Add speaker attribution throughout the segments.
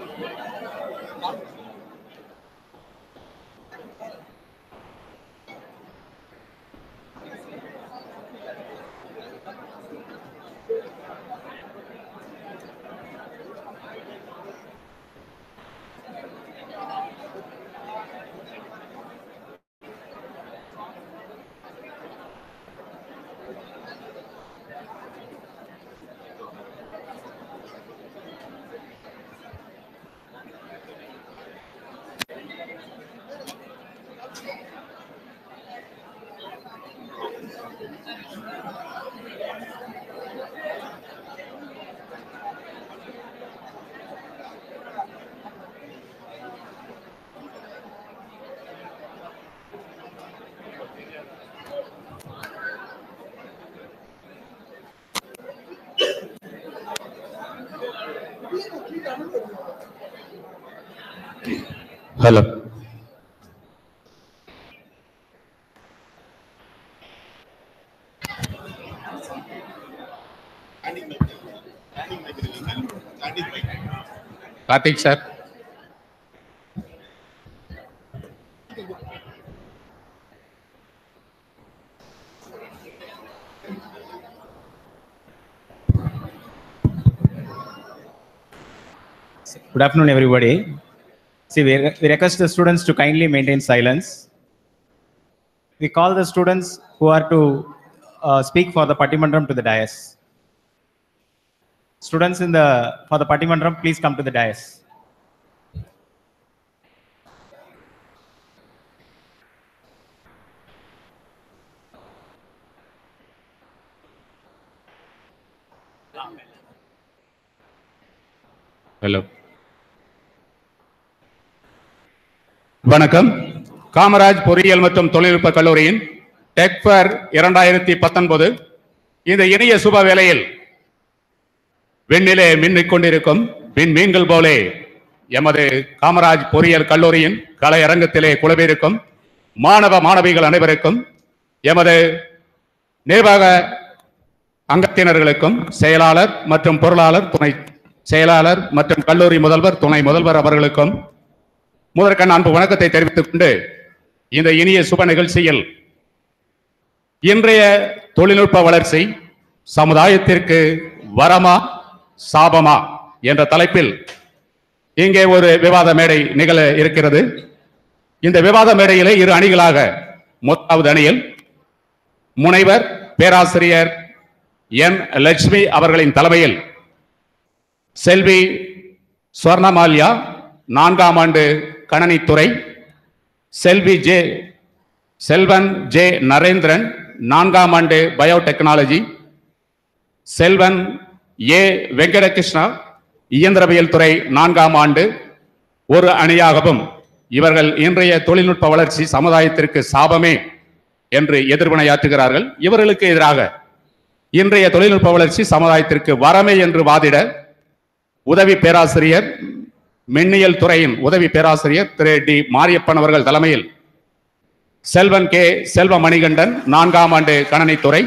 Speaker 1: Hello Karthik sir
Speaker 2: Good afternoon, everybody. See, we, we request the students to kindly maintain silence. We call the students who are to uh, speak for the Pattimandram to the dais. Students in the for the Pattimandram, please come to the dais.
Speaker 1: Hello வணக்கம் காமராஜ் பொறியியல் மற்றும் தொழில்நுட்ப கல்லூரியின் டெக்ஃபர் இரண்டாயிரத்தி பத்தொன்பது இந்த இனிய சுப வேளையில் விண்ணிலே மின்னிக் கொண்டிருக்கும் விண்மீன்கள் போலே எமது காமராஜ் பொறியியல் கல்லூரியின் கலையரங்கத்திலே குழுவிருக்கும் மாணவ மாணவிகள் அனைவருக்கும் எமது நிர்வாக அங்கத்தினர்களுக்கும் செயலாளர் மற்றும் பொருளாளர் துணை செயலாளர் மற்றும் கல்லூரி முதல்வர் துணை முதல்வர் அவர்களுக்கும் முதற்கண் அன்பு வணக்கத்தை தெரிவித்துக் கொண்டு இந்த இனிய சுப நிகழ்ச்சியில் இன்றைய தொழில்நுட்ப வளர்ச்சி சமுதாயத்திற்கு வரமா சாபமா என்ற தலைப்பில் இங்கே ஒரு விவாத மேடை நிகழ இருக்கிறது இந்த விவாத மேடையிலே இரு அணிகளாக முதலாவது அணியில் முனைவர் பேராசிரியர் என் லட்சுமி அவர்களின் தலைமையில் செல்வி ஸ்வர்ணமால்யா நான்காம் ஆண்டு கணனித்துறை செல்வி ஜே செல்வன் ஜே நரேந்திரன் நான்காம் ஆண்டு பயோடெக்னாலஜி செல்வன் ஏ வெங்கடகிருஷ்ணா இயந்திரவியல் துறை நான்காம் ஆண்டு ஒரு அணியாகவும் இவர்கள் இன்றைய தொழில்நுட்ப வளர்ச்சி சமுதாயத்திற்கு சாபமே என்று எதிர்வினையாற்றுகிறார்கள் இவர்களுக்கு எதிராக இன்றைய தொழில்நுட்ப வளர்ச்சி சமுதாயத்திற்கு வரமே என்று வாதிட உதவி பேராசிரியர் மின்னியல் துறையின் உதவி பேராசிரியர் திரு டி மாரியப்பன் அவர்கள் தலைமையில் செல்வன் கே செல்வ மணிகண்டன் நான்காம் ஆண்டு கணனித்துறை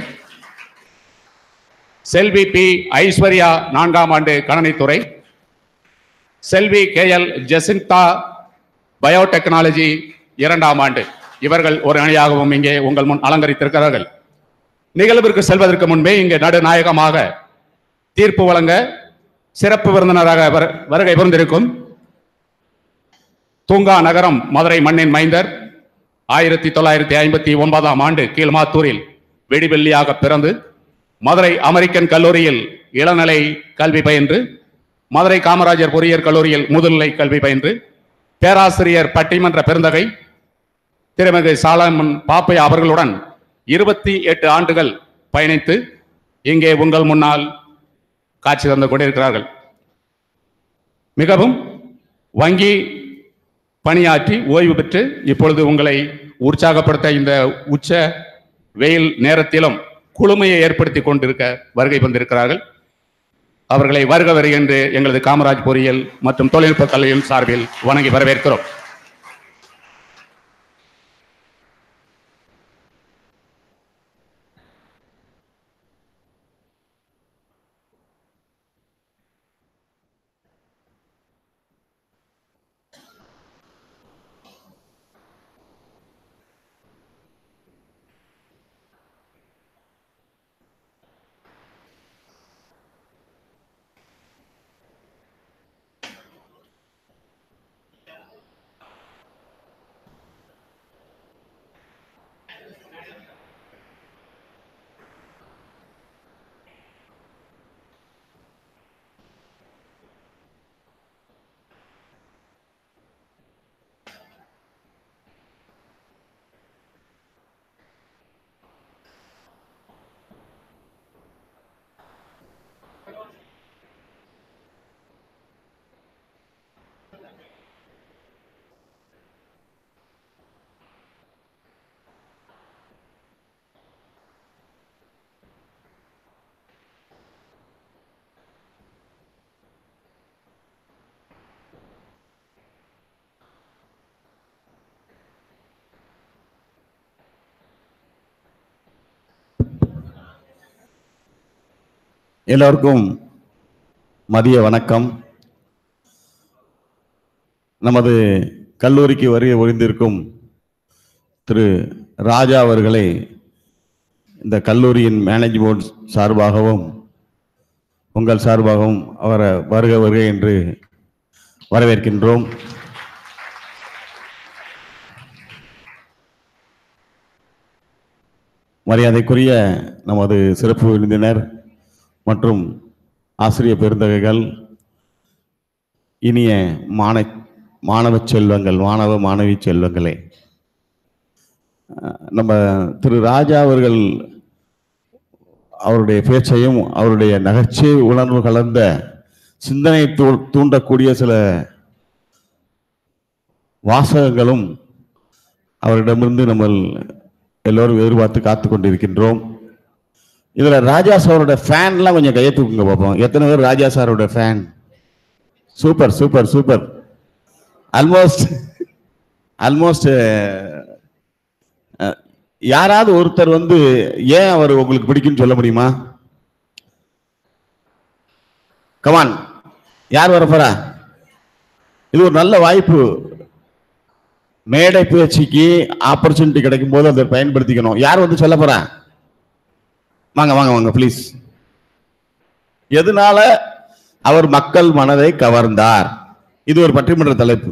Speaker 1: செல்வி பி ஐஸ்வர்யா நான்காம் ஆண்டு கணனித்துறை செல்வி கே எல் ஜெசிந்தா பயோடெக்னாலஜி இரண்டாம் ஆண்டு இவர்கள் ஒரு அணியாகவும் இங்கே உங்கள் முன் அலங்கரித்திருக்கிறார்கள் நிகழ்விற்கு செல்வதற்கு முன்பே இங்கே நடுநாயகமாக தீர்ப்பு வழங்க சிறப்பு விருந்தினராக வரு- வருகை புரிந்திருக்கும் தூங்கா நகரம் மதுரை மண்ணின் மைந்தர் ஆயிரத்தி தொள்ளாயிரத்தி ஐம்பத்தி ஒன்பதாம் ஆண்டு கீழ்மாத்தூரில் வெடிவெள்ளியாக பிறந்து மதுரை அமெரிக்கன் கல்லூரியில் இளநிலை கல்வி பயின்று மதுரை காமராஜர் பொறியியல் கல்லூரியில் முதுநிலை கல்வி பயின்று பேராசிரியர் பட்டிமன்ற பெருந்தகை திருமிகு சாலமன் பாப்பையா அவர்களுடன் இருபத்தி எட்டு ஆண்டுகள் பயணித்து இங்கே உங்கள் முன்னால் காட்சி தந்து கொண்டிருக்கிறார்கள் மிகவும் வங்கி பணியாற்றி ஓய்வு பெற்று இப்பொழுது உங்களை உற்சாகப்படுத்த இந்த உச்ச வெயில் நேரத்திலும் குளுமையை ஏற்படுத்தி கொண்டிருக்க வருகை வந்திருக்கிறார்கள் அவர்களை வருக வருகின்ற எங்களது காமராஜ் பொறியியல் மற்றும் தொழில்நுட்ப கல்வியின் சார்பில் வணங்கி வரவேற்கிறோம்
Speaker 3: எல்லோருக்கும் மதிய வணக்கம் நமது கல்லூரிக்கு வருகை ஒழிந்திருக்கும் திரு ராஜா அவர்களை இந்த கல்லூரியின் மேனேஜ்மெண்ட் சார்பாகவும் உங்கள் சார்பாகவும் அவரை வருக வருக என்று வரவேற்கின்றோம் மரியாதைக்குரிய நமது சிறப்பு விருந்தினர் மற்றும் ஆசிரிய பெருந்தகைகள் இனிய மாண மாணவ செல்வங்கள் மாணவ மாணவி செல்வங்களே அஹ் நம்ம திரு ராஜா அவர்கள் அவருடைய பேச்சையும் அவருடைய நகைச்சுவை உணர்வு கலந்த சிந்தனை தூ தூண்டக்கூடிய சில வாசகங்களும் அவரிடமிருந்து நம்ம எல்லோரும் எதிர்பார்த்து காத்து கொண்டிருக்கின்றோம் இதுல ராஜா சாரோட ஃபேன்லாம் கொஞ்சம் கையை தூக்குங்க பார்ப்போம் எத்தனை பேர் ராஜா சாரோட fan super super super almost almost யாராவது ஒருத்தர் வந்து ஏன் அவர் உங்களுக்கு பிடிக்கும்னு சொல்ல முடியுமா கமான் யார் வர போறா இது ஒரு நல்ல வாய்ப்பு மேடை பேச்சுக்கு ஆப்பர்ச்சுனிட்டி கிடைக்கும் போது அதை பயன்படுத்திக்கணும் யார் வந்து சொல்ல போறா வாங்க வாங்க வாங்க ப்ளீஸ் எதனால அவர் மக்கள் மனதை கவர்ந்தார் இது ஒரு பட்டிமன்ற தலைப்பு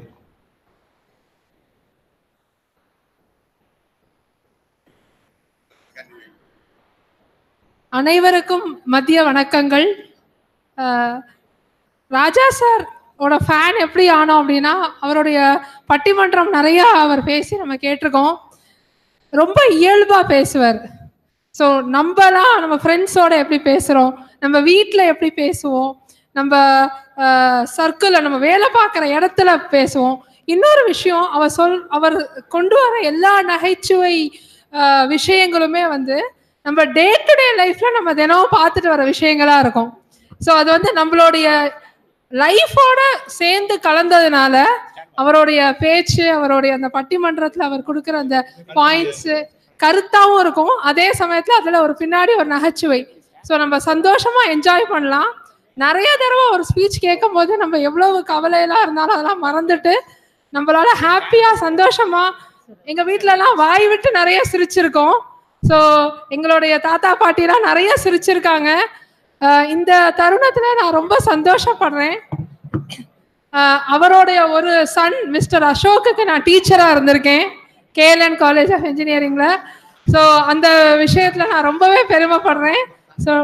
Speaker 4: அனைவருக்கும் மதிய வணக்கங்கள் அஹ், ராஜா சார் ஓட ஃபேன் எப்படி ஆனோம் அப்படின்னா அவருடைய பட்டிமன்றம் நிறைய அவர் பேசி நம்ம கேட்டிருக்கோம் ரொம்ப இயல்பா பேசுவார் ஸோ நம்மலாம் நம்ம ஃப்ரெண்ட்ஸோட எப்படி பேசுகிறோம் நம்ம வீட்டில் எப்படி பேசுவோம் நம்ம சர்க்கிளில் நம்ம வேலை பார்க்குற இடத்துல பேசுவோம் இன்னொரு விஷயம் அவர் சொல் அவர் கொண்டு வர எல்லா நகைச்சுவை அஹ், விஷயங்களுமே வந்து நம்ம டே டு டே லைஃப்ல நம்ம தினமும் பார்த்துட்டு வர விஷயங்களா இருக்கும் ஸோ அது வந்து நம்மளுடைய லைஃபோட சேர்ந்து கலந்ததுனால அவருடைய பேச்சு அவருடைய அந்த பட்டிமன்றத்துல அவர் கொடுக்குற அந்த பாயிண்ட்ஸ் கருத்தாவும் இருக்கும் அதே சமயத்துல அதுல ஒரு பின்னாடி ஒரு நகைச்சுவை ஸோ நம்ம சந்தோஷமா என்ஜாய் பண்ணலாம் நிறைய தடவை ஒரு ஸ்பீச் கேட்கும் போது நம்ம எவ்வளவு கவலையெல்லாம் இருந்தாலும் அதெல்லாம் மறந்துட்டு நம்மளால ஹாப்பியா சந்தோஷமா எங்க வீட்ல எல்லாம் வாய் விட்டு நிறைய சிரிச்சிருக்கோம் ஸோ எங்களுடைய தாத்தா பாட்டிலாம் நிறைய சிரிச்சிருக்காங்க அஹ் இந்த தருணத்துல நான் ரொம்ப சந்தோஷப்படுறேன் அஹ் அவருடைய ஒரு சன் மிஸ்டர் அசோக்குக்கு நான் டீச்சரா இருந்திருக்கேன் கேஎல்என் காலேஜ் ஆஃப் இன்ஜினியரிங்ல ஸோ அந்த விஷயத்துல நான் ரொம்பவே பெருமைப்படுறேன் so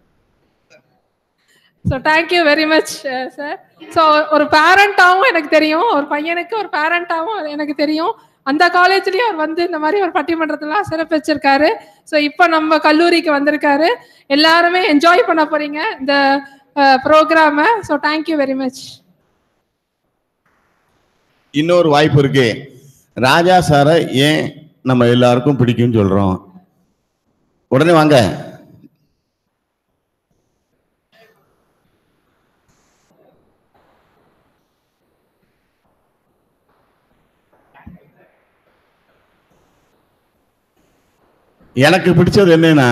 Speaker 4: so thank you very much sir so ஒரு பேரண்டாகவும் எனக்கு தெரியும் ஒரு பையனுக்கு ஒரு பேரண்டாகவும் எனக்கு தெரியும் அந்த காலேஜ்லயும் அவர் வந்து இந்த மாதிரி ஒரு பட்டிமன்றத்தெல்லாம் சிறப்பிச்சிருக்காரு ஸோ இப்போ நம்ம கல்லூரிக்கு வந்திருக்காரு எல்லாருமே என்ஜாய் பண்ண போறீங்க இந்த ப்ரோக்ராமை ஸோ தேங்க்யூ வெரி மச்
Speaker 3: இன்னொரு வாய்ப்பு இருக்கு ராஜா சாரை ஏன் நம்ம எல்லாருக்கும் பிடிக்கும்னு சொல்றோம் உடனே வாங்க எனக்கு பிடிச்சது என்னன்னா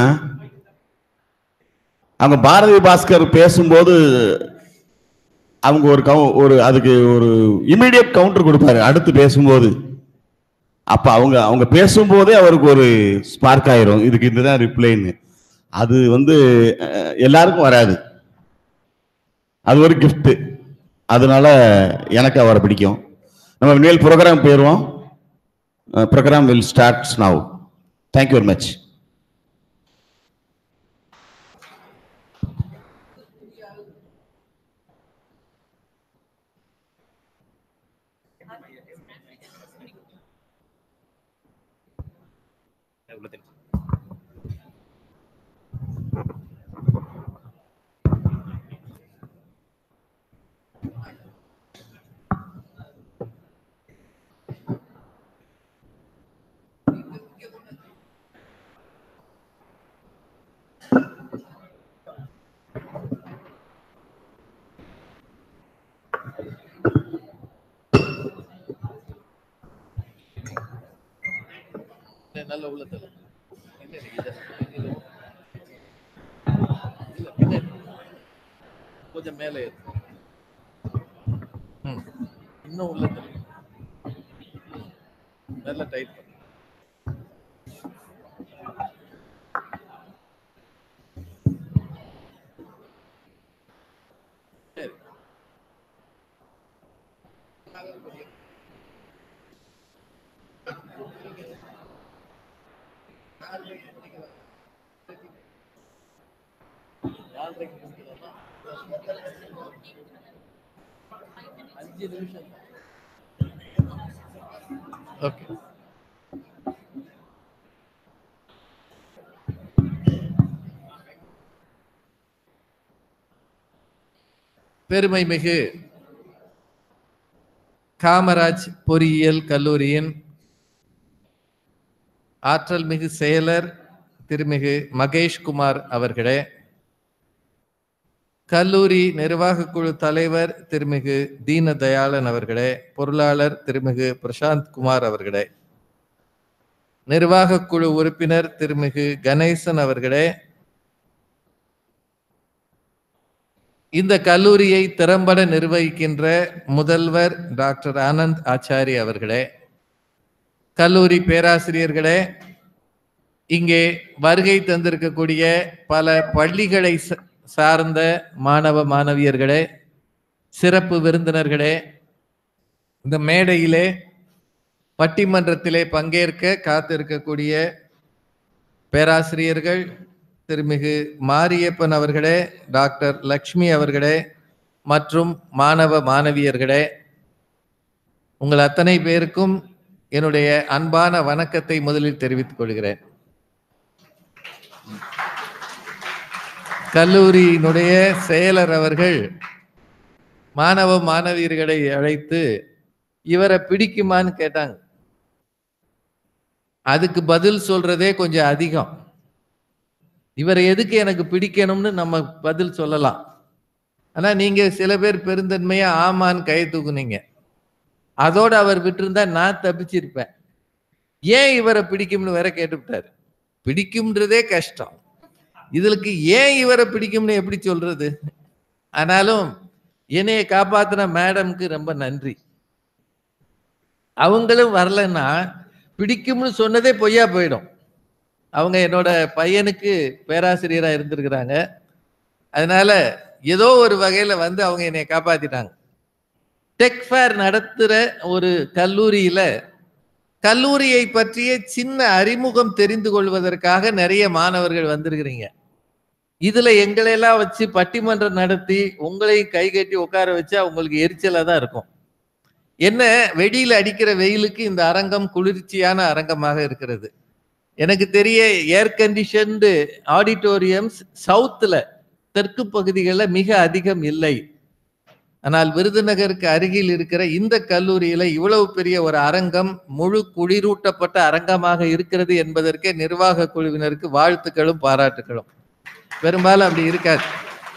Speaker 3: அவங்க பாரதி பாஸ்கர் பேசும்போது அவங்க ஒரு கவு ஒரு அதுக்கு ஒரு இமீடியட் கவுண்டர் கொடுப்பாரு அடுத்து பேசும்போது அப்ப அவங்க அவங்க பேசும்போதே அவருக்கு ஒரு ஸ்பார்க் ஆயிரும் இதுக்கு இதுதான் ரிப்ளைன்னு அது வந்து அஹ், எல்லாருக்கும் வராது அது ஒரு gift அதனால எனக்கு அவரை பிடிக்கும் நம்ம மேல் ப்ரோக்ராம் போயிடுவோம் program will starts now thank you very much
Speaker 5: நல்ல உள்ளத்துல இல்ல, இல்ல, இது- இது- இல்ல, பின்னாடி. கொஞ்சம் மேலே ஏறு. ம். இன்னும் உள்ள தள்ளு. நல்லா டைட் பண்ணு சரி. நாலரைக்கு முடிக்கலாமா? அஞ்சு நிமிஷம் ஓகே பெருமை மிகு காமராஜ் பொறியியல் கல்லூரியின் ஆற்றல் மிகு செயலர் திருமிகு மகேஷ்குமார் அவர்களே கல்லூரி நிர்வாக குழு தலைவர் திருமிகு தீனதயாளன் அவர்களே பொருளாளர் திருமிகு பிரசாந்த் குமார் அவர்களே நிர்வாக குழு உறுப்பினர் திருமிகு கணேசன் அவர்களே இந்த கல்லூரியை திறம்பட நிர்வகிக்கின்ற முதல்வர் டாக்டர் ஆனந்த் ஆச்சாரி அவர்களே கல்லூரி பேராசிரியர்களே இங்கே வருகை தந்திருக்கக்கூடிய பல பள்ளிகளை ச- சார்ந்த மாணவ மாணவியர்களே சிறப்பு விருந்தினர்களே இந்த மேடையிலே பட்டிமன்றத்திலே பங்கேற்க காத்திருக்கக்கூடிய பேராசிரியர்கள் திருமிகு மாரியப்பன் அவர்களே டாக்டர் லக்ஷ்மி அவர்களே மற்றும் மாணவ மாணவியர்களே உங்கள் அத்தனை பேருக்கும் என்னுடைய அன்பான வணக்கத்தை முதலில் தெரிவித்துக் கொள்கிறேன் கல்லூரியினுடைய செயலர் அவர்கள் மாணவ மாணவியர்களை அழைத்து இவரை பிடிக்குமான்னு கேட்டாங்க அதுக்கு பதில் சொல்றதே கொஞ்சம் அதிகம் இவரை எதுக்கு எனக்கு பிடிக்கணும்னு நம்ம பதில் சொல்லலாம் ஆனா நீங்க சில பேர் பெருந்தன்மையா ஆமான்னு கை தூக்குனீங்க அதோட அவர் விட்டிருந்தா நான் தப்பிச்சிருப்பேன் ஏன் இவரை பிடிக்கும்னு வேற கேட்டுவிட்டாரு பிடிக்கும்ன்றதே கஷ்டம் இதுக்கு ஏன் இவரை பிடிக்கும்னு எப்படி சொல்றது ஆனாலும் என்னைய காப்பாத்தின மேடம்க்கு ரொம்ப நன்றி அவங்களும் வரலன்னா பிடிக்கும்னு சொன்னதே பொய்யா போயிடும் அவங்க என்னோட பையனுக்கு பேராசிரியரா இருந்திருக்கிறாங்க அதனால ஏதோ ஒரு வகையில வந்து அவங்க என்னை காப்பாத்திட்டாங்க டெக் ஃபேர் நடத்துற ஒரு கல்லூரியில கல்லூரியை பற்றிய சின்ன அறிமுகம் தெரிந்து கொள்வதற்காக நிறைய மாணவர்கள் வந்திருக்கிறீங்க இதுல எங்களையெல்லாம் வச்சு பட்டிமன்றம் நடத்தி உங்களையும் கை கட்டி உட்கார வச்சா உங்களுக்கு எரிச்சலா தான் இருக்கும் என்ன வெடியில அடிக்கிற வெயிலுக்கு இந்த அரங்கம் குளிர்ச்சியான அரங்கமாக இருக்கிறது எனக்கு தெரிய ஏர் கண்டிஷன்டு ஆடிட்டோரியம்ஸ் சவுத்துல தெற்கு பகுதிகளில் மிக அதிகம் இல்லை ஆனால் விருதுநகருக்கு அருகில் இருக்கிற இந்த கல்லூரியில இவ்வளவு பெரிய ஒரு அரங்கம் முழு குளிரூட்டப்பட்ட அரங்கமாக இருக்கிறது என்பதற்கே நிர்வாக குழுவினருக்கு வாழ்த்துக்களும் பாராட்டுகளும் பெரும்பாலும் அப்படி இருக்காது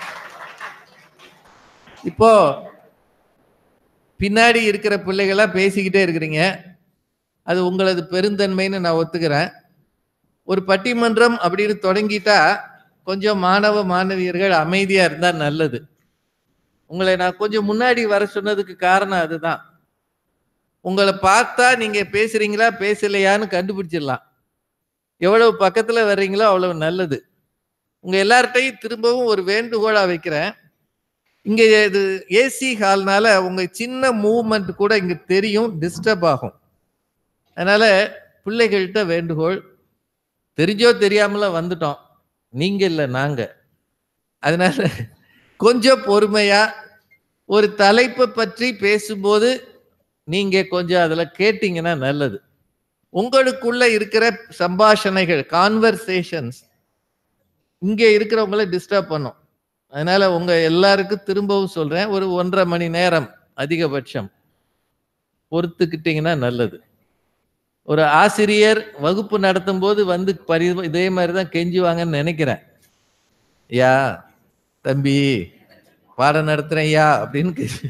Speaker 5: இப்போ பின்னாடி இருக்கிற பிள்ளைகளா பேசிக்கிட்டே இருக்கிறீங்க அது உங்களது பெருந்தன்மைன்னு நான் ஒத்துக்கிறேன் ஒரு பட்டிமன்றம் அப்படின்னு தொடங்கிட்டா கொஞ்சம் மாணவ மாணவியர்கள் அமைதியா இருந்தா நல்லது உங்களை நான் கொஞ்சம் முன்னாடி வர சொன்னதுக்கு காரணம் அதுதான் உங்களை பார்த்தா நீங்க பேசுறீங்களா பேசலையான்னு கண்டுபிடிச்சிடலாம் எவ்வளவு பக்கத்துல வர்றீங்களோ அவ்வளவு நல்லது உங்க எல்லார்ட்டையும் திரும்பவும் ஒரு வேண்டுகோளா வைக்கிறேன் இங்க இது ஏசி ஹால்னால உங்க சின்ன மூவ்மெண்ட் கூட இங்க தெரியும் டிஸ்டர்ப் ஆகும் அதனால பிள்ளைகள்கிட்ட வேண்டுகோள் தெரிஞ்சோ தெரியாமல வந்துட்டோம் நீங்க இல்லை நாங்க அதனால கொஞ்சம் பொறுமையா ஒரு தலைப்பை பற்றி பேசும்போது நீங்க கொஞ்சம் அதுல கேட்டீங்கன்னா நல்லது உங்களுக்குள்ள இருக்கிற சம்பாஷணைகள் கான்வர்சேஷன்ஸ் இங்க இருக்கிறவங்கள டிஸ்டர்ப் பண்ணும் அதனால உங்க எல்லாருக்கும் திரும்பவும் சொல்றேன் ஒரு ஒன்றரை மணி நேரம் அதிகபட்சம் பொறுத்துக்கிட்டீங்கன்னா நல்லது ஒரு ஆசிரியர் வகுப்பு நடத்தும் போது வந்து பரி இதே மாதிரி தான் கெஞ்சுவாங்கன்னு நினைக்கிறேன் யா தம்பி பாடம் நடத்துறேன் யா அப்படின்னு கே-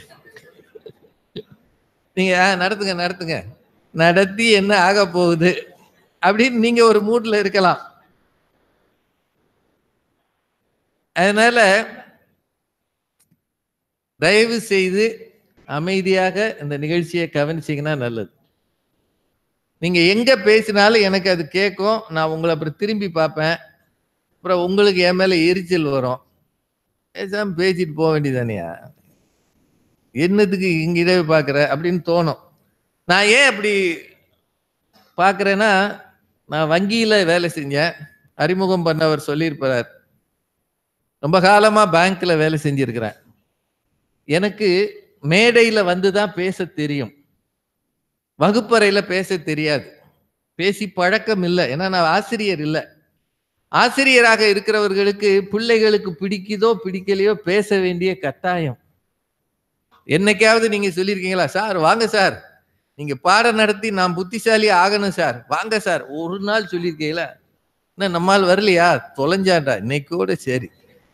Speaker 5: நீங்க "ஆ, நடத்துங்க நடத்துங்க நடத்தி என்ன ஆக போகுது அப்படின்னு நீங்க ஒரு மூட்ல இருக்கலாம் அதனால தயவு செய்து அமைதியாக இந்த நிகழ்ச்சியை கவனிச்சீங்கன்னா நல்லது நீங்க எங்க பேசினாலும் எனக்கு அது கேட்கும் நான் உங்களை அப்புறம் திரும்பி பார்ப்பேன் அப்புறம் உங்களுக்கு என் மேல எரிச்சல் வரும் பேசாம பேசிட்டு போக வேண்டியதானியா என்னத்துக்கு இங்கிட்டே பார்க்குற அப்படின்னு தோணும் நான் ஏன் அப்படி பார்க்குறேன்னா நான் வங்கியில் வேலை செஞ்சேன் அறிமுகம் பண்ணவர் சொல்லியிருப்பார் ரொம்ப காலமாக பேங்க்கில் வேலை செஞ்சிருக்கிறேன் எனக்கு மேடையில் வந்து தான் பேச தெரியும் வகுப்பறையில் பேச தெரியாது பேசி பழக்கம் இல்லை ஏன்னா நான் ஆசிரியர் இல்லை ஆசிரியராக இருக்கிறவர்களுக்கு பிள்ளைகளுக்கு பிடிக்குதோ பிடிக்கலையோ பேச வேண்டிய கட்டாயம் என்னைக்காவது நீங்க சொல்லியிருக்கீங்களா சார் வாங்க சார் நீங்க பாடம் நடத்தி நான் புத்திசாலி ஆகணும் சார் வாங்க சார் ஒரு நாள் சொல்லியிருக்கீங்களா என்ன நம்மால் வரலையா தொலைஞ்சாண்டா இன்னைக்கோட சரி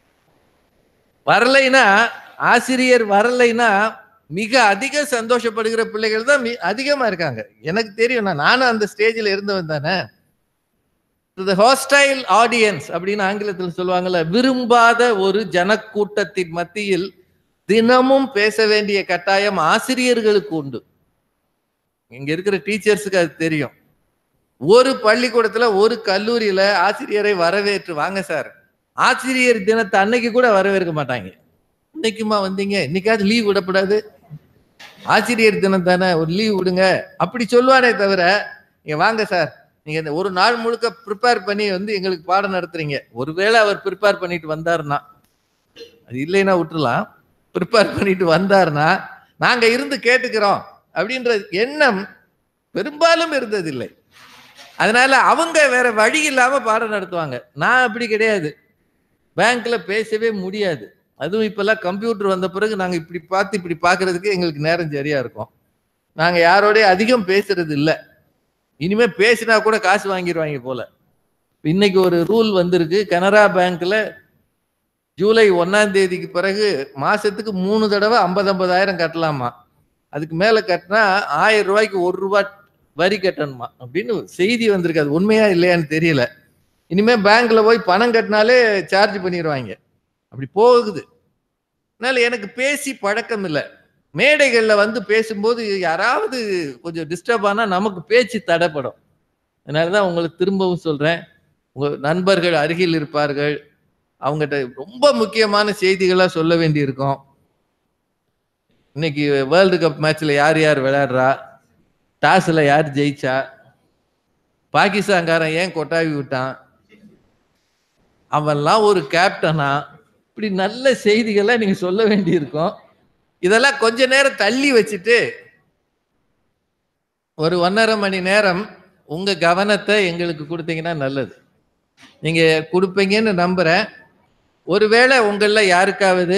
Speaker 5: வரலைன்னா ஆசிரியர் வரலைன்னா மிக அதிக சந்தோஷப்படுகிற பிள்ளைகள் தான் மி- அதிகமா இருக்காங்க எனக்கு தெரியும் நான் நானும் அந்த ஸ்டேஜில் இருந்தவன் தானே ஹாஸ்டைல் ஆடியன்ஸ் அப்படின்னு ஆங்கிலத்தில் சொல்லுவாங்கல்ல விரும்பாத ஒரு ஜனக்கூட்டத்தின் மத்தியில் தினமும் பேச வேண்டிய கட்டாயம் ஆசிரியர்களுக்கு உண்டு இங்க இருக்கிற டீச்சர்ஸுக்கு அது தெரியும் ஒரு பள்ளிக்கூடத்துல ஒரு கல்லூரியில ஆசிரியரை வரவேற்று வாங்க சார் ஆசிரியர் தினத்தை அன்னைக்கு கூட வரவேற்க மாட்டாங்க இன்னைக்குமா வந்தீங்க இன்னைக்காவது லீவ் விடக்கூடாது ஆசிரியர் தினம் தானே ஒரு லீவ் விடுங்க அப்படி சொல்லுவானே தவிர நீங்க வாங்க சார் நீங்க இந்த ஒரு நாள் முழுக்க ப்ரிப்பேர் பண்ணி வந்து எங்களுக்கு பாடம் நடத்துறீங்க ஒருவேளை அவர் ப்ரிப்பேர் பண்ணிட்டு வந்தாருன்னா அது இல்லைன்னா விட்டுறலாம் ப்ரிப்பேர் பண்ணிட்டு வந்தாருன்னா நாங்க இருந்து கேட்டுக்கிறோம் அப்படின்ற எண்ணம் பெரும்பாலும் இருந்ததில்லை அதனால அவங்க வேற வழி இல்லாம பாடம் நடத்துவாங்க நான் அப்படி கிடையாது பேங்க்ல பேசவே முடியாது அதுவும் இப்பெல்லாம் கம்ப்யூட்டர் வந்த பிறகு நாங்க இப்படி பார்த்து இப்படி பார்க்கிறதுக்கு எங்களுக்கு நேரம் சரியா இருக்கும் நாங்க யாரோடய அதிகம் பேசுறது இல்ல இனிமே பேசினா கூட காசு வாங்கிடுவாங்க போல இன்னைக்கு ஒரு ரூல் வந்திருக்கு கனரா பேங்க்ல ஜூலை ஒன்னாம் தேதிக்கு பிறகு மாசத்துக்கு மூணு தடவை ஐம்பது ஐம்பதாயிரம் கட்டலாமா அதுக்கு மேல கட்டினா ஆயிரம் ரூபாய்க்கு ஒரு ரூபாய் வரி கட்டணுமா அப்படின்னு செய்தி வந்திருக்கு அது உண்மையா இல்லையான்னு தெரியல இனிமே பேங்க்ல போய் பணம் கட்டினாலே சார்ஜ் பண்ணிடுவாங்க அப்படி போகுது அதனால எனக்கு பேசி பழக்கம் இல்லை மேடைகள்ல வந்து பேசும்போது யாராவது கொஞ்சம் டிஸ்டர்ப் ஆனா நமக்கு பேச்சு தடைப்படும் அதனாலதான் உங்களுக்கு திரும்பவும் சொல்றேன் உங்க நண்பர்கள் அருகில் இருப்பார்கள் அவங்ககிட்ட ரொம்ப முக்கியமான செய்திகளா சொல்ல வேண்டியிருக்கும் இன்னைக்கு வேர்ல்டு கப் மேட்ச்ல யார் யார் விளையாடுறா டாஸ்ல யார் ஜெயிச்சா பாகிஸ்தான்காரன் ஏன் கொட்டாவி விட்டான் அவன்லாம் ஒரு கேப்டனா இப்படி நல்ல செய்திகளை நீங்க சொல்ல வேண்டியிருக்கும் இதெல்லாம் கொஞ்ச நேரம் தள்ளி வச்சுட்டு ஒரு ஒன்றரை மணி நேரம் உங்க கவனத்தை எங்களுக்கு கொடுத்தீங்கன்னா நல்லது நீங்க கொடுப்பீங்கன்னு நம்புறேன் ஒருவேளை உங்கள யாருக்காவது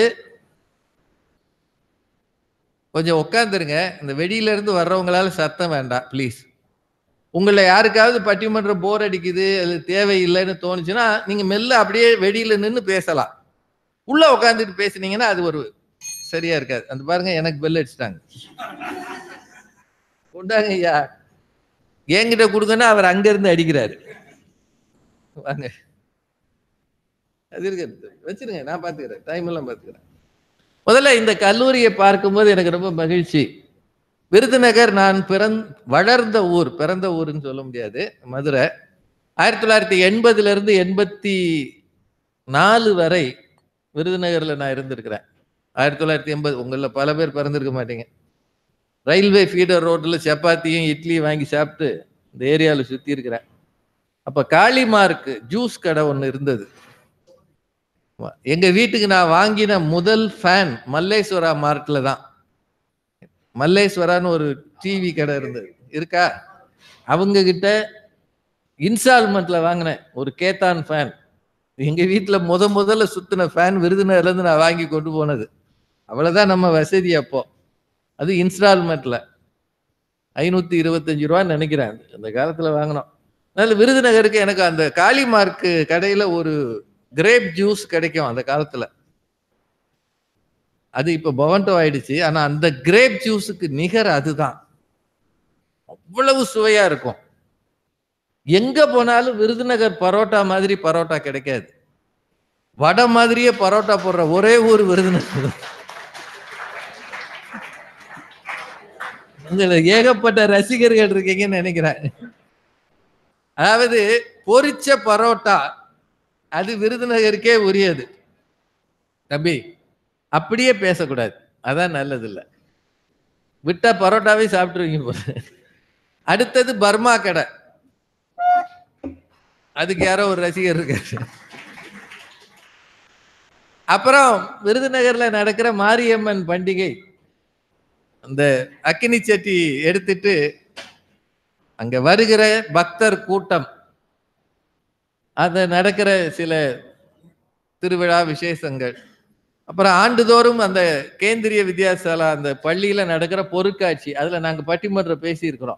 Speaker 5: கொஞ்சம் உட்காந்துருங்க இந்த வெளியில இருந்து வர்றவங்களால சத்தம் வேண்டாம் ப்ளீஸ் உங்களை யாருக்காவது பட்டிமன்றம் போர் அடிக்குது அது தேவையில்லைன்னு தோணுச்சுன்னா நீங்க மெல்ல அப்படியே வெளியில நின்று பேசலாம் உள்ள உட்காந்துட்டு பேசுனீங்கன்னா அது ஒரு சரியா இருக்காது அந்த பாருங்க எனக்கு பெல் அடிச்சிட்டாங்க கொண்டாங்க ஐயா என்கிட்ட கொடுங்கன்னா அவர் அங்க இருந்து அடிக்கிறாரு வாங்க அது இருக்கு வச்சிருங்க நான் பாத்துக்கிறேன் டைம் எல்லாம் பாத்துக்கிறேன் முதல்ல இந்த கல்லூரியை பார்க்கும்போது எனக்கு ரொம்ப மகிழ்ச்சி விருதுநகர் நான் பிறந் வளர்ந்த ஊர் பிறந்த ஊர்னு சொல்ல முடியாது மதுரை ஆயிரத்தி தொள்ளாயிரத்தி எண்பதுல இருந்து எண்பத்தி நாலு வரை விருதுநகர்ல நான் இருந்திருக்கிறேன் ஆயிரத்தி தொள்ளாயிரத்தி எண்பது உங்களில் பல பேர் பிறந்திருக்க மாட்டீங்க ரயில்வே ஃபீடர் ரோட்டில் சப்பாத்தியும் இட்லியும் வாங்கி சாப்பிட்டு இந்த ஏரியாவில் சுற்றி இருக்கிறேன் அப்போ காளிமார்க்கு ஜூஸ் கடை ஒன்று இருந்தது எங்க வீட்டுக்கு நான் வாங்கின முதல் ஃபேன் மல்லேஸ்வரா மார்ட்ல தான் மல்லேஸ்வரான்னு ஒரு டிவி கடை இருந்தது இருக்கா அவங்க கிட்ட இன்ஸ்டால்மெண்ட்ல வாங்கினேன் ஒரு கேத்தான் ஃபேன் எங்க வீட்டுல முத முதல்ல சுத்தின ஃபேன் விருதுநகர்ல இருந்து நான் வாங்கி கொண்டு போனது அவ்வளவுதான் நம்ம வசதி அப்போ அது இன்ஸ்டால்மெண்ட்ல ஐநூத்தி இருபத்தஞ்சு ரூபான்னு நினைக்கிறேன் அந்த காலத்துல வாங்கினோம் அதனால விருதுநகருக்கு எனக்கு அந்த காளிமார்க்கு கடையில ஒரு கிரேப் ஜூஸ் கிடைக்கும் அந்த காலத்துல அது இப்ப பவன்டோ ஆயிடுச்சு ஆனா அந்த கிரேப் ஜூஸுக்கு நிகர் அதுதான் அவ்வளவு சுவையா இருக்கும் எங்க போனாலும் விருதுநகர் பரோட்டா மாதிரி பரோட்டா கிடைக்காது வடை மாதிரியே பரோட்டா போடுற ஒரே ஊர் விருதுநகர் தான். உங்களுக்கு ஏகப்பட்ட ரசிகர்கள் இருக்கீங்கன்னு நினைக்கிறேன் அதாவது பொரிச்ச பரோட்டா அது விருதுநகருக்கே உரியது தம்பி அப்படியே பேசக்கூடாது அதான் நல்லது இல்ல விட்டா பரோட்டாவே சாப்பிட்டுருவீங்க போல அடுத்தது பர்மா கடை அதுக்கு யாரோ ஒரு ரசிகர் இருக்காரு அப்புறம் விருதுநகர்ல நடக்கிற மாரியம்மன் பண்டிகை அந்த அக்கினி சட்டி எடுத்துட்டு அங்க வருகிற பக்தர் கூட்டம் அது நடக்கிற சில திருவிழா விசேஷங்கள் அப்புறம் ஆண்டுதோறும் அந்த கேந்திரிய வித்யாசாலா அந்த பள்ளியில நடக்கிற பொருட்காட்சி அதுல நாங்க பட்டிமன்றம் பேசியிருக்கிறோம்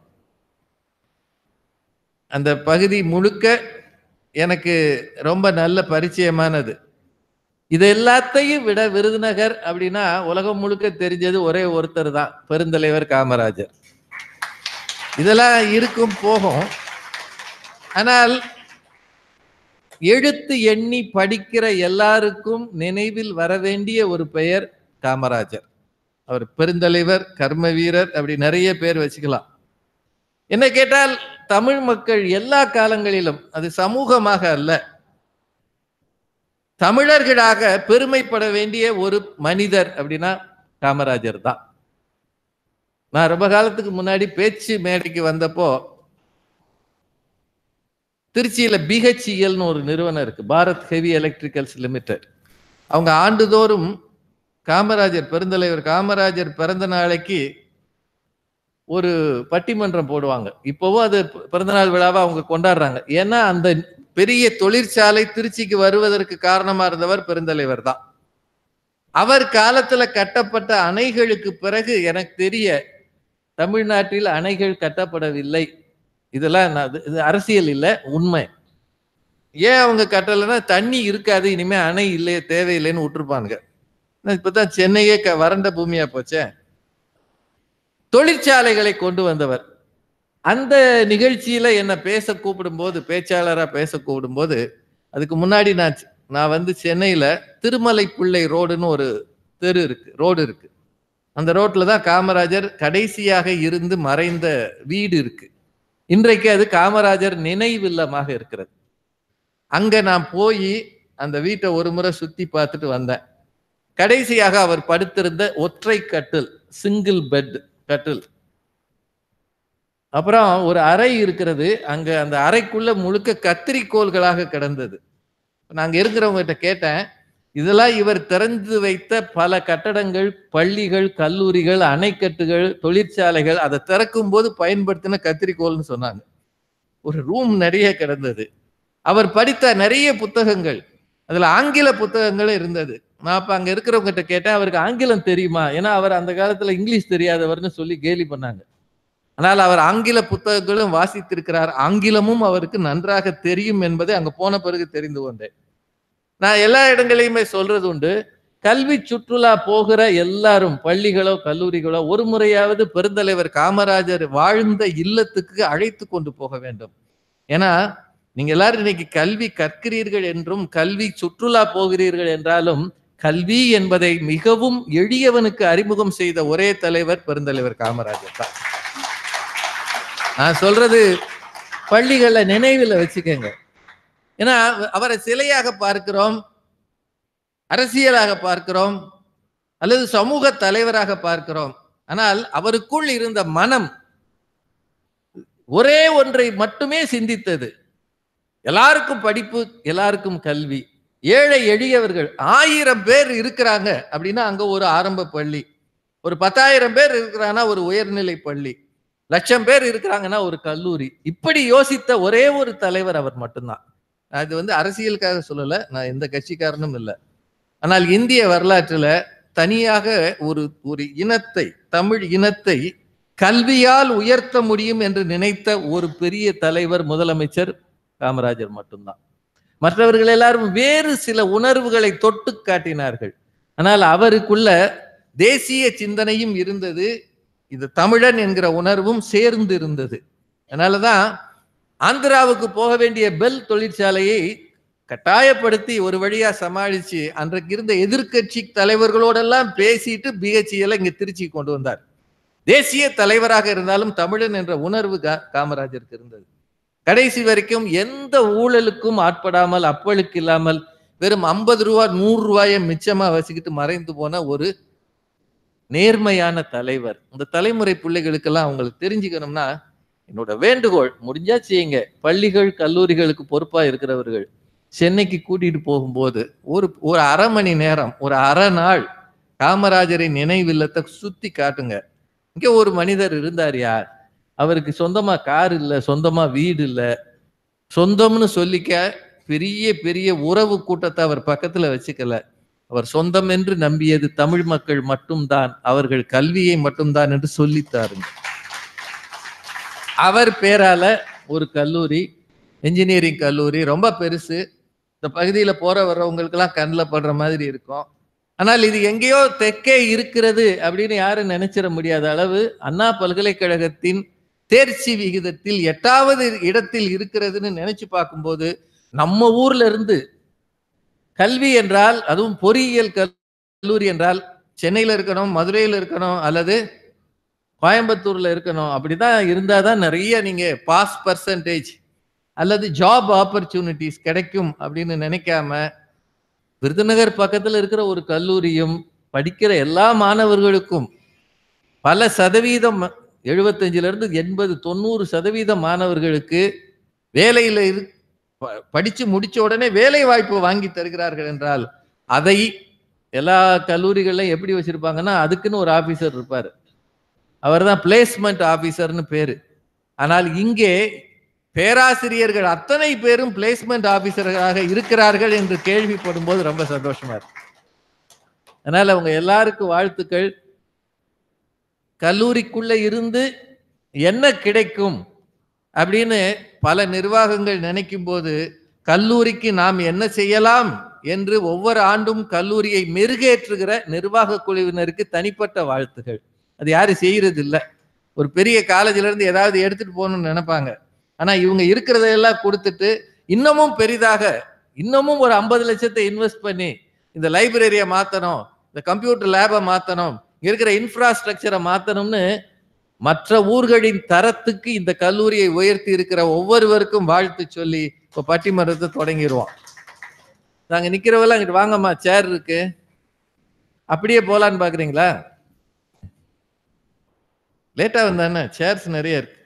Speaker 5: அந்த பகுதி முழுக்க எனக்கு ரொம்ப நல்ல பரிச்சயமானது இது எல்லாத்தையும் விட விருதுநகர் அப்படின்னா உலகம் முழுக்க தெரிஞ்சது ஒரே ஒருத்தர் தான் பெருந்தலைவர் காமராஜர் இதெல்லாம் இருக்கும் போகும் ஆனால் எழுத்து எண்ணி படிக்கிற எல்லாருக்கும் நினைவில் வர வேண்டிய ஒரு பெயர் காமராஜர் அவர் பெருந்தலைவர் கர்ம வீரர் அப்படி நிறைய பேர் வச்சுக்கலாம் என்ன கேட்டால் தமிழ் மக்கள் எல்லா காலங்களிலும் அது சமூகமாக அல்ல தமிழர்களாக பெருமைப்பட வேண்டிய ஒரு மனிதர் அப்படின்னா காமராஜர் தான் நான் ரொம்ப காலத்துக்கு முன்னாடி பேச்சு மேடைக்கு வந்தப்போ திருச்சியில பிஹெச்இஎல்னு ஒரு நிறுவனம் இருக்கு பாரத் ஹெவி எலக்ட்ரிக்கல்ஸ் லிமிடெட் அவங்க ஆண்டுதோறும் காமராஜர் பெருந்தலைவர் காமராஜர் பிறந்த நாளைக்கு ஒரு பட்டிமன்றம் போடுவாங்க இப்போவும் அது பிறந்தநாள் விழாவை அவங்க கொண்டாடுறாங்க ஏன்னா அந்த பெரிய தொழிற்சாலை திருச்சிக்கு வருவதற்கு காரணமா இருந்தவர் பெருந்தலைவர் தான் அவர் காலத்துல கட்டப்பட்ட அணைகளுக்கு பிறகு எனக்கு தெரிய தமிழ்நாட்டில் அணைகள் கட்டப்படவில்லை இதெல்லாம் நான் இது- இது அரசியல் இல்லை உண்மை ஏன் அவங்க கட்டலைன்னா தண்ணி இருக்காது இனிமே அணை இல்லையே தேவையில்லைன்னு விட்டுருப்பானுங்க ஆனா இப்பதான் சென்னையே க- வறண்ட பூமியா போச்சே தொழிற்சாலைகளை கொண்டு வந்தவர் அந்த நிகழ்ச்சியில என்ன பேச கூப்பிடும்போது பேச்சாளரா பேச கூப்பிடும்போது அதுக்கு முன்னாடி நான் செ- நான் வந்து சென்னையில திருமலை பிள்ளை ரோடுன்னு ஒரு தெரு இருக்கு ரோடு இருக்கு அந்த ரோட்ல தான் காமராஜர் கடைசியாக இருந்து மறைந்த வீடு இருக்கு இன்றைக்கு அது காமராஜர் நினைவில்லமாக இருக்கிறது அங்க நான் போய் அந்த வீட்டை ஒரு முறை சுத்தி பார்த்துட்டு வந்தேன் கடைசியாக அவர் படுத்திருந்த ஒற்றை கட்டில் சிங்கிள் பெட் கட்டில் அப்புறம் ஒரு அறை இருக்கிறது அங்க அந்த அறைக்குள்ள முழுக்க கத்திரிக்கோள்களாக கிடந்தது நாங்க இருக்கிறவங்ககிட்ட கேட்டேன் இதெல்லாம் இவர் திறந்து வைத்த பல கட்டடங்கள் பள்ளிகள் கல்லூரிகள் அணைக்கட்டுகள் தொழிற்சாலைகள் அதை திறக்கும் போது பயன்படுத்தின கத்திரிக்கோல்னு சொன்னாங்க ஒரு ரூம் நிறைய கிடந்தது அவர் படித்த நிறைய புத்தகங்கள் அதுல ஆங்கில புத்தகங்களும் இருந்தது நான் அப்ப அங்க இருக்கிறவங்ககிட்ட கேட்டேன் அவருக்கு ஆங்கிலம் தெரியுமா ஏன்னா அவர் அந்த காலத்துல இங்கிலீஷ் தெரியாதவர்னு சொல்லி கேலி பண்ணாங்க ஆனால் அவர் ஆங்கில புத்தகங்களும் வாசித்திருக்கிறார் ஆங்கிலமும் அவருக்கு நன்றாக தெரியும் என்பதை அங்க போன பிறகு தெரிந்து கொண்டேன் நான் எல்லா இடங்களையுமே சொல்றது உண்டு கல்வி சுற்றுலா போகிற எல்லாரும் பள்ளிகளோ கல்லூரிகளோ ஒரு முறையாவது பெருந்தலைவர் காமராஜர் வாழ்ந்த இல்லத்துக்கு அழைத்து கொண்டு போக வேண்டும் ஏன்னா நீங்க எல்லாரும் இன்னைக்கு கல்வி கற்கிறீர்கள் என்றும் கல்வி சுற்றுலா போகிறீர்கள் என்றாலும் கல்வி என்பதை மிகவும் எளியவனுக்கு அறிமுகம் செய்த ஒரே தலைவர் பெருந்தலைவர் காமராஜர் தான் நான் சொல்றது பள்ளிகளை நினைவில் வச்சுக்கோங்க ஏன்னா அவரை சிலையாக பார்க்கிறோம் அரசியலாக பார்க்கிறோம் அல்லது சமூக தலைவராக பார்க்கிறோம் ஆனால் அவருக்குள் இருந்த மனம் ஒரே ஒன்றை மட்டுமே சிந்தித்தது எல்லாருக்கும் படிப்பு எல்லாருக்கும் கல்வி ஏழை எளியவர்கள் ஆயிரம் பேர் இருக்கிறாங்க அப்படின்னா அங்க ஒரு ஆரம்ப பள்ளி ஒரு பத்தாயிரம் பேர் இருக்கிறாங்கன்னா ஒரு உயர்நிலை பள்ளி லட்சம் பேர் இருக்கிறாங்கன்னா ஒரு கல்லூரி இப்படி யோசித்த ஒரே ஒரு தலைவர் அவர் மட்டும்தான் நான் இது வந்து அரசியலுக்காக சொல்லல நான் எந்த கட்சிக்காரனும் இல்லை ஆனால் இந்திய வரலாற்றுல தனியாக ஒரு ஒரு இனத்தை தமிழ் இனத்தை கல்வியால் உயர்த்த முடியும் என்று நினைத்த ஒரு பெரிய தலைவர் முதலமைச்சர் காமராஜர் மட்டும்தான் மற்றவர்கள் எல்லாரும் வேறு சில உணர்வுகளை தொட்டு காட்டினார்கள் ஆனால் அவருக்குள்ள தேசிய சிந்தனையும் இருந்தது இது தமிழன் என்கிற உணர்வும் சேர்ந்து இருந்தது அதனாலதான் ஆந்திராவுக்கு போக வேண்டிய பெல் தொழிற்சாலையை கட்டாயப்படுத்தி ஒரு வழியா சமாளிச்சு அன்றைக்கு இருந்த எதிர்க்கட்சி தலைவர்களோடெல்லாம் பேசிட்டு பிஹெச்இல இங்க திருச்சி கொண்டு வந்தார் தேசிய தலைவராக இருந்தாலும் தமிழன் என்ற உணர்வு கா- காமராஜருக்கு இருந்தது கடைசி வரைக்கும் எந்த ஊழலுக்கும் ஆட்படாமல் அப்பழுக்கு இல்லாமல் வெறும் ஐம்பது ரூபா நூறு ரூபாயை மிச்சமா வச்சுக்கிட்டு மறைந்து போன ஒரு நேர்மையான தலைவர் இந்த தலைமுறை பிள்ளைகளுக்கெல்லாம் அவங்களுக்கு தெரிஞ்சுக்கணும்னா என்னோட வேண்டுகோள் முடிஞ்சா செய்யுங்க பள்ளிகள் கல்லூரிகளுக்கு பொறுப்பா இருக்கிறவர்கள் சென்னைக்கு கூட்டிட்டு போகும்போது ஒரு ஒரு அரை மணி நேரம் ஒரு அரை நாள் காமராஜரின் நினைவில்லத்தை சுத்தி காட்டுங்க இங்க ஒரு மனிதர் இருந்தார் யார் அவருக்கு சொந்தமா கார் இல்ல சொந்தமா வீடு இல்ல சொந்தம்னு சொல்லிக்க பெரிய பெரிய உறவு கூட்டத்தை அவர் பக்கத்துல வச்சுக்கல அவர் சொந்தம் என்று நம்பியது தமிழ் மக்கள் மட்டும்தான் அவர்கள் கல்வியை மட்டும்தான் என்று சொல்லித்தாருங்க அவர் பேரால ஒரு கல்லூரி இன்ஜினியரிங் கல்லூரி ரொம்ப பெருசு இந்த பகுதியில போற வர்றவங்களுக்கெல்லாம் கண்ணில் படுற மாதிரி இருக்கும் ஆனால் இது எங்கேயோ தெற்கே இருக்கிறது அப்படின்னு யாரும் நினைச்சிட முடியாத அளவு அண்ணா பல்கலைக்கழகத்தின் தேர்ச்சி விகிதத்தில் எட்டாவது இடத்தில் இருக்கிறதுன்னு நினைச்சு பார்க்கும்போது நம்ம ஊர்ல இருந்து கல்வி என்றால் அதுவும் பொறியியல் கல்லூரி என்றால் சென்னையில இருக்கணும் மதுரையில இருக்கணும் அல்லது கோயம்புத்தூர்ல இருக்கணும் அப்படிதான் இருந்தாதான் நிறைய நீங்க பாஸ் பர்சன்டேஜ் அல்லது ஜாப் ஆப்பர்ச்சுனிட்டிஸ் கிடைக்கும் அப்படின்னு நினைக்காம விருதுநகர் பக்கத்துல இருக்கிற ஒரு கல்லூரியும் படிக்கிற எல்லா மாணவர்களுக்கும் பல சதவீதம் எழுபத்தஞ்சுல இருந்து எண்பது தொண்ணூறு சதவீத மாணவர்களுக்கு வேலையில இரு ப- படிச்சு முடிச்ச உடனே வேலை வாய்ப்பு வாங்கி தருகிறார்கள் என்றால் அதை எல்லா கல்லூரிகள்லையும் எப்படி வச்சிருப்பாங்கன்னா அதுக்குன்னு ஒரு ஆபீசர் இருப்பாரு அவர்தான் பிளேஸ்மெண்ட் ஆபீசர்னு பேரு ஆனால் இங்கே பேராசிரியர்கள் அத்தனை பேரும் பிளேஸ்மெண்ட் ஆபீசர்களாக இருக்கிறார்கள் என்று கேள்விப்படும் போது ரொம்ப சந்தோஷமா இருக்கு அதனால அவங்க எல்லாருக்கும் வாழ்த்துக்கள் கல்லூரிக்குள்ள இருந்து என்ன கிடைக்கும் அப்படின்னு பல நிர்வாகங்கள் நினைக்கும் போது கல்லூரிக்கு நாம் என்ன செய்யலாம் என்று ஒவ்வொரு ஆண்டும் கல்லூரியை மெருகேற்றுகிற நிர்வாக குழுவினருக்கு தனிப்பட்ட வாழ்த்துகள் அது யாரும் செய்யறது இல்ல ஒரு பெரிய காலேஜ்ல இருந்து ஏதாவது எடுத்துட்டு போகணும்னு நினைப்பாங்க ஆனா இவங்க இருக்கிறதையெல்லாம் கொடுத்துட்டு இன்னமும் பெரிதாக இன்னமும் ஒரு ஐம்பது லட்சத்தை இன்வெஸ்ட் பண்ணி இந்த லைப்ரரியை மாத்தணும் இந்த கம்ப்யூட்டர் லேபை மாத்தணும் இங்க இருக்கிற இன்ஃப்ராஸ்ட்ரக்சரை மாத்தணும்னு மற்ற ஊர்களின் தரத்துக்கு இந்த கல்லூரியை உயர்த்தி இருக்கிற ஒவ்வொருவருக்கும் வாழ்த்து சொல்லி இப்ப பட்டிமன்றத்தை தொடங்கிடுவோம் நாங்க நிக்கிறவெல்லாம் இங்கிட்டு வாங்கம்மா சேர் இருக்கு அப்படியே போலான்னு பாக்குறீங்களா லேட்டா வந்தானே சேர்ஸ் நிறைய இருக்கு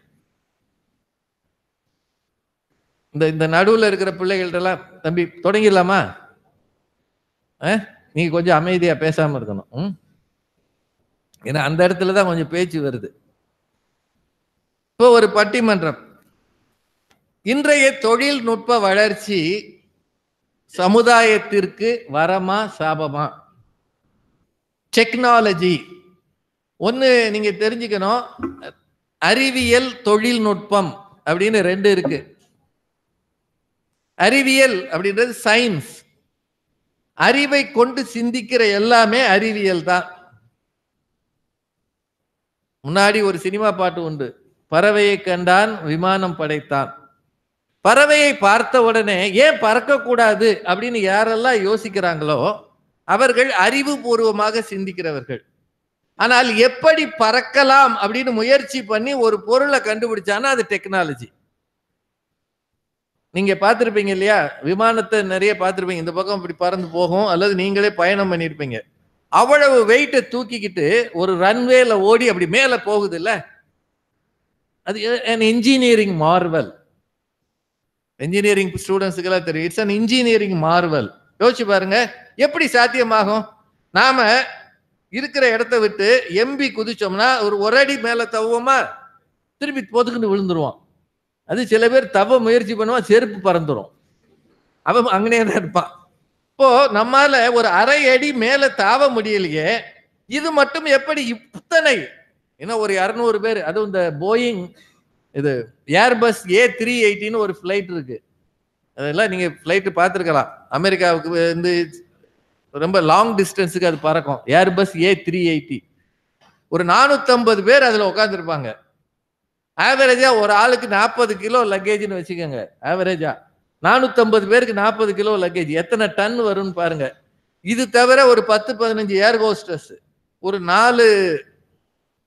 Speaker 5: இந்த இந்த நடுவுல இருக்கிற பிள்ளைகள்ட்ட எல்லாம் தம்பி தொடங்கிடலாமா அஹ்? நீங்க கொஞ்சம் அமைதியா பேசாம இருக்கணும் ம்? ஏன்னா அந்த இடத்துல தான் கொஞ்சம் பேச்சு வருது இப்போ ஒரு பட்டிமன்றம் இன்றைய தொழில்நுட்ப வளர்ச்சி சமுதாயத்திற்கு வரமா சாபமா டெக்னாலஜி ஒன்னு நீங்க தெரிஞ்சுக்கணும் அறிவியல் தொழில்நுட்பம் அப்படின்னு ரெண்டு இருக்கு அறிவியல் அப்படின்றது சயின்ஸ் அறிவை கொண்டு சிந்திக்கிற எல்லாமே அறிவியல் தான் முன்னாடி ஒரு சினிமா பாட்டு உண்டு பறவையை கண்டான் விமானம் படைத்தான் பறவையை பார்த்த உடனே ஏன் பறக்க கூடாது அப்படின்னு யாரெல்லாம் யோசிக்கிறாங்களோ அவர்கள் அறிவுபூர்வமாக சிந்திக்கிறவர்கள் ஆனால் எப்படி பறக்கலாம் அப்படின்னு முயற்சி பண்ணி ஒரு பொருளை கண்டுபிடிச்சானா அது டெக்னாலஜி நீங்க பார்த்திருப்பீங்க இல்லையா விமானத்தை நிறைய பார்த்திருப்பீங்க இந்த பக்கம் இப்படி பறந்து போகும் அல்லது நீங்களே பயணம் பண்ணியிருப்பீங்க அவ்வளவு வெயிட்டை தூக்கிக்கிட்டு ஒரு ரன்வேல ஓடி அப்படி மேல போகுது இல்ல அது இன்ஜினியரிங் மார்வல் இன்ஜினியரிங் ஸ்டூடெண்ட்ஸுக்கெல்லாம் தெரியும் இட்ஸ் அன் இன்ஜினியரிங் மார்வல் யோசிச்சு பாருங்க எப்படி சாத்தியமாகும் நாம இருக்கிற இடத்த விட்டு எம்பி குதிச்சோம்னா ஒரு ஒரு அடி மேல தவுவோமா திருப்பி பொதுக்குன்னு விழுந்துருவான் அது சில பேர் தவ முயற்சி பண்ணுவான் செருப்பு பறந்துரும் அவன் அங்கனே தான் இருப்பான் இப்போ நம்மால ஒரு அரை அடி மேல தாவ முடியலையே இது மட்டும் எப்படி இத்தனை ஏன்னா ஒரு இரநூறு பேர் அதுவும் இந்த போயிங் இது ஏர்பஸ் ஏ த்ரீ எயிட்டின்னு ஒரு ஃப்ளைட் இருக்கு அதெல்லாம் நீங்க ஃப்ளைட்டு பார்த்துருக்கலாம் அமெரிக்காவுக்கு வந்து ரொம்ப லாங் டிஸ்டன்ஸுக்கு அது பறக்கும் ஏர்பஸ் ஏ த்ரீ எயிட்டி ஒரு நானூத்தம்பது பேர் அதுல உட்காந்துருப்பாங்க ஆவரேஜா ஒரு ஆளுக்கு நாற்பது கிலோ லக்கேஜ்னு வச்சுக்கோங்க ஆவரேஜா நானூத்தம்பது பேருக்கு நாற்பது கிலோ லக்கேஜ் எத்தனை டன் வரும்னு பாருங்க இது தவிர ஒரு பத்து பதினஞ்சு ஏர் ஹோஸ்டஸ் ஒரு நாலு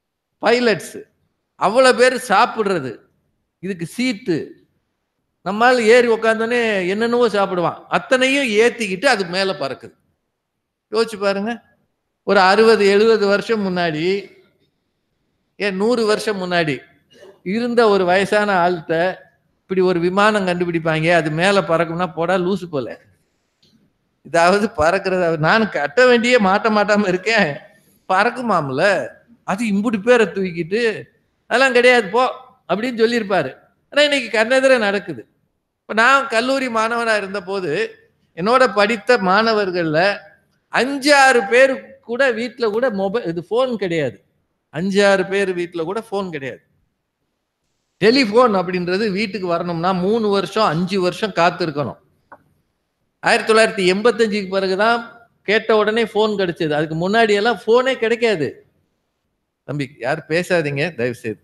Speaker 5: பைலட்ஸ் அவ்வளோ பேர் சாப்பிடுறது இதுக்கு சீட்டு நம்மால் ஏறி உக்காந்தோடனே என்னென்னவோ சாப்பிடுவான் அத்தனையும் ஏத்திக்கிட்டு அது மேலே பறக்குது யோசிச்சு பாருங்க ஒரு அறுபது எழுபது வருஷம் முன்னாடி ஏன் நூறு வருஷம் முன்னாடி இருந்த ஒரு வயசான ஆள்கிட்ட இப்படி ஒரு விமானம் கண்டுபிடிப்பாங்க அது மேலே பறக்கும்னா போடா லூசு போல இதாவது பறக்கிறத நான் கட்ட வேண்டிய மாட்ட மாட்டாம இருக்கேன் பறக்குமாம்ல அது இம்புட்டு பேரை தூக்கிட்டு அதெல்லாம் கிடையாது போ அப்படின்னு சொல்லியிருப்பாரு ஆனா இன்னைக்கு கண்ணெதிர நடக்குது இப்ப நான் கல்லூரி மாணவனா இருந்த போது என்னோட படித்த மாணவர்கள்ல அஞ்சாறு பேர் கூட வீட்ல கூட மொபைல் இது ஃபோன் கிடையாது அஞ்சாறு பேர் வீட்ல கூட ஃபோன் கிடையாது டெலிஃபோன் அப்படின்றது வீட்டுக்கு வரணும்னா மூணு வருஷம் அஞ்சு வருஷம் காத்திருக்கணும் ஆயிரத்தி தொள்ளாயிரத்தி எண்பத்தஞ்சுக்கு பிறகுதான் கேட்ட உடனே ஃபோன் கிடைச்சது அதுக்கு முன்னாடி எல்லாம் ஃபோனே கிடைக்காது தம்பி யார் பேசாதீங்க தயவு செய்து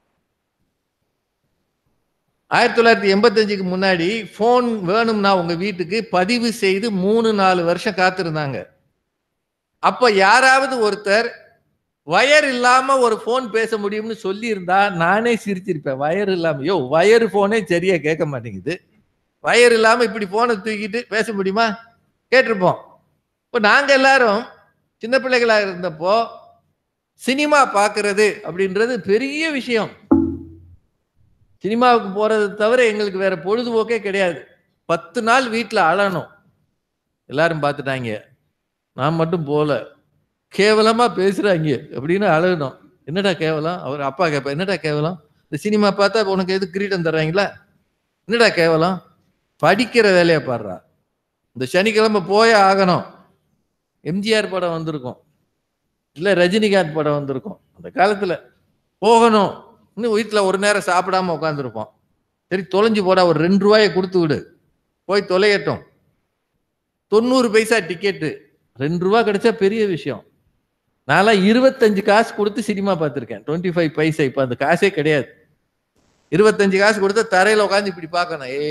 Speaker 5: ஆயிரத்தி தொள்ளாயிரத்தி எண்பத்தஞ்சுக்கு முன்னாடி ஃபோன் வேணும்னா உங்க வீட்டுக்கு பதிவு செய்து மூணு நாலு வருஷம் காத்திருந்தாங்க அப்ப யாராவது ஒருத்தர் வயர் இல்லாம ஒரு ஃபோன் பேச முடியும்னு சொல்லி இருந்தா நானே சிரிச்சிருப்பேன் வயர் இல்லாம யோ வயர் ஃபோனே சரியா கேட்க மாட்டேங்குது வயர் இல்லாம இப்படி போனை தூக்கிட்டு பேச முடியுமா கேட்டிருப்போம் இப்போ நாங்க எல்லாரும் சின்ன பிள்ளைகளா இருந்தப்போ சினிமா பார்க்கிறது அப்படின்றது பெரிய விஷயம் சினிமாவுக்கு போறது தவிர எங்களுக்கு வேற பொழுதுபோக்கே கிடையாது பத்து நாள் வீட்டில் அழணும் எல்லாரும் பார்த்துட்டாங்க நான் மட்டும் போல கேவலமா பேசுறாங்க அப்படின்னு அழகணும் என்னடா கேவலம் அவர் அப்பா கேட்பா என்னடா கேவலம் இந்த சினிமா பார்த்தா உனக்கு எது கிரீடம் தர்றாங்களா என்னடா கேவலம் படிக்கிற வேலையை பாடுறா இந்த சனிக்கிழமை போயே ஆகணும் எம்ஜிஆர் படம் வந்திருக்கும் இல்லை ரஜினிகாந்த் படம் வந்திருக்கும் அந்த காலத்துல போகணும் இன்னும் வீட்டில் ஒரு நேரம் சாப்பிடாம உட்காந்துருப்போம் சரி தொலைஞ்சு போடா ஒரு ரெண்டு ரூபாயை கொடுத்து விடு போய் தொலையட்டும் தொண்ணூறு பைசா டிக்கெட்டு ரெண்டு ரூபா கிடைச்சா பெரிய விஷயம் நான்லாம் இருபத்தஞ்சு காசு கொடுத்து சினிமா பார்த்துருக்கேன் டுவெண்ட்டி ஃபைவ் பைசா இப்போ அந்த காசே கிடையாது இருபத்தஞ்சு காசு கொடுத்தா தரையில உட்காந்து இப்படி பார்க்கணும் ஏ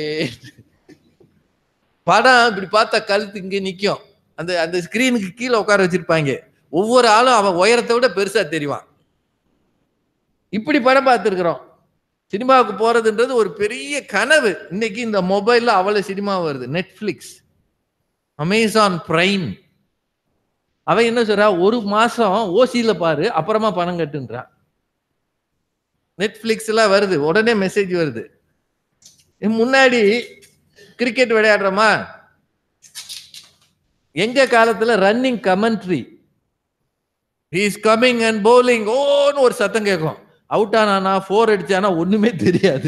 Speaker 5: படம் இப்படி பார்த்தா கழுத்து இங்கே நிற்கும் அந்த அந்த ஸ்கிரீனுக்கு கீழே உட்கார வச்சிருப்பாங்க ஒவ்வொரு ஆளும் அவன் உயரத்தை விட பெருசா தெரிவான் இப்படி படம் பார்த்துருக்குறோம் சினிமாவுக்கு போறதுன்றது ஒரு பெரிய கனவு இன்னைக்கு இந்த மொபைல்ல அவ்வளவு சினிமா வருது நெட்ஃபிளிக்ஸ் அமேசான் பிரைம் அவன் என்ன சொல்றா ஒரு மாசம் ஓசியில பாரு அப்புறமா பணம் கட்டுன்றா நெட்ஃபிளிக்ஸ் எல்லாம் வருது உடனே மெசேஜ் வருது முன்னாடி கிரிக்கெட் விளையாடுறோமா எங்க காலத்துல running commentary is coming and bowling ஓன்னு ஒரு சத்தம் கேட்கும் அவுட் ஆனானா ஃபோர் அடிச்சானா ஒண்ணுமே தெரியாது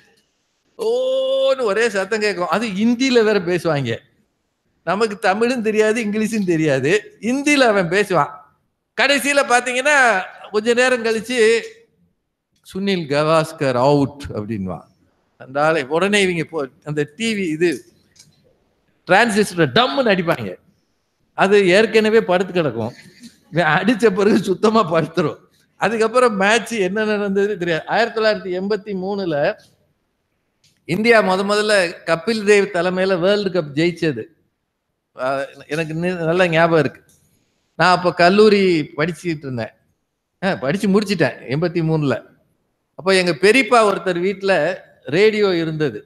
Speaker 5: ஓன்னு ஒரே சத்தம் கேட்கும் அது ஹிந்தியில வேற பேசுவாங்க நமக்கு தமிழும் தெரியாது இங்கிலீஷும் தெரியாது ஹிந்தியில அவன் பேசுவான் கடைசியில பாத்தீங்கன்னா கொஞ்ச நேரம் கழிச்சு சுனில் கவாஸ்கர் அவுட் அப்படின்வான் அந்த ஆளை உடனே இவங்க போ அந்த டிவி இது டிரான்சிஸ்டர் டம்முன்னு அடிப்பாங்க அது ஏற்கனவே படுத்து கிடக்கும் இவன் அடிச்ச பிறகு சுத்தமா படுத்துரும் அதுக்கப்புறம் மேட்ச் என்ன நடந்தது தெரியாது ஆயிரத்தி தொள்ளாயிரத்தி எண்பத்தி மூணுல இந்தியா முத முதல்ல கபில் தேவ் தலைமையில வேர்ல்டு கப் ஜெயிச்சது அஹ் எனக்கு நி- நல்ல ஞாபகம் இருக்கு நான் அப்போ கல்லூரி படிச்சுட்டு இருந்தேன் அஹ் படிச்சு முடிச்சிட்டேன் எண்பத்தி மூணுல அப்போ எங்க பெரியப்பா ஒருத்தர் வீட்டுல ரேடியோ இருந்தது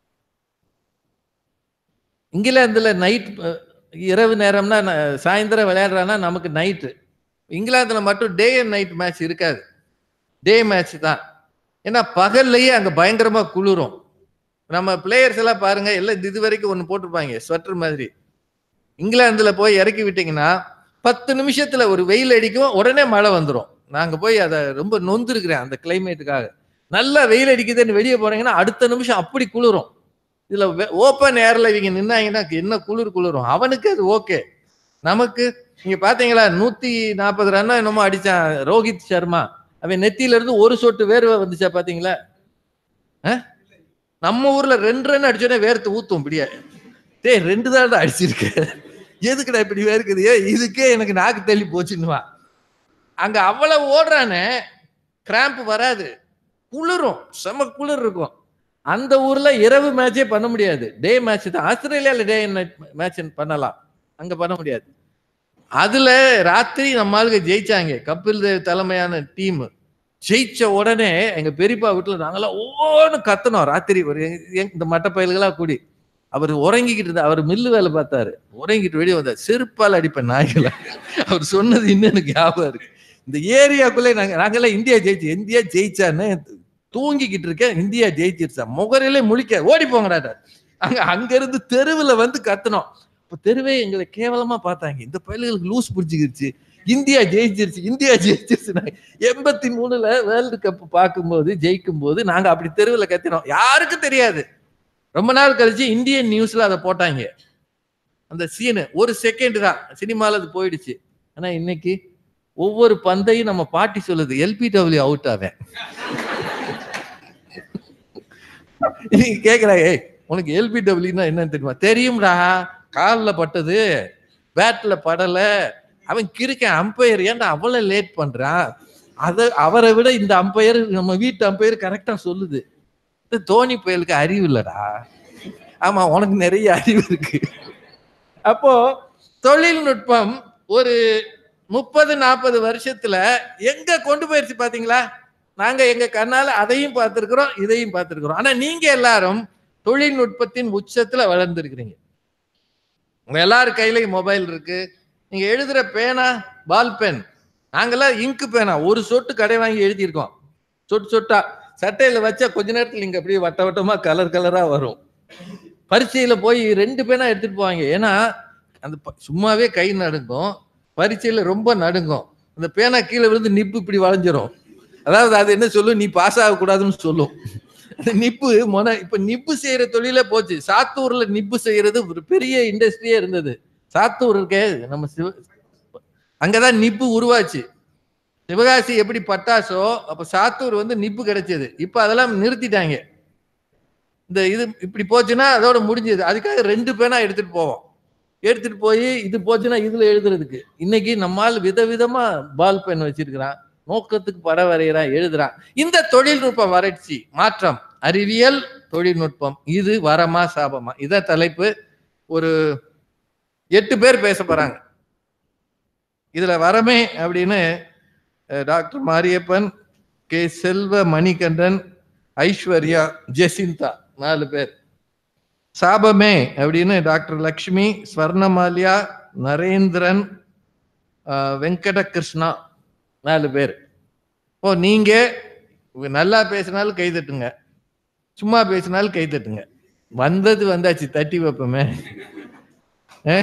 Speaker 5: இங்கிலாந்துல நைட் இரவு நேரம்னா ந- சாயந்தரம் விளையாடுறான்னா நமக்கு நைட்டு இங்கிலாந்துல மட்டும் டே அண்ட் நைட் மேட்ச் இருக்காது டே மேட்ச் தான் ஏன்னா பகல்லையே அங்க பயங்கரமா குளிரும் நம்ம பிளேயர்ஸ் எல்லாம் பாருங்க எல்லாம் இது வரைக்கும் ஒன்று போட்டிருப்பாங்க ஸ்வெட்டர் மாதிரி இங்கிலாந்துல போய் இறக்கி விட்டீங்கன்னா பத்து நிமிஷத்துல ஒரு வெயில் அடிக்கும் உடனே மழை வந்துடும் நாங்க போய் அதை ரொம்ப நொந்திருக்கிறேன் அந்த கிளைமேட்டுக்காக நல்லா வெயில் அடிக்குதுன்னு வெளியே போறீங்கன்னா அடுத்த நிமிஷம் அப்படி குளிரும் இதுல ஓப்பன் ஏர்ல இவங்க நின்னாங்கன்னா என்ன குளிர் குளிரும் அவனுக்கு அது ஓகே நமக்கு நீங்க பாத்தீங்களா நூத்தி நாற்பது ரன்னா என்னமோ அடிச்சான் ரோஹித் சர்மா அவன் நெத்தியில இருந்து ஒரு சொட்டு வேர்வை வந்துச்சா பாத்தீங்களா அஹ்? நம்ம ஊர்ல ரெண்டு ரன் அடிச்சோடனே வேர்த்து ஊத்தும் இப்படியே டேய் ரெண்டு தான் அடிச்சிருக்க எதுக்குடா இப்படி வேர்க்குது ஏ இதுக்கே எனக்கு நாக்கு தள்ளி போச்சுன்னுவா அங்க அவ்வளவு ஓடுறானே கிராம்ப் வராது குளிரும் செம குளிர் இருக்கும் அந்த ஊர்ல இரவு மேட்சே பண்ண முடியாது டே மேட்ச் தான் ஆஸ்திரேலியால டே நைட் மேட்ச் பண்ணலாம் அங்க பண்ண முடியாது அதுல ராத்திரி நம்ம ஆளுங்க ஜெயிச்சாங்க கபில் தேவ் தலைமையான டீம் ஜெயிச்ச உடனே எங்க பெரியப்பா வீட்டுல நாங்கெல்லாம் ஓன்னு கத்தனோம் ராத்திரி ஒரு எங்க- இந்த மட்ட பயல்களா கூடி அவர் உறங்கிக்கிட்டு இருந்தா அவர் மில்லு வேலை பார்த்தாரு உறங்கிட்டு வெளியே வந்தார் செருப்பால் அடிப்பேன் நாய்களை அவர் சொன்னது இன்னும் எனக்கு ஞாபகம் இருக்கு இந்த ஏரியாக்குள்ளே நாங்க நாங்கெல்லாம் இந்தியா ஜெயிச்சு இந்தியா ஜெயிச்சான்னு தூங்கிக்கிட்டு இருக்கேன் இந்தியா ஜெயிச்சிருச்சா முகரிலே முழிக்க ஓடி போங்கடா அங்க அங்க இருந்து தெருவுல வந்து கத்துனோம் இப்ப தெருவே எங்களை கேவலமா பார்த்தாங்க இந்த பயல்களுக்கு லூஸ் பிடிச்சிக்கிருச்சு இந்தியா ஜெயிச்சிருச்சு இந்தியா ஜெயிச்சிருச்சு எண்பத்தி மூணுல வேர்ல்டு கப் பார்க்கும்போது ஜெயிக்கும் போது நாங்க அப்படி தெருவுல கத்தினோம் யாருக்கும் தெரியாது ரொம்ப நாள் கழிச்சு இந்தியன் நியூஸ்ல அதை போட்டாங்க அந்த சீனு ஒரு செகண்ட் தான் சினிமால அது போயிடுச்சு ஆனா இன்னைக்கு ஒவ்வொரு பந்தையும் நம்ம பாட்டி சொல்லுது எல்பிடபிள்யூ அவுட் ஆவேன் நீங்க கேக்குறாங்க ஏய் உனக்கு எல்பிடபிள்யூனா என்னன்னு தெரியுமா தெரியும்டா காலில் பட்டது பேட்ல படல அவன் கிறுக்கன் அம்பையர் ஏன்டா அவ்வளவு லேட் பண்றான் அத அவரை விட இந்த அம்பையர் நம்ம வீட்டு அம்பையர் கரெக்டா சொல்லுது இந்த தோனி புயலுக்கு அறிவு இல்லடா ஆமா உனக்கு நிறைய அறிவு இருக்கு அப்போ தொழில்நுட்பம் ஒரு முப்பது நாற்பது வருஷத்துல எங்க கொண்டு போயிருச்சு பாத்தீங்களா நாங்க எங்க கண்ணால அதையும் பார்த்திருக்கிறோம் இதையும் பார்த்திருக்கிறோம் ஆனா நீங்க எல்லாரும் தொழில்நுட்பத்தின் உச்சத்துல வளர்ந்துருக்கிறீங்க உங்க எல்லார் கையிலயும் மொபைல் இருக்கு நீங்க எழுதுற பேனா பால் பென் நாங்கெல்லாம் இங்கு பேனா ஒரு சொட்டு கடை வாங்கி எழுதியிருக்கோம் சொட்டு சொட்டா சட்டையில வச்சா கொஞ்ச நேரத்துல நீங்க அப்படியே வட்ட வட்டமா கலர் கலரா வரும் பரீட்சையில போய் ரெண்டு பேனா எடுத்துட்டு போவாங்க ஏன்னா அந்த ப- சும்மாவே கை நடுங்கும் பரீட்சையில ரொம்ப நடுங்கும் அந்த பேனா கீழே விழுந்து நிப்பு இப்படி வளைஞ்சிரும் அதாவது அது என்ன சொல்லும் நீ பாஸ் ஆகக்கூடாதுன்னு சொல்லும் அந்த நிப்பு மொன இப்ப நிப்பு செய்யற தொழிலே போச்சு சாத்தூர்ல நிப்பு செய்யறது ஒரு பெரிய இண்டஸ்ட்ரியே இருந்தது சாத்தூர் இருக்கே நம்ம சிவ அங்கதான் நிப்பு உருவாச்சு சிவகாசி எப்படி பட்டாசோ அப்ப சாத்தூர் வந்து நிப்பு கிடைச்சது இப்ப அதெல்லாம் நிறுத்திட்டாங்க இந்த இது இப்படி போச்சுன்னா அதோட முடிஞ்சது அதுக்காக ரெண்டு பேனா எடுத்துட்டு போவோம் எடுத்துட்டு போய் இது போச்சுன்னா இதுல எழுதுறதுக்கு இன்னைக்கு நம்மால் விதவிதமா பால் பென் வச்சிருக்கிறான் நோக்கத்துக்கு படம் வரைகிறான் எழுதுறான் இந்த தொழில்நுட்ப வறட்சி மாற்றம் அறிவியல் தொழில்நுட்பம் இது வரமா சாபமா இத தலைப்பு ஒரு எட்டு பேர் பேச போறாங்க இதுல வரமே அப்படின்னு அஹ், டாக்டர் மாரியப்பன் கே செல்வ மணிகண்டன் ஐஸ்வர்யா ஜெசிந்தா நாலு பேர் சாபமே அப்படின்னு டாக்டர் லக்ஷ்மி ஸ்வர்ணமால்யா நரேந்திரன் அஹ், வெங்கட கிருஷ்ணா நாலு பேர் ஓ நீங்க நல்லா பேசினாலும் கை தட்டுங்க சும்மா பேசினாலும் கை தட்டுங்க வந்தது வந்தாச்சு தட்டி வைப்போமே அஹ்?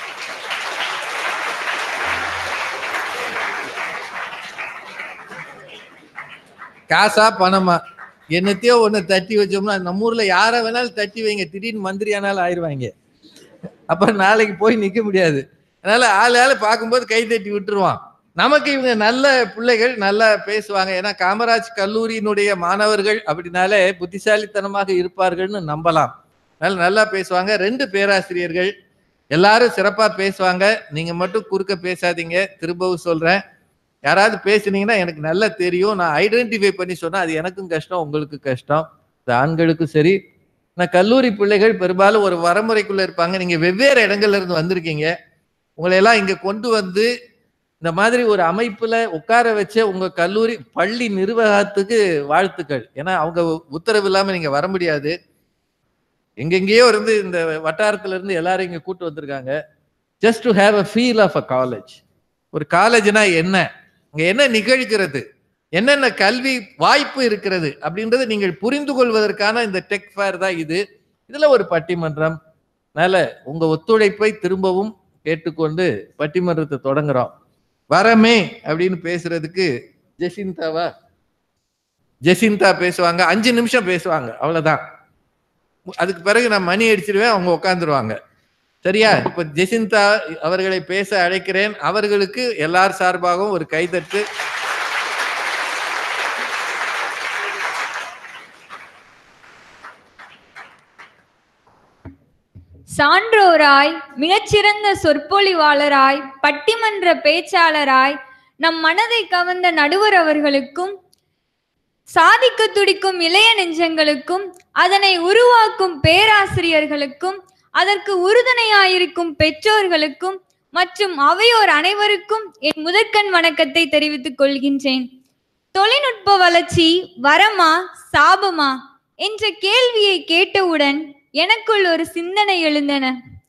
Speaker 5: காசா பணமா என்னத்தையோ ஒண்ணு தட்டி வச்சோம்னா நம்ம ஊர்ல யார வேணாலும் தட்டி வைங்க திடீர்னு மந்திரி ஆனாலும் ஆயிடுவாங்க அப்புறம் நாளைக்கு போய் நிக்க முடியாது அதனால ஆள் ஆளு பார்க்கும்போது கை தட்டி விட்டுருவான் நமக்கு இவங்க நல்ல பிள்ளைகள் நல்லா பேசுவாங்க ஏன்னா காமராஜ் கல்லூரியினுடைய மாணவர்கள் அப்படின்னாலே புத்திசாலித்தனமாக இருப்பார்கள்னு நம்பலாம் அதனால நல்லா பேசுவாங்க ரெண்டு பேராசிரியர்கள் எல்லாரும் சிறப்பா பேசுவாங்க நீங்க மட்டும் குறுக்க பேசாதீங்க திரும்பவும் சொல்றேன் யாராவது பேசுனீங்கன்னா எனக்கு நல்லா தெரியும் நான் ஐடென்டிஃபை பண்ணி சொன்னா அது எனக்கும் கஷ்டம் உங்களுக்கு கஷ்டம் இது ஆண்களுக்கும் சரி நான் கல்லூரி பிள்ளைகள் பெரும்பாலும் ஒரு வரமுறைக்குள்ள இருப்பாங்க நீங்க வெவ்வேறு இடங்கள்ல இருந்து வந்திருக்கீங்க உங்களை எல்லாம் இங்க கொண்டு வந்து இந்த மாதிரி ஒரு அமைப்புல உட்கார வச்ச உங்க கல்லூரி பள்ளி நிர்வாகத்துக்கு வாழ்த்துக்கள் ஏன்னா அவங்க உத்தரவு இல்லாம நீங்க வர முடியாது எங்கெங்கேயோ இருந்து இந்த வட்டாரத்துல இருந்து எல்லாரும் இங்க கூட்டு வந்திருக்காங்க just to have a feel of a college ஒரு காலேஜ்னா என்ன இங்க என்ன நிகழ்கிறது என்னென்ன கல்வி வாய்ப்பு இருக்கிறது அப்படின்றத நீங்கள் புரிந்து கொள்வதற்கான இந்த டெக் ஃபேர் தான் இது இதுல ஒரு பட்டிமன்றம் அதனால உங்க ஒத்துழைப்பை திரும்பவும் கேட்டுக்கொண்டு பட்டிமன்றத்தை தொடங்குறோம் வரமே அப்படின்னு பேசுறதுக்கு ஜெசிந்தாவா ஜெசிந்தா பேசுவாங்க அஞ்சு நிமிஷம் பேசுவாங்க அவ்வளவுதான் அதுக்கு பிறகு நான் மணி அடிச்சிருவேன் அவங்க உட்காந்துருவாங்க சரியா இப்ப ஜெசிந்தா அவர்களை பேச அழைக்கிறேன் அவர்களுக்கு எல்லார் சார்பாகவும் ஒரு கைதட்டு
Speaker 6: சான்றோராய் மிகச்சிறந்த சொற்பொழிவாளராய் பட்டிமன்ற பேச்சாளராய் நம் மனதை கவர்ந்த நடுவர் அவர்களுக்கும் சாதிக்க துடிக்கும் இளைய நெஞ்சங்களுக்கும் அதனை உருவாக்கும் பேராசிரியர்களுக்கும் அதற்கு உறுதுணையாயிருக்கும் பெற்றோர்களுக்கும் மற்றும் அவையோர் அனைவருக்கும் என் முதற்கண் வணக்கத்தை தெரிவித்துக் கொள்கின்றேன் தொழில்நுட்ப வளர்ச்சி வரமா சாபமா என்ற கேள்வியை கேட்டவுடன் எனக்குள் ஒரு சிந்தனை எழுந்தன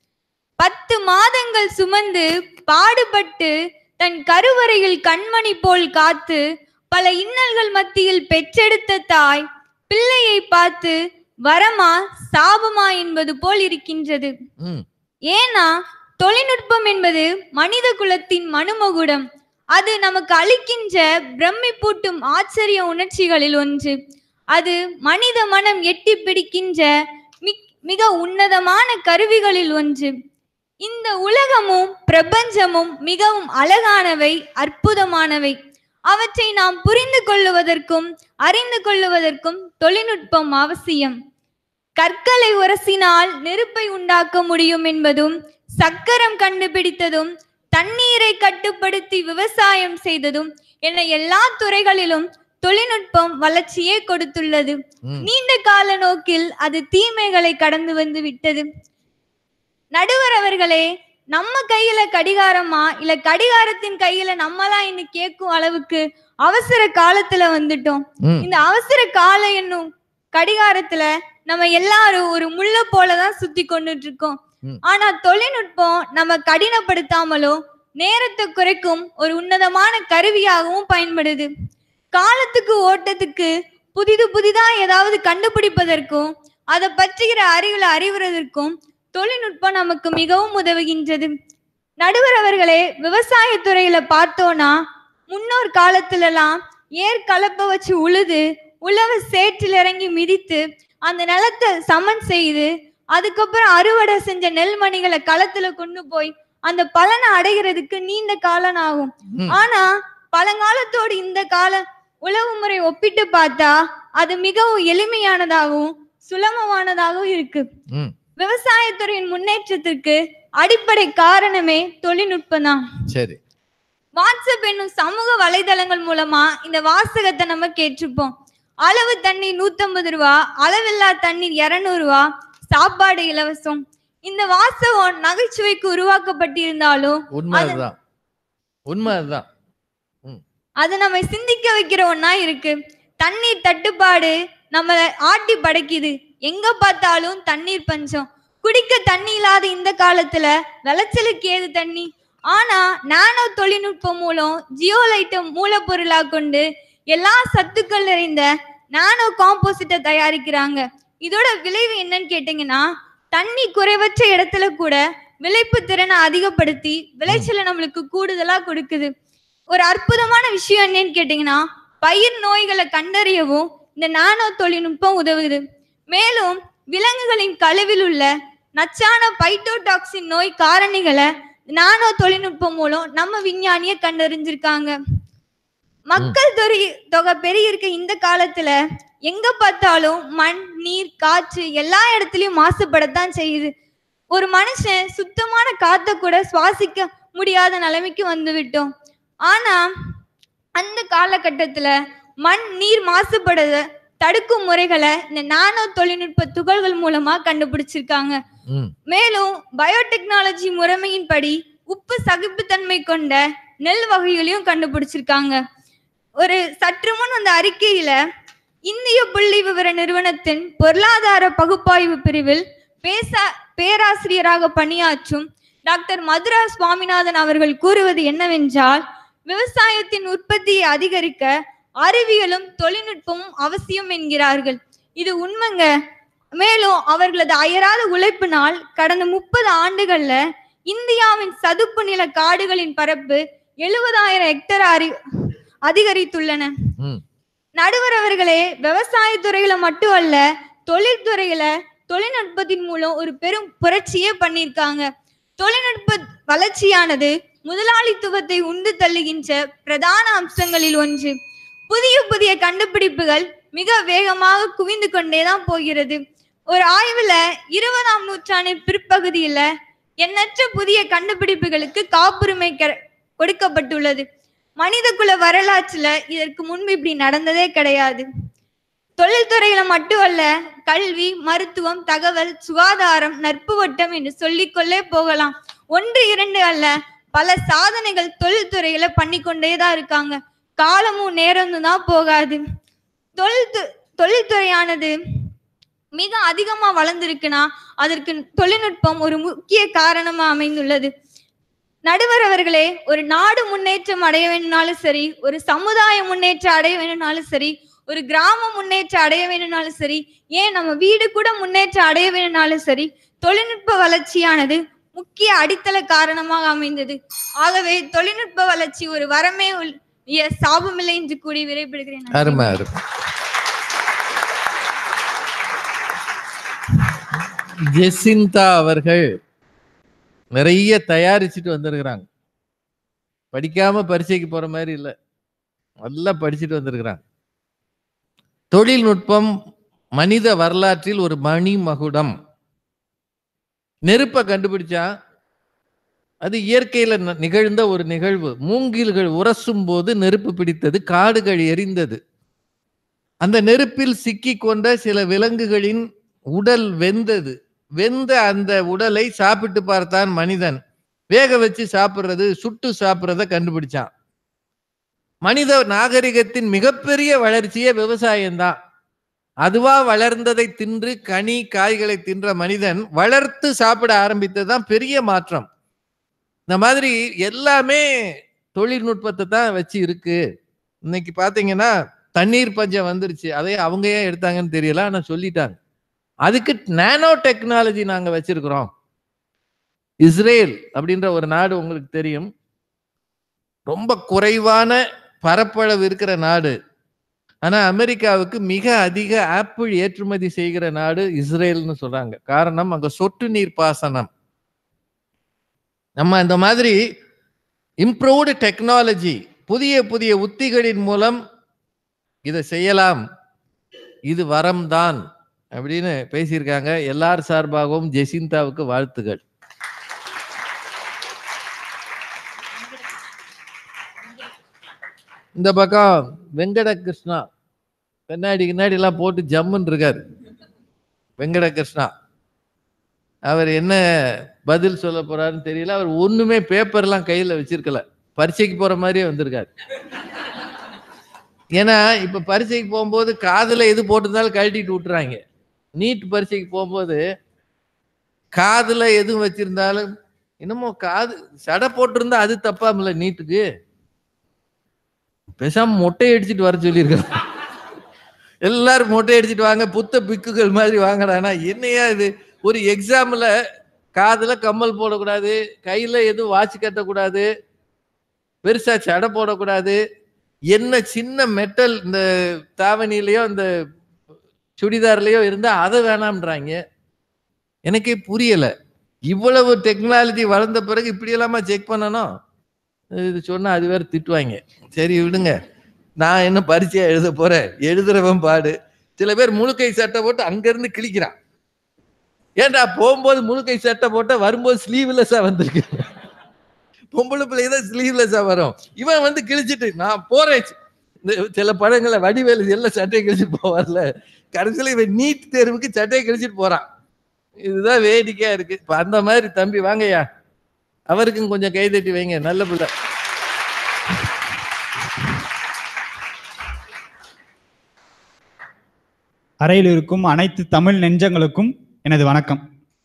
Speaker 6: பத்து மாதங்கள் சுமந்து பாடுபட்டு தன் கருவறையில் கண்மணி போல் காத்து பல இன்னல்கள் மத்தியில் பெற்றெடுத்த தாய் பிள்ளையை பார்த்து வரமா சாபமா என்பது போல் இருக்கின்றது
Speaker 5: ம்
Speaker 6: ஏன்னா தொழில்நுட்பம் என்பது மனித குலத்தின் மனுமகுடம் அது நமக்கு அளிக்கின்ற பிரமிப்பூட்டும் ஆச்சரிய உணர்ச்சிகளில் ஒன்று அது மனித மனம் எட்டி பிடிக்கின்ற மிக்- மிக உன்னதமான கருவிகளில் ஒன்று இந்த உலகமும் பிரபஞ்சமும் மிகவும் அழகானவை அற்புதமானவை அவற்றை நாம் புரிந்து கொள்ளுவதற்கும் அறிந்து கொள்ளுவதற்கும் தொழில்நுட்பம் அவசியம் கற்களை உரசினால் நெருப்பை உண்டாக்க முடியும் என்பதும் சக்கரம் கண்டுபிடித்ததும் தண்ணீரை கட்டுப்படுத்தி விவசாயம் செய்ததும் என எல்லா துறைகளிலும் தொழில்நுட்பம் வளர்ச்சியே கொடுத்துள்ளது
Speaker 5: ம்.
Speaker 6: நீண்ட கால நோக்கில் அது தீமைகளை கடந்து வந்து விட்டது நடுவர் அவர்களே நம்ம கையில கடிகாரமா இல்ல கடிகாரத்தின் கையில நம்மலாம் இன்னும் கேட்கும் அளவுக்கு அவசர காலத்துல வந்துட்டோம்
Speaker 5: ம்
Speaker 6: இந்த அவசர காலம் என்னும் கடிகாரத்துல நம்ம எல்லாரும் ஒரு முள்ள போலதான் சுத்தி கொண்டுட்டு இருக்கோம்
Speaker 5: ம்.
Speaker 6: ஆனா தொழில்நுட்பம் நம்ம கடினப்படுத்தாமலும் நேரத்தை குறைக்கும் ஒரு உன்னதமான கருவியாகவும் பயன்படுது காலத்துக்கு ஓட்டத்துக்கு புதிது புதிதா ஏதாவது கண்டுபிடிப்பதற்கும் அதை பற்றுகிற அறிவுல அறிவுறதற்கும் தொழில்நுட்பம் நமக்கு மிகவும் உதவுகின்றது நடுவர் அவர்களே விவசாயத்துறையில பார்த்தோம்னா முன்னோர் காலத்துலலாம் ஏர் கலப்பை வச்சு உழுது உழவு சேற்றில் இறங்கி மிதித்து அந்த நிலத்தை சமன் செய்து அதுக்கப்புறம் அறுவடை செஞ்ச நெல்மணிகளை களத்துல கொண்டு போய் அந்த பலனை அடைகிறதுக்கு நீண்ட காலம் ஆகும்
Speaker 5: ம்.
Speaker 6: ஆனா பழங்காலத்தோடு இந்த கால உழவு முறை ஒப்பிட்டு பார்த்தா அது மிகவும் எளிமையானதாகவும் சுலபமானதாகவும் இருக்கு
Speaker 5: ம்
Speaker 6: விவசாயத்துறையின் முன்னேற்றத்திற்கு அடிப்படை காரணமே தொழில்நுட்பம் தான்
Speaker 5: சரி
Speaker 6: வாட்ஸ்அப் என்னும் சமூக வலைதளங்கள் மூலமா இந்த வாசகத்தை நம்ம கேட்டிருப்போம் அளவு தண்ணீர் நூத்தம்பது ரூபா அளவில்லா தண்ணீர் இருநூறு ரூபா சாப்பாடு இலவசம் இந்த வாசகம் நகைச்சுவைக்கு உருவாக்கப்பட்டிருந்தாலும்
Speaker 5: உண்மை அதுதான் உண்மை அதுதான்
Speaker 6: அது நம்மை சிந்திக்க வைக்கிற ஒண்ணா இருக்கு தண்ணீர் தட்டுப்பாடு நம்மளை ஆட்டி படைக்குது எங்க பார்த்தாலும் தண்ணீர் பஞ்சம் குடிக்க தண்ணி இல்லாத இந்த காலத்துல விளைச்சலுக்கு ஏது தண்ணி ஆனா நானோ தொழில்நுட்பம் மூலம் ஜியோலைட்டை மூலப்பொருளா கொண்டு எல்லா சத்துக்கள் நிறைந்த நானோ காம்போசிட்டை தயாரிக்கிறாங்க இதோட விளைவு என்னன்னு கேட்டீங்கன்னா தண்ணி குறைவற்ற இடத்துல கூட விளைப்பு திறனை அதிகப்படுத்தி விளைச்சலை நம்மளுக்கு கூடுதலா கொடுக்குது ஒரு அற்புதமான விஷயம் என்னன்னு கேட்டீங்கன்னா பயிர் நோய்களை கண்டறியவும் இந்த நானோ தொழில்நுட்பம் உதவுது மேலும் விலங்குகளின் கழிவில் உள்ள நச்சான பைட்டோடாக்சின் நோய் காரணிகளை நானோ தொழில்நுட்பம் மூலம் நம்ம விஞ்ஞானிய கண்டறிஞ்சிருக்காங்க மக்கள் தொகை தொகை பெருகிருக்க இந்த காலத்துல எங்க பார்த்தாலும் மண் நீர் காற்று எல்லா இடத்துலயும் மாசுபடத்தான் செய்யுது ஒரு மனுஷன் சுத்தமான காத்தை கூட சுவாசிக்க முடியாத நிலைமைக்கு வந்து விட்டோம் ஆனா அந்த காலகட்டத்துல மண் நீர் மாசுபடுத தடுக்கும் முறைகளை இந்த நானோ தொழில்நுட்ப துகள்கள் மூலமா கண்டுபிடிச்சிருக்காங்க
Speaker 5: ம்
Speaker 6: மேலும் பயோடெக்னாலஜி முறைமையின்படி உப்பு சகிப்புத்தன்மை கொண்ட நெல் வகைகளையும் கண்டுபிடிச்சிருக்காங்க ஒரு சற்று முன் வந்த அறிக்கையில இந்திய புள்ளி விவர நிறுவனத்தின் பொருளாதார பகுப்பாய்வு பிரிவில் பேச பேராசிரியராக பணியாற்றும் டாக்டர் மதுரா சுவாமிநாதன் அவர்கள் கூறுவது என்னவென்றால் விவசாயத்தின் உற்பத்தியை அதிகரிக்க அறிவியலும் தொழில்நுட்பமும் அவசியம் என்கிறார்கள் இது உண்மைங்க மேலும் அவர்களது அயராத உழைப்பினால் கடந்த முப்பது ஆண்டுகள்ல இந்தியாவின் சதுப்பு நில காடுகளின் பரப்பு எழுபதாயிரம் ஹெக்டர் அறி அதிகரித்துள்ளன
Speaker 5: ம்
Speaker 6: நடுவர் அவர்களே விவசாயத்துறையில மட்டும் அல்ல தொழில்துறையில தொழில்நுட்பத்தின் மூலம் ஒரு பெரும் புரட்சியே பண்ணியிருக்காங்க தொழில்நுட்ப வளர்ச்சியானது முதலாளித்துவத்தை உண்டு தள்ளுகின்ற பிரதான அம்சங்களில் ஒன்று புதிய புதிய கண்டுபிடிப்புகள் மிக வேகமாக குவிந்து கொண்டேதான் போகிறது ஒரு ஆய்வுல இருபதாம் நூற்றாண்டின் பிற்பகுதியில எண்ணற்ற புதிய கண்டுபிடிப்புகளுக்கு காப்புரிமை கெ- கொடுக்கப்பட்டுள்ளது மனிதகுல வரலாற்றுல இதற்கு முன்பு இப்படி நடந்ததே கிடையாது தொழில்துறையில மட்டுமல்ல கல்வி மருத்துவம் தகவல் சுகாதாரம் நட்பு வட்டம் என்று சொல்லிக்கொள்ளே போகலாம் ஒன்று இரண்டு அல்ல பல சாதனைகள் தொழில்துறையில பண்ணிக்கொண்டே தான் இருக்காங்க காலமும் நேரமும் தான் போகாது தொழில் தொழில்துறையானது மிக அதிகமா வளர்ந்திருக்குன்னா அதற்கு தொழில்நுட்பம் ஒரு முக்கிய காரணமா அமைந்துள்ளது நடுவர் அவர்களே ஒரு நாடு முன்னேற்றம் அடைய வேணும்னாலும் சரி ஒரு சமுதாய முன்னேற்றம் அடைய வேணும்னாலும் சரி ஒரு கிராம முன்னேற்றம் அடைய வேணும்னாலும் சரி ஏன் நம்ம வீடு கூட முன்னேற்றம் அடைய வேணும்னாலும் சரி தொழில்நுட்ப வளர்ச்சியானது முக்கிய அடித்தள காரணமாக அமைந்தது ஆகவே தொழில்நுட்ப வளர்ச்சி ஒரு வரமே உள்- இய சாபமில்லை என்று கூறி விரைபடுகிறேன் நன்றி.
Speaker 5: அருமை அருமை ஜெசிந்தா அவர்கள் நிறைய தயாரிச்சுட்டு வந்திருக்கிறாங்க படிக்காம பரீட்சைக்கு போற மாதிரி இல்லை நல்லா படிச்சுட்டு வந்திருக்கிறாங்க தொழில்நுட்பம் மனித வரலாற்றில் ஒரு மணி மகுடம் நெருப்பை கண்டுபிடிச்சா அது இயற்கையில ந- நிகழ்ந்த ஒரு நிகழ்வு மூங்கில்கள் உரசும் போது நெருப்பு பிடித்தது காடுகள் எரிந்தது அந்த நெருப்பில் சிக்கி கொண்ட சில விலங்குகளின் உடல் வெந்தது வெந்த அந்த உடலை சாப்பிட்டு பார்த்தான் மனிதன் வேக வச்சு சாப்பிடுறது சுட்டு சாப்பிடுறத கண்டுபிடிச்சான் மனித நாகரிகத்தின் மிகப்பெரிய வளர்ச்சியே விவசாயம்தான் அதுவா வளர்ந்ததை தின்று கனி காய்களை தின்ற மனிதன் வளர்த்து சாப்பிட ஆரம்பித்ததுதான் பெரிய மாற்றம் இந்த மாதிரி எல்லாமே தொழில்நுட்பத்தை தான் வச்சு இருக்கு இன்னைக்கு பாத்தீங்கன்னா தண்ணீர் பஞ்சம் வந்துருச்சு அதை அவங்க ஏன் எடுத்தாங்கன்னு தெரியல ஆனா சொல்லிட்டாங்க அதுக்கு நானோ டெக்னாலஜி நாங்க வச்சிருக்கிறோம் இஸ்ரேல் அப்படின்ற ஒரு நாடு உங்களுக்கு தெரியும் ரொம்ப குறைவான பரப்பளவு இருக்கிற நாடு ஆனா அமெரிக்காவுக்கு மிக அதிக ஆப்பிள் ஏற்றுமதி செய்கிற நாடு இஸ்ரேல்னு சொல்றாங்க காரணம் அங்க சொட்டு நீர் பாசனம் நம்ம இந்த மாதிரி இம்ப்ரூவ்டு டெக்னாலஜி புதிய புதிய உத்திகளின் மூலம் இதை செய்யலாம் இது வரம்தான் அப்படின்னு பேசியிருக்காங்க எல்லார் சார்பாகவும் ஜெசிந்தாவுக்கு வாழ்த்துகள் இந்த பக்கம் வெங்கட கிருஷ்ணா கண்ணாடி கிண்ணாடி எல்லாம் போட்டு ஜம்முன்னு இருக்காரு வெங்கட கிருஷ்ணா அவர் என்ன பதில் சொல்ல போறாருன்னு தெரியல அவர் ஒண்ணுமே பேப்பர்லாம் கையில வச்சிருக்கல பரீட்சைக்கு போற மாதிரியே வந்திருக்காரு ஏன்னா இப்ப பரீட்சைக்கு போகும்போது காதுல எது போட்டிருந்தாலும் கழட்டிட்டு விட்டுறாங்க நீட் பரீட்சைக்கு போகும்போது காதுல எதுவும் வச்சிருந்தாலும் என்னமோ காது சடை போட்டிருந்தா அது தப்பாமல நீட்டுக்கு பேசாம மொட்டை அடிச்சிட்டு வர சொல்லியிருக்காங்க எல்லாரும் மொட்டை அடிச்சிட்டு வாங்க புத்த பிக்குகள் மாதிரி வாங்கடானா என்னையா இது ஒரு எக்ஸாம்ல காதுல கம்மல் போடக்கூடாது கையில எதுவும் வாட்ச் கட்டக்கூடாது பெருசா சடை போடக்கூடாது என்ன சின்ன மெட்டல் இந்த தாவணிலையோ இந்த சுடிதார்லயோ இருந்தா அதை வேணாம்ன்றாங்க எனக்கே புரியல இவ்வளவு டெக்னாலஜி வளர்ந்த பிறகு இப்படி எல்லாமா செக் பண்ணணும் இது சொன்னா அது வேற திட்டுவாங்க சரி விடுங்க நான் என்ன பரீட்சையா எழுத போறேன் எழுதுறவன் பாடு சில பேர் முழுக்கை சட்டை போட்டு அங்கிருந்து கிழிக்கிறான் ஏன்டா போகும்போது முழுக்கை சட்டை போட்ட வரும்போது ஸ்லீவ்லெஸ்ஸா வந்திருக்கு பொம்பளை பிள்ளை தான் ஸ்லீவ்லெஸ்ஸா வரும் இவன் வந்து கிழிச்சிட்டு நான் போறேன் இந்த சில படங்களை வடிவேலு எல்லாம் சட்டையை கிழிச்சிட்டு போவார்ல கடைசியில் இவன் நீட் தேர்வுக்கு சட்டையை கிழிச்சிட்டு போறான் இதுதான் வேடிக்கையா இருக்கு இப்ப அந்த மாதிரி தம்பி வாங்கய்யா அவருக்கும் கொஞ்சம் கை தட்டி வைங்க நல்ல பிள்ளை
Speaker 7: அறையில் இருக்கும் அனைத்து தமிழ் நெஞ்சங்களுக்கும் எனது வணக்கம்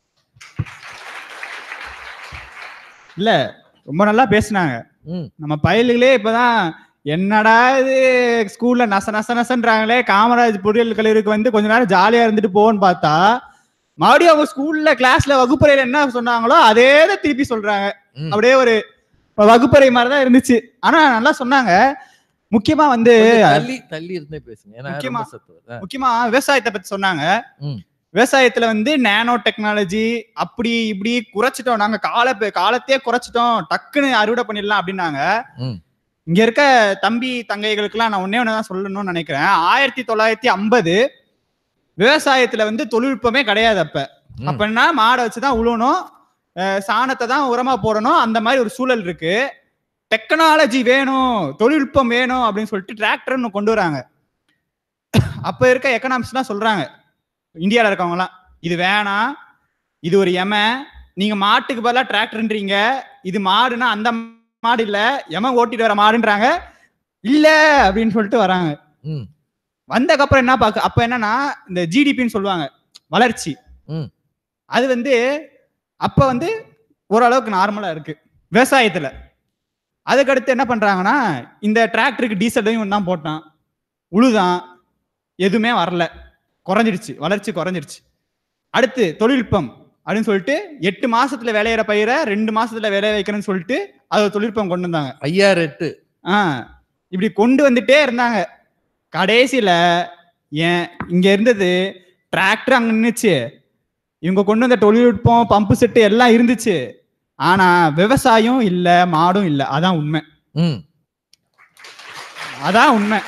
Speaker 7: இல்ல ரொம்ப நல்லா பேசுனாங்க
Speaker 5: ம்.
Speaker 7: நம்ம பயலுகளே இப்பதான் என்னடா இது ஸ்கூல்ல நச நச நசன்றாங்களே காமராஜ் பொறியியல் கல்லூரிக்கு வந்து கொஞ்ச நேரம் ஜாலியா இருந்துட்டு போவோன்னு பார்த்தா மறுபடியும் அவங்க ஸ்கூல்ல கிளாஸ்ல வகுப்பறையில என்ன சொன்னாங்களோ அதே தான் திருப்பி சொல்றாங்க
Speaker 5: ம்.
Speaker 7: அப்படியே ஒரு வகுப்பறை மாதிரி தான் இருந்துச்சு ஆனா நல்லா சொன்னாங்க முக்கியமா வந்து
Speaker 5: கொஞ்சம் தள்ளி தள்ளி இருந்தே பேசுங்க ஏன்னா
Speaker 7: முக்கியமா-
Speaker 5: ரொம்ப சத்து வருது. ஆ.
Speaker 7: முக்கியமா விவசாயத்தை பத்தி சொன்னாங்க
Speaker 5: ம்.
Speaker 7: விவசாயத்துல வந்து நேனோ டெக்னாலஜி அப்படி இப்படி குறைச்சிட்டோம் நாங்க கால காலத்தையே குறைச்சிட்டோம் டக்குன்னு அறுவடை பண்ணிடலாம் அப்படின்னாங்க
Speaker 5: ம்.
Speaker 7: இங்க இருக்க தம்பி தங்கைகளுக்கெல்லாம் நான் ஒன்னே ஒண்ணுதான் சொல்லணும்னு நினைக்கிறேன் ஆயிரத்தி தொள்ளாயிரத்தி ஐம்பது விவசாயத்துல வந்து தொழில்நுட்பமே கிடையாது அப்ப
Speaker 5: ம்.
Speaker 7: அப்பன்னா மாடை வச்சுதான் உழணும் அஹ் சாணத்தை தான் உரமா போடணும் அந்த மாதிரி ஒரு சூழல் இருக்கு டெக்னாலஜி வேணும் தொழில்நுட்பம் வேணும் அப்படின்னு சொல்லிட்டு டிராக்டர்னு கொண்டு வராங்க அப்ப இருக்க எக்கனாமிக்ஸ் தான் சொல்றாங்க இந்தியால இருக்கவங்க எல்லாம் இது வேணாம் இது ஒரு எம நீங்க மாட்டுக்கு பதிலா டிராக்டர்ன்றீங்க இது மாடுனா அந்த மாடு இல்ல எம ஓட்டிட்டு வர மாடுன்றாங்க இல்ல அப்படின்னு சொல்லிட்டு வராங்க
Speaker 5: ம்
Speaker 7: வந்ததுக்கப்புறம் என்ன பார்க்க அப்ப என்னன்னா இந்த ஜிடிபின்னு சொல்லுவாங்க வளர்ச்சி
Speaker 5: ம்.
Speaker 7: அது வந்து அப்ப வந்து ஓரளவுக்கு நார்மலா இருக்கு விவசாயத்துல அதுக்கடுத்து என்ன பண்றாங்கன்னா இந்த டிராக்டருக்கு டீசலையும் தான் போட்டான் உழுதான் எதுவுமே வரல குறைஞ்சிடுச்சு வளர்ச்சி குறைஞ்சிடுச்சு அடுத்து தொழில்நுட்பம் அப்படின்னு சொல்லிட்டு எட்டு மாசத்துல விளையிற பயிரை ரெண்டு மாசத்துல விளைய வைக்கிறேன்னு சொல்லிட்டு அது தொழில்நுட்பம் கொண்டு வந்தாங்க
Speaker 5: ஐயா ரெட்டு
Speaker 7: ஆ இப்படி கொண்டு வந்துட்டே இருந்தாங்க கடைசியில ஏன் இங்க இருந்தது டிராக்டர் அங்க நின்னுச்சு இவங்க கொண்டு வந்த தொழில்நுட்பம் பம்பு செட்டு எல்லாம் இருந்துச்சு ஆனா விவசாயம் இல்ல மாடும் இல்ல அதான் உண்மை
Speaker 5: ம்
Speaker 7: அதான் உண்மை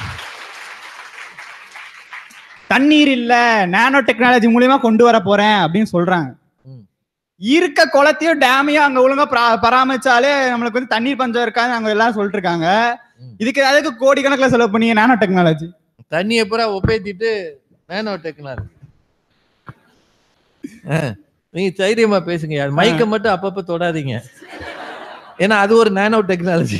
Speaker 7: தண்ணீர் இல்ல நானோ டெக்னாலஜி மூலியமா கொண்டு வர போறேன் அப்படின்னு சொல்றாங்க
Speaker 5: ம்.
Speaker 7: இருக்க குளத்தையும் டேமையும் அங்க ஒழுங்கா பரா- பராமரிச்சாலே நம்மளுக்கு வந்து தண்ணீர் பஞ்சம் இருக்காது அங்க எல்லாம் சொல்லிட்டு இருக்காங்க
Speaker 5: ம்.
Speaker 7: இதுக்கு அதுக்கு கோடிக்கணக்கில் செலவு பண்ணி நானோ டெக்னாலஜி
Speaker 5: தண்ணியை பூரா ஒப்பேத்திட்டு நேனோ டெக்னாலஜி நீங்க தைரியமா பேசுங்க மைக்க மட்டும் அப்பப்ப தொடாதீங்க ஏன்னா அது ஒரு நேனோ டெக்னாலஜி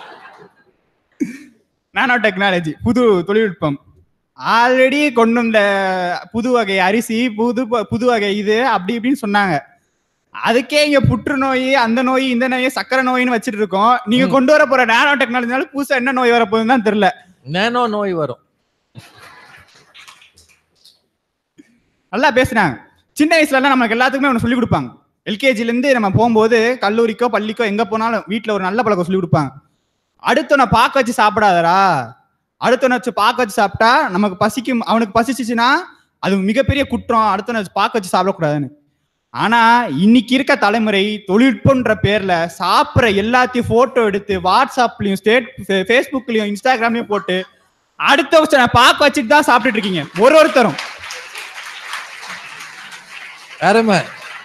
Speaker 7: நானோ டெக்னாலஜி புது தொழில்நுட்பம் ஆல்ரெடி கொண்டு வந்த புது வகை அரிசி புது ப- புது வகை இது அப்படி இப்படின்னு சொன்னாங்க அதுக்கே இங்க புற்றுநோய் அந்த நோய் இந்த நோய் சக்கரை நோயின்னு வச்சுட்டு இருக்கோம் நீங்க
Speaker 5: ம்.
Speaker 7: கொண்டு வர போற நானோ டெக்னாலஜினால புதுசா என்ன நோய் வரப்போகுதுன்னு தான் தெரியல
Speaker 5: நேனோ நோய் வரும்
Speaker 7: நல்லா பேசுனாங்க சின்ன வயசுல எல்லாம் நமக்கு எல்லாத்துக்குமே ஒன்று சொல்லி கொடுப்பாங்க எல்கேஜில இருந்து நம்ம போகும்போது கல்லூரிக்கோ பள்ளிக்கோ எங்க போனாலும் வீட்ல ஒரு நல்ல பழக்கம் சொல்லி கொடுப்பாங்க அடுத்தவனை பார்க்க வச்சு சாப்பிடாதடா அடுத்தவனை வச்சு பார்க்க வச்சு சாப்பிட்டா நமக்கு பசிக்கும் அவனுக்கு பசிச்சுச்சுன்னா அது மிகப்பெரிய குற்றம் அடுத்தவனை வச்சு பார்க்க வச்சு சாப்பிடக்கூடாதுன்னு ஆனா இன்னைக்கு இருக்க தலைமுறை தொழில்நுட்பம்ன்ற பேர்ல சாப்பிட்ற எல்லாத்தையும் போட்டோ எடுத்து வாட்ஸ்அப்லயும் ஸ்டேட் ஃபேஸ்புக்லயும் இன்ஸ்டாகிராம்லயும் போட்டு அடுத்த வருஷம் பார்க்க வச்சுட்டு தான் சாப்பிட்டுட்டு இருக்கீங்க ஒரு ஒருத்தரும்
Speaker 5: அருமை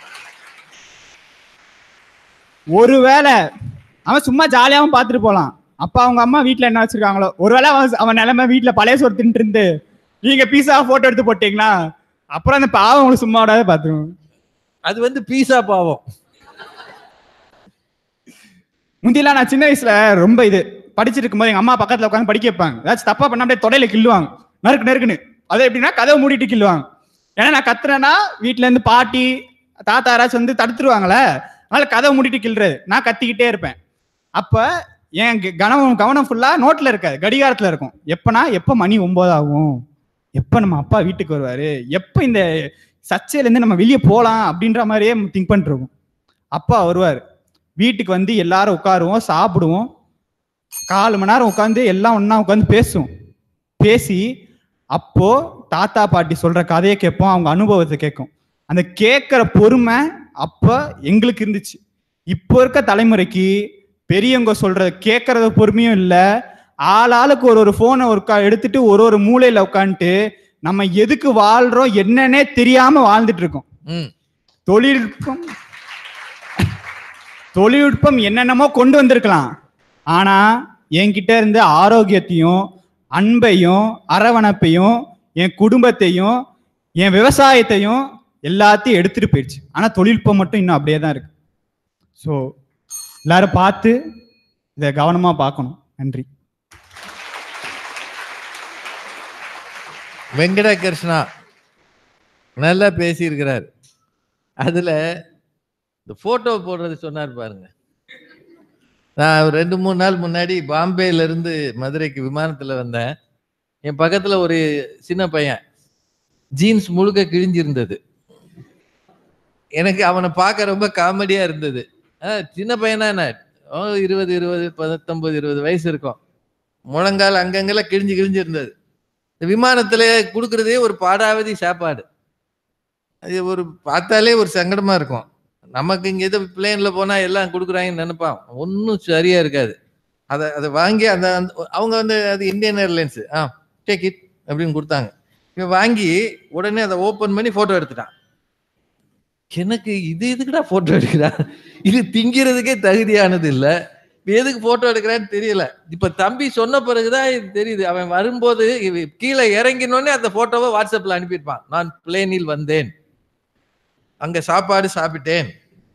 Speaker 7: ஒருவேளை அவன் சும்மா ஜாலியாவும் பார்த்துட்டு போலாம் அப்பா அவங்க அம்மா வீட்ல என்ன வச்சிருக்காங்களோ ஒருவேளை அவன் அவன் நிலைமை வீட்ல பழைய சோறு தின்ட்டு இருந்து நீங்க பீஸா போட்டோ எடுத்து போட்டீங்களா அப்புறம் அந்த பாவம் உங்களுக்கு சும்மா விடாத பாத்துருவோம்
Speaker 5: அது வந்து பீஸா பாவம்
Speaker 7: முந்தியெல்லாம் நான் சின்ன வயசுல ரொம்ப இது படிச்சிட்டு இருக்கும்போது எங்க அம்மா பக்கத்துல உட்காந்து படிக்க வைப்பாங்க ஏதாச்சும் தப்பா பண்ணா அப்படியே தொடையில கிள்ளுவாங்க நறுக்கு நறுக்குன்னு அது எப்படின்னா கதவை மூடிட்டு கிள்ளுவாங்க ஏன்னா நான் கத்துறேன்னா வீட்ல இருந்து பாட்டி தாத்தா யாராச்சும் வந்து தடுத்துருவாங்களே அதனால கதவை மூடிட்டு கிள்றது நான் கத்திக்கிட்டே இருப்பேன் அப்ப என் க- கவனம் கவனம் ஃபுல்லா நோட்ல இருக்காது கடிகாரத்துல இருக்கும் எப்பனா எப்ப மணி ஒன்பது ஆகும் எப்ப நம்ம அப்பா வீட்டுக்கு வருவாரு எப்ப இந்த சர்ச்சையில இருந்து நம்ம வெளியே போலாம் அப்படின்ற மாதிரியே திங்க் பண்ணிட்டு இருக்கோம் அப்பா வருவார் வீட்டுக்கு வந்து எல்லாரும் உட்காருவோம் சாப்பிடுவோம் கால் மணி நேரம் உட்காந்து எல்லாம் ஒண்ணா உட்காந்து பேசுவோம் பேசி அப்போ தாத்தா பாட்டி சொல்ற கதையை கேட்போம் அவங்க அனுபவத்தை கேட்கும் அந்த கேட்குற பொறுமை அப்போ எங்களுக்கு இருந்துச்சு இப்போ இருக்க தலைமுறைக்கு பெரியவங்க சொல்றத கேட்கறது பொறுமையும் இல்லை ஆள் ஆளுக்கு ஒரு ஒரு ஃபோனை ஒரு கா- எடுத்துட்டு ஒரு ஒரு மூலையில உட்காந்துட்டு நம்ம எதுக்கு வாழ்றோம் என்னன்னே தெரியாம வாழ்ந்துட்டு இருக்கோம்
Speaker 5: ம்
Speaker 7: தொழில்நுட்பம் தொழில்நுட்பம் என்னென்னமோ கொண்டு வந்திருக்கலாம் ஆனா என்கிட்ட இருந்து ஆரோக்கியத்தையும் அன்பையும் அரவணைப்பையும் என் குடும்பத்தையும் என் விவசாயத்தையும் எல்லாத்தையும் எடுத்துட்டு போயிடுச்சு ஆனா தொழில்நுட்பம் மட்டும் இன்னும் அப்படியே தான் இருக்கு ஸோ எல்லாரும் பார்த்து இதை கவனமா பார்க்கணும் நன்றி
Speaker 5: வெங்கட கிருஷ்ணா நல்லா பேசியிருக்கிறார் அதுல இந்த போட்டோ போடுறது சொன்னார் பாருங்க நான் ஒரு ரெண்டு மூணு நாள் முன்னாடி பாம்பேல இருந்து மதுரைக்கு விமானத்துல வந்தேன் என் பக்கத்துல ஒரு சின்ன பையன் ஜீன்ஸ் முழுக்க கிழிஞ்சிருந்தது எனக்கு அவனை பார்க்க ரொம்ப காமெடியா இருந்தது ஆஹ் சின்ன பையனா என்ன ஓ, இருபது இருபது பத்தொன்பது இருபது வயசு இருக்கும் முழங்கால் அங்கங்கெல்லாம் கிழிஞ்சு கிழிஞ்சு இருந்தது இந்த விமானத்துல கொடுக்கறதே ஒரு பாடாவதி சாப்பாடு அது ஒரு பார்த்தாலே ஒரு சங்கடமா இருக்கும் நமக்கு இங்க ஏதோ பிளேன்ல போனா எல்லாம் கொடுக்குறாங்கன்னு நினைப்பான் ஒன்றும் சரியா இருக்காது அதை அதை வாங்கி அந்த அந்த- அவங்க வந்து அது இந்தியன் ஏர்லைன்ஸ் ஆ டேக் இட் அப்படின்னு கொடுத்தாங்க இவன் வாங்கி உடனே அதை ஓபன் பண்ணி போட்டோ எடுத்துட்டான் எனக்கு இது எதுக்குடா போட்டோ எடுக்கிறா இது திங்கிறதுக்கே தகுதியானது இல்ல இப்ப எதுக்கு போட்டோ எடுக்கிறான்னு தெரியல இப்ப தம்பி சொன்ன பிறகுதான் இது தெரியுது அவன் வரும்போது இவ- கீழே இறங்கினோடனே அந்த போட்டோவை வாட்ஸ்அப்ல அனுப்பியிருப்பான் நான் பிளேனில் வந்தேன் அங்க சாப்பாடு சாப்பிட்டேன்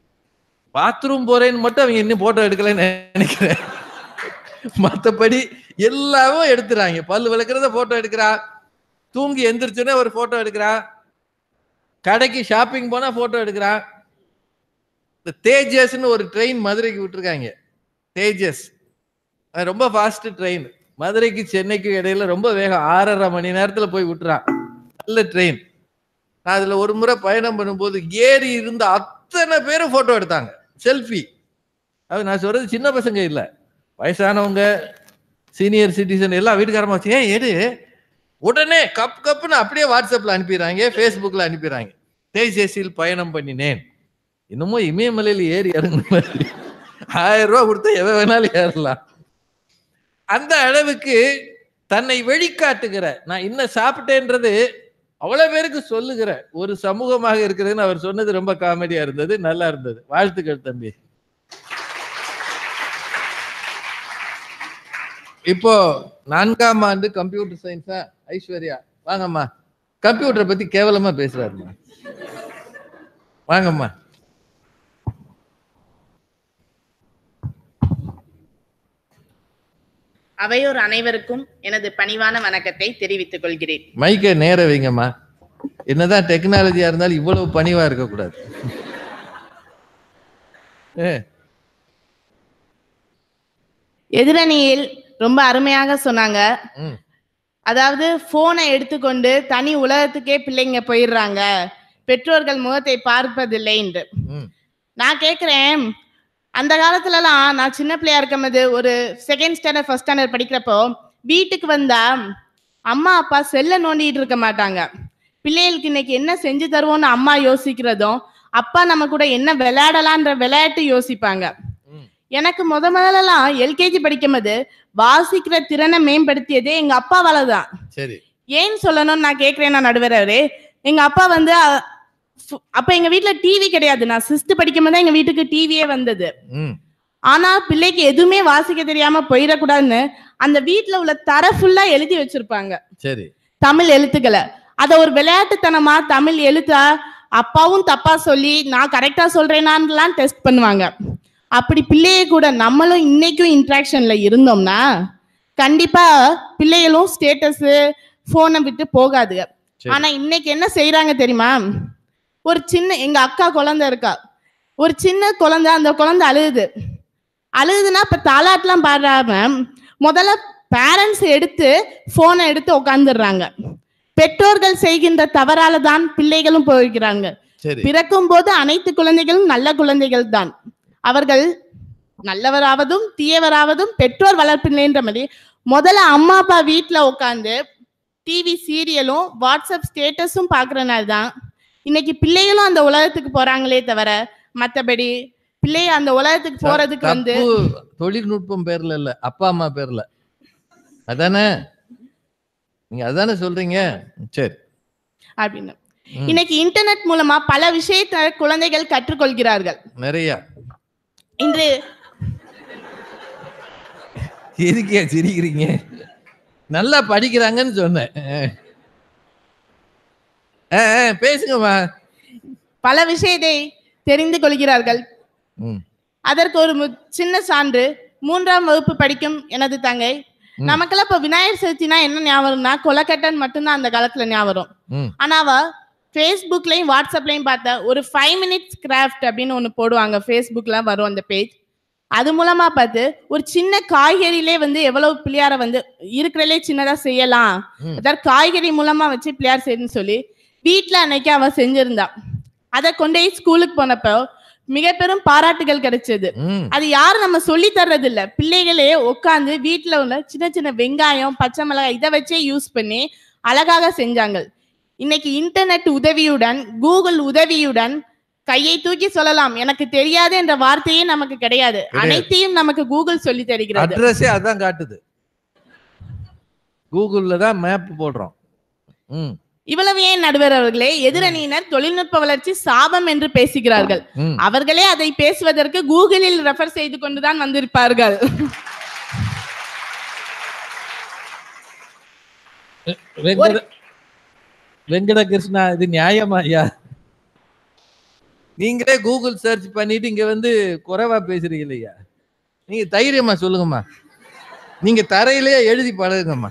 Speaker 5: பாத்ரூம் போறேன்னு மட்டும் அவங்க இன்னும் போட்டோ எடுக்கலன்னு நினைக்கிறேன் மத்தபடி எல்லாமே எடுத்துறாங்க பல்லு விளக்குறத போட்டோ எடுக்கிறா தூங்கி எந்திரிச்சோன்னே ஒரு போட்டோ எடுக்கிறா கடைக்கு ஷாப்பிங் போனா போட்டோ எடுக்கிறா இந்த தேஜஸ்னு ஒரு ட்ரெயின் மதுரைக்கு விட்டுருக்காங்க தேஜஸ் அது ரொம்ப ஃபாஸ்ட் ட்ரெயின் மதுரைக்கு சென்னைக்கு இடையில ரொம்ப வேகம் ஆறரை மணி நேரத்துல போய் விட்டுறான் நல்ல ட்ரெயின் நான் அதுல ஒரு முறை பயணம் பண்ணும்போது ஏறி இருந்த அத்தனை பேரும் போட்டோ எடுத்தாங்க செல்ஃபி அது நான் சொல்றது சின்ன பசங்க இல்ல வயசானவங்க சீனியர் சிட்டிசன் எல்லாம் வீட்டுக்காரமா வச்சு ஏன் எடு உடனே கப் கப்புன்னு அப்படியே வாட்ஸ்அப்ல அனுப்பிடுறாங்க ஃபேஸ்புக்ல அனுப்பிடுறாங்க தேஜேசியில் பயணம் பண்ணினேன் இன்னமும் இமயமலையில் ஏறி இறங்குன மாதிரி ஆயிரம் ரூபாய் கொடுத்தா எவன் வேணாலும் ஏறலாம் அந்த அளவுக்கு தன்னை வெளிக்காட்டுகிற நான் இன்னும் சாப்பிட்டேன்றது அவ்வளவு பேருக்கு சொல்லுகிற ஒரு சமூகமாக இருக்கிறதுன்னு அவர் சொன்னது ரொம்ப காமெடியா இருந்தது நல்லா இருந்தது வாழ்த்துக்கள் தம்பி இப்போ நான்காம் ஆண்டு கம்ப்யூட்டர் சயின்ஸா ஐஸ்வர்யா வாங்கம்மா கம்ப்யூட்டரை பத்தி கேவலமா பேசுறாருமா வாங்கம்மா
Speaker 8: அவையோர் அனைவருக்கும் எனது பணிவான வணக்கத்தை தெரிவித்துக் கொள்கிறேன்
Speaker 5: மைக்கை நேர வைங்கம்மா என்னதான் டெக்னாலஜியா இருந்தாலும் இவ்வளவு பணிவா இருக்கக்கூடாது ஏ,
Speaker 8: எதிரணியில் ரொம்ப அருமையாக சொன்னாங்க
Speaker 5: ம்,
Speaker 8: அதாவது போனை எடுத்துக்கொண்டு தனி உலகத்துக்கே பிள்ளைங்க போயிடுறாங்க பெற்றோர்கள் முகத்தை பார்ப்பதில்லை என்று
Speaker 5: ம்.
Speaker 8: நான் கேட்கிறேன் அந்த காலத்துலலாம் நான் சின்ன பிள்ளையா இருக்கும்போது ஒரு செகண்ட் ஸ்டாண்டர்ட் ஃபர்ஸ்ட் ஸ்டாண்டர்ட் படிக்கிறப்போ வீட்டுக்கு வந்தா அம்மா அப்பா செல்ல நோண்டிட்டு இருக்க மாட்டாங்க பிள்ளைகளுக்கு இன்னைக்கு என்ன செஞ்சு தருவோம்னு அம்மா யோசிக்கிறதும் அப்பா நம்ம கூட என்ன விளையாடலான்ற விளையாட்டு யோசிப்பாங்க
Speaker 5: ம்.
Speaker 8: எனக்கு முத முதல்லலாம் எல்கேஜி படிக்கும்போது வாசிக்கிற திறனை மேம்படுத்தியதே எங்க அப்பாவால தான்
Speaker 5: சரி
Speaker 8: ஏன் சொல்லணும்னு நான் கேட்கிறேன் நான் நடுவர் அவரே எங்க அப்பா வந்து அ, ஃபு- அப்ப எங்க வீட்ல டிவி கிடையாது நான் சிக்ஸ்த் படிக்கும் தான் எங்க வீட்டுக்கு டிவியே வந்தது
Speaker 5: ம்
Speaker 8: ஆனா பிள்ளைக்கு எதுவுமே வாசிக்க தெரியாம போயிடக்கூடாதுன்னு அந்த வீட்ல உள்ள தர ஃபுல்லா எழுதி வச்சிருப்பாங்க
Speaker 5: சரி
Speaker 8: தமிழ் எழுத்துக்களை அத ஒரு விளையாட்டுத்தனமா தமிழ் எழுத்தா அப்பாவும் தப்பா சொல்லி நான் கரெக்டா சொல்றேனான்லாம் டெஸ்ட் பண்ணுவாங்க அப்படி பிள்ளைய கூட நம்மளும் இன்னைக்கும் இன்ட்ராக்ஷன்ல இருந்தோம்னா கண்டிப்பா பிள்ளைகளும் ஸ்டேட்டஸ் போனை விட்டு போகாதுங்க
Speaker 5: சரி.
Speaker 8: ஆனா இன்னைக்கு என்ன செய்யறாங்க தெரியுமா ஒரு சின்ன எங்க அக்கா குழந்தை இருக்கா ஒரு சின்ன குழந்தை அந்த குழந்தை அழுகுது அழுகுதுன்னா இப்ப தாலாட்டுலாம் பாடுறாம முதல்ல பேரண்ட்ஸ் எடுத்து போனை எடுத்து உட்காந்துடுறாங்க பெற்றோர்கள் செய்கின்ற தவறால தான் பிள்ளைகளும் போகிறாங்க
Speaker 5: சரி
Speaker 8: பிறக்கும் போது அனைத்து குழந்தைகளும் நல்ல குழந்தைகள் தான் அவர்கள் நல்லவராவதும் தீயவராவதும் பெற்றோர் வளர்ப்பில்லைன்ற மாதிரி முதல்ல அம்மா அப்பா வீட்ல உட்காந்து டிவி சீரியலும் வாட்ஸ்அப் ஸ்டேட்டஸும் பார்க்கறனால தான் இன்னைக்கு பிள்ளைகளும் அந்த உலகத்துக்கு போறாங்களே தவிர மத்தபடி பிள்ளைய அந்த உலகத்துக்கு போறதுக்கு வந்து
Speaker 5: தப்பு தொழில்நுட்பம் பேர்ல இல்ல அப்பா அம்மா பேர்ல அதானே நீங்க அதானே சொல்றீங்க சரி
Speaker 8: அப்படின்னு
Speaker 5: ம்.
Speaker 8: இன்னைக்கு இன்டர்நெட் மூலமா பல விஷயத்தை குழந்தைகள் கற்றுக்கொள்கிறார்கள்
Speaker 5: நிறைய
Speaker 8: இன்று
Speaker 5: எதுக்கே சிரிக்கிறீங்க நல்லா படிக்கிறாங்கன்னு சொன்னேன் ஆ, ஆ, பேசுங்கம்மா
Speaker 8: பல விஷயத்தை தெரிந்து கொள்கிறார்கள்
Speaker 5: ம்,
Speaker 8: அதற்கு ஒரு மு- சின்ன சான்று மூன்றாம் வகுப்பு படிக்கும் எனது தங்கை
Speaker 5: ம்.
Speaker 8: நமக்கெல்லாம் இப்ப விநாயகர் சதுர்த்தினா என்ன ஞாபகம்னா கொலக்கட்டன் மட்டும்தான் அந்த காலத்துல ஞாபகம்
Speaker 5: ம்.
Speaker 8: ஆனா அவ ஃபேஸ்புக்லயும் வாட்ஸ்அப்லயும் பார்த்த ஒரு ஃபைவ் மினிட்ஸ் கிராஃப்ட் அப்படின்னு ஒண்ணு போடுவாங்க ஃபேஸ்புக்ல வரும் அந்த பேஜ் அது மூலமா பார்த்து ஒரு சின்ன காய்கறியிலே வந்து எவ்வளவு பிள்ளையார வந்து இருக்கிறதுலே சின்னதா செய்யலாம்
Speaker 5: ம்.
Speaker 8: அதாவது காய்கறி மூலமா வச்சு பிள்ளையார் செய்யணும்னு சொல்லி வீட்ல அன்னைக்கு அவ செஞ்சிருந்தா அதை கொண்டு போய் ஸ்கூலுக்கு போனப்போ மிக பெரும் பாராட்டுகள் கிடைச்சது
Speaker 5: ம்.
Speaker 8: அது யாரும் நம்ம சொல்லி தர்றது இல்ல பிள்ளைகளே உட்காந்து வீட்ல உள்ள சின்ன சின்ன வெங்காயம் பச்சை மிளகாய் இதை வச்சே யூஸ் பண்ணி அழகாக செஞ்சாங்க இன்னைக்கு இன்டர்நெட் உதவியுடன் கூகுள் உதவியுடன் கையை தூக்கி சொல்லலாம் எனக்கு தெரியாது என்ற வார்த்தையே நமக்கு கிடையாது
Speaker 5: கிடையாது.
Speaker 8: அனைத்தையும் நமக்கு கூகுள் சொல்லி தருகிறது
Speaker 5: அட்ரஸே அதான் காட்டுது கூகுள்ல தான் மேப் போடுறோம் ம்
Speaker 8: இவ்வளவு ஏன் நடுவர் அவர்களே எதிரணியினர் தொழில்நுட்ப வளர்ச்சி சாபம் என்று பேசுகிறார்கள்
Speaker 5: ம்
Speaker 8: அவர்களே அதை பேசுவதற்கு கூகுளில் ரெஃபர் செய்து கொண்டுதான் வந்திருப்பார்கள்
Speaker 5: வெங்கட வெங்கட கிருஷ்ணா இது நியாயமா ஐயா நீங்களே கூகுள் சர்ச் பண்ணிட்டு இங்க வந்து குறைவா பேசுறீங்க இல்லையா நீங்க தைரியமா சொல்லுங்கம்மா நீங்க தரையிலேயே எழுதி பழகுங்கம்மா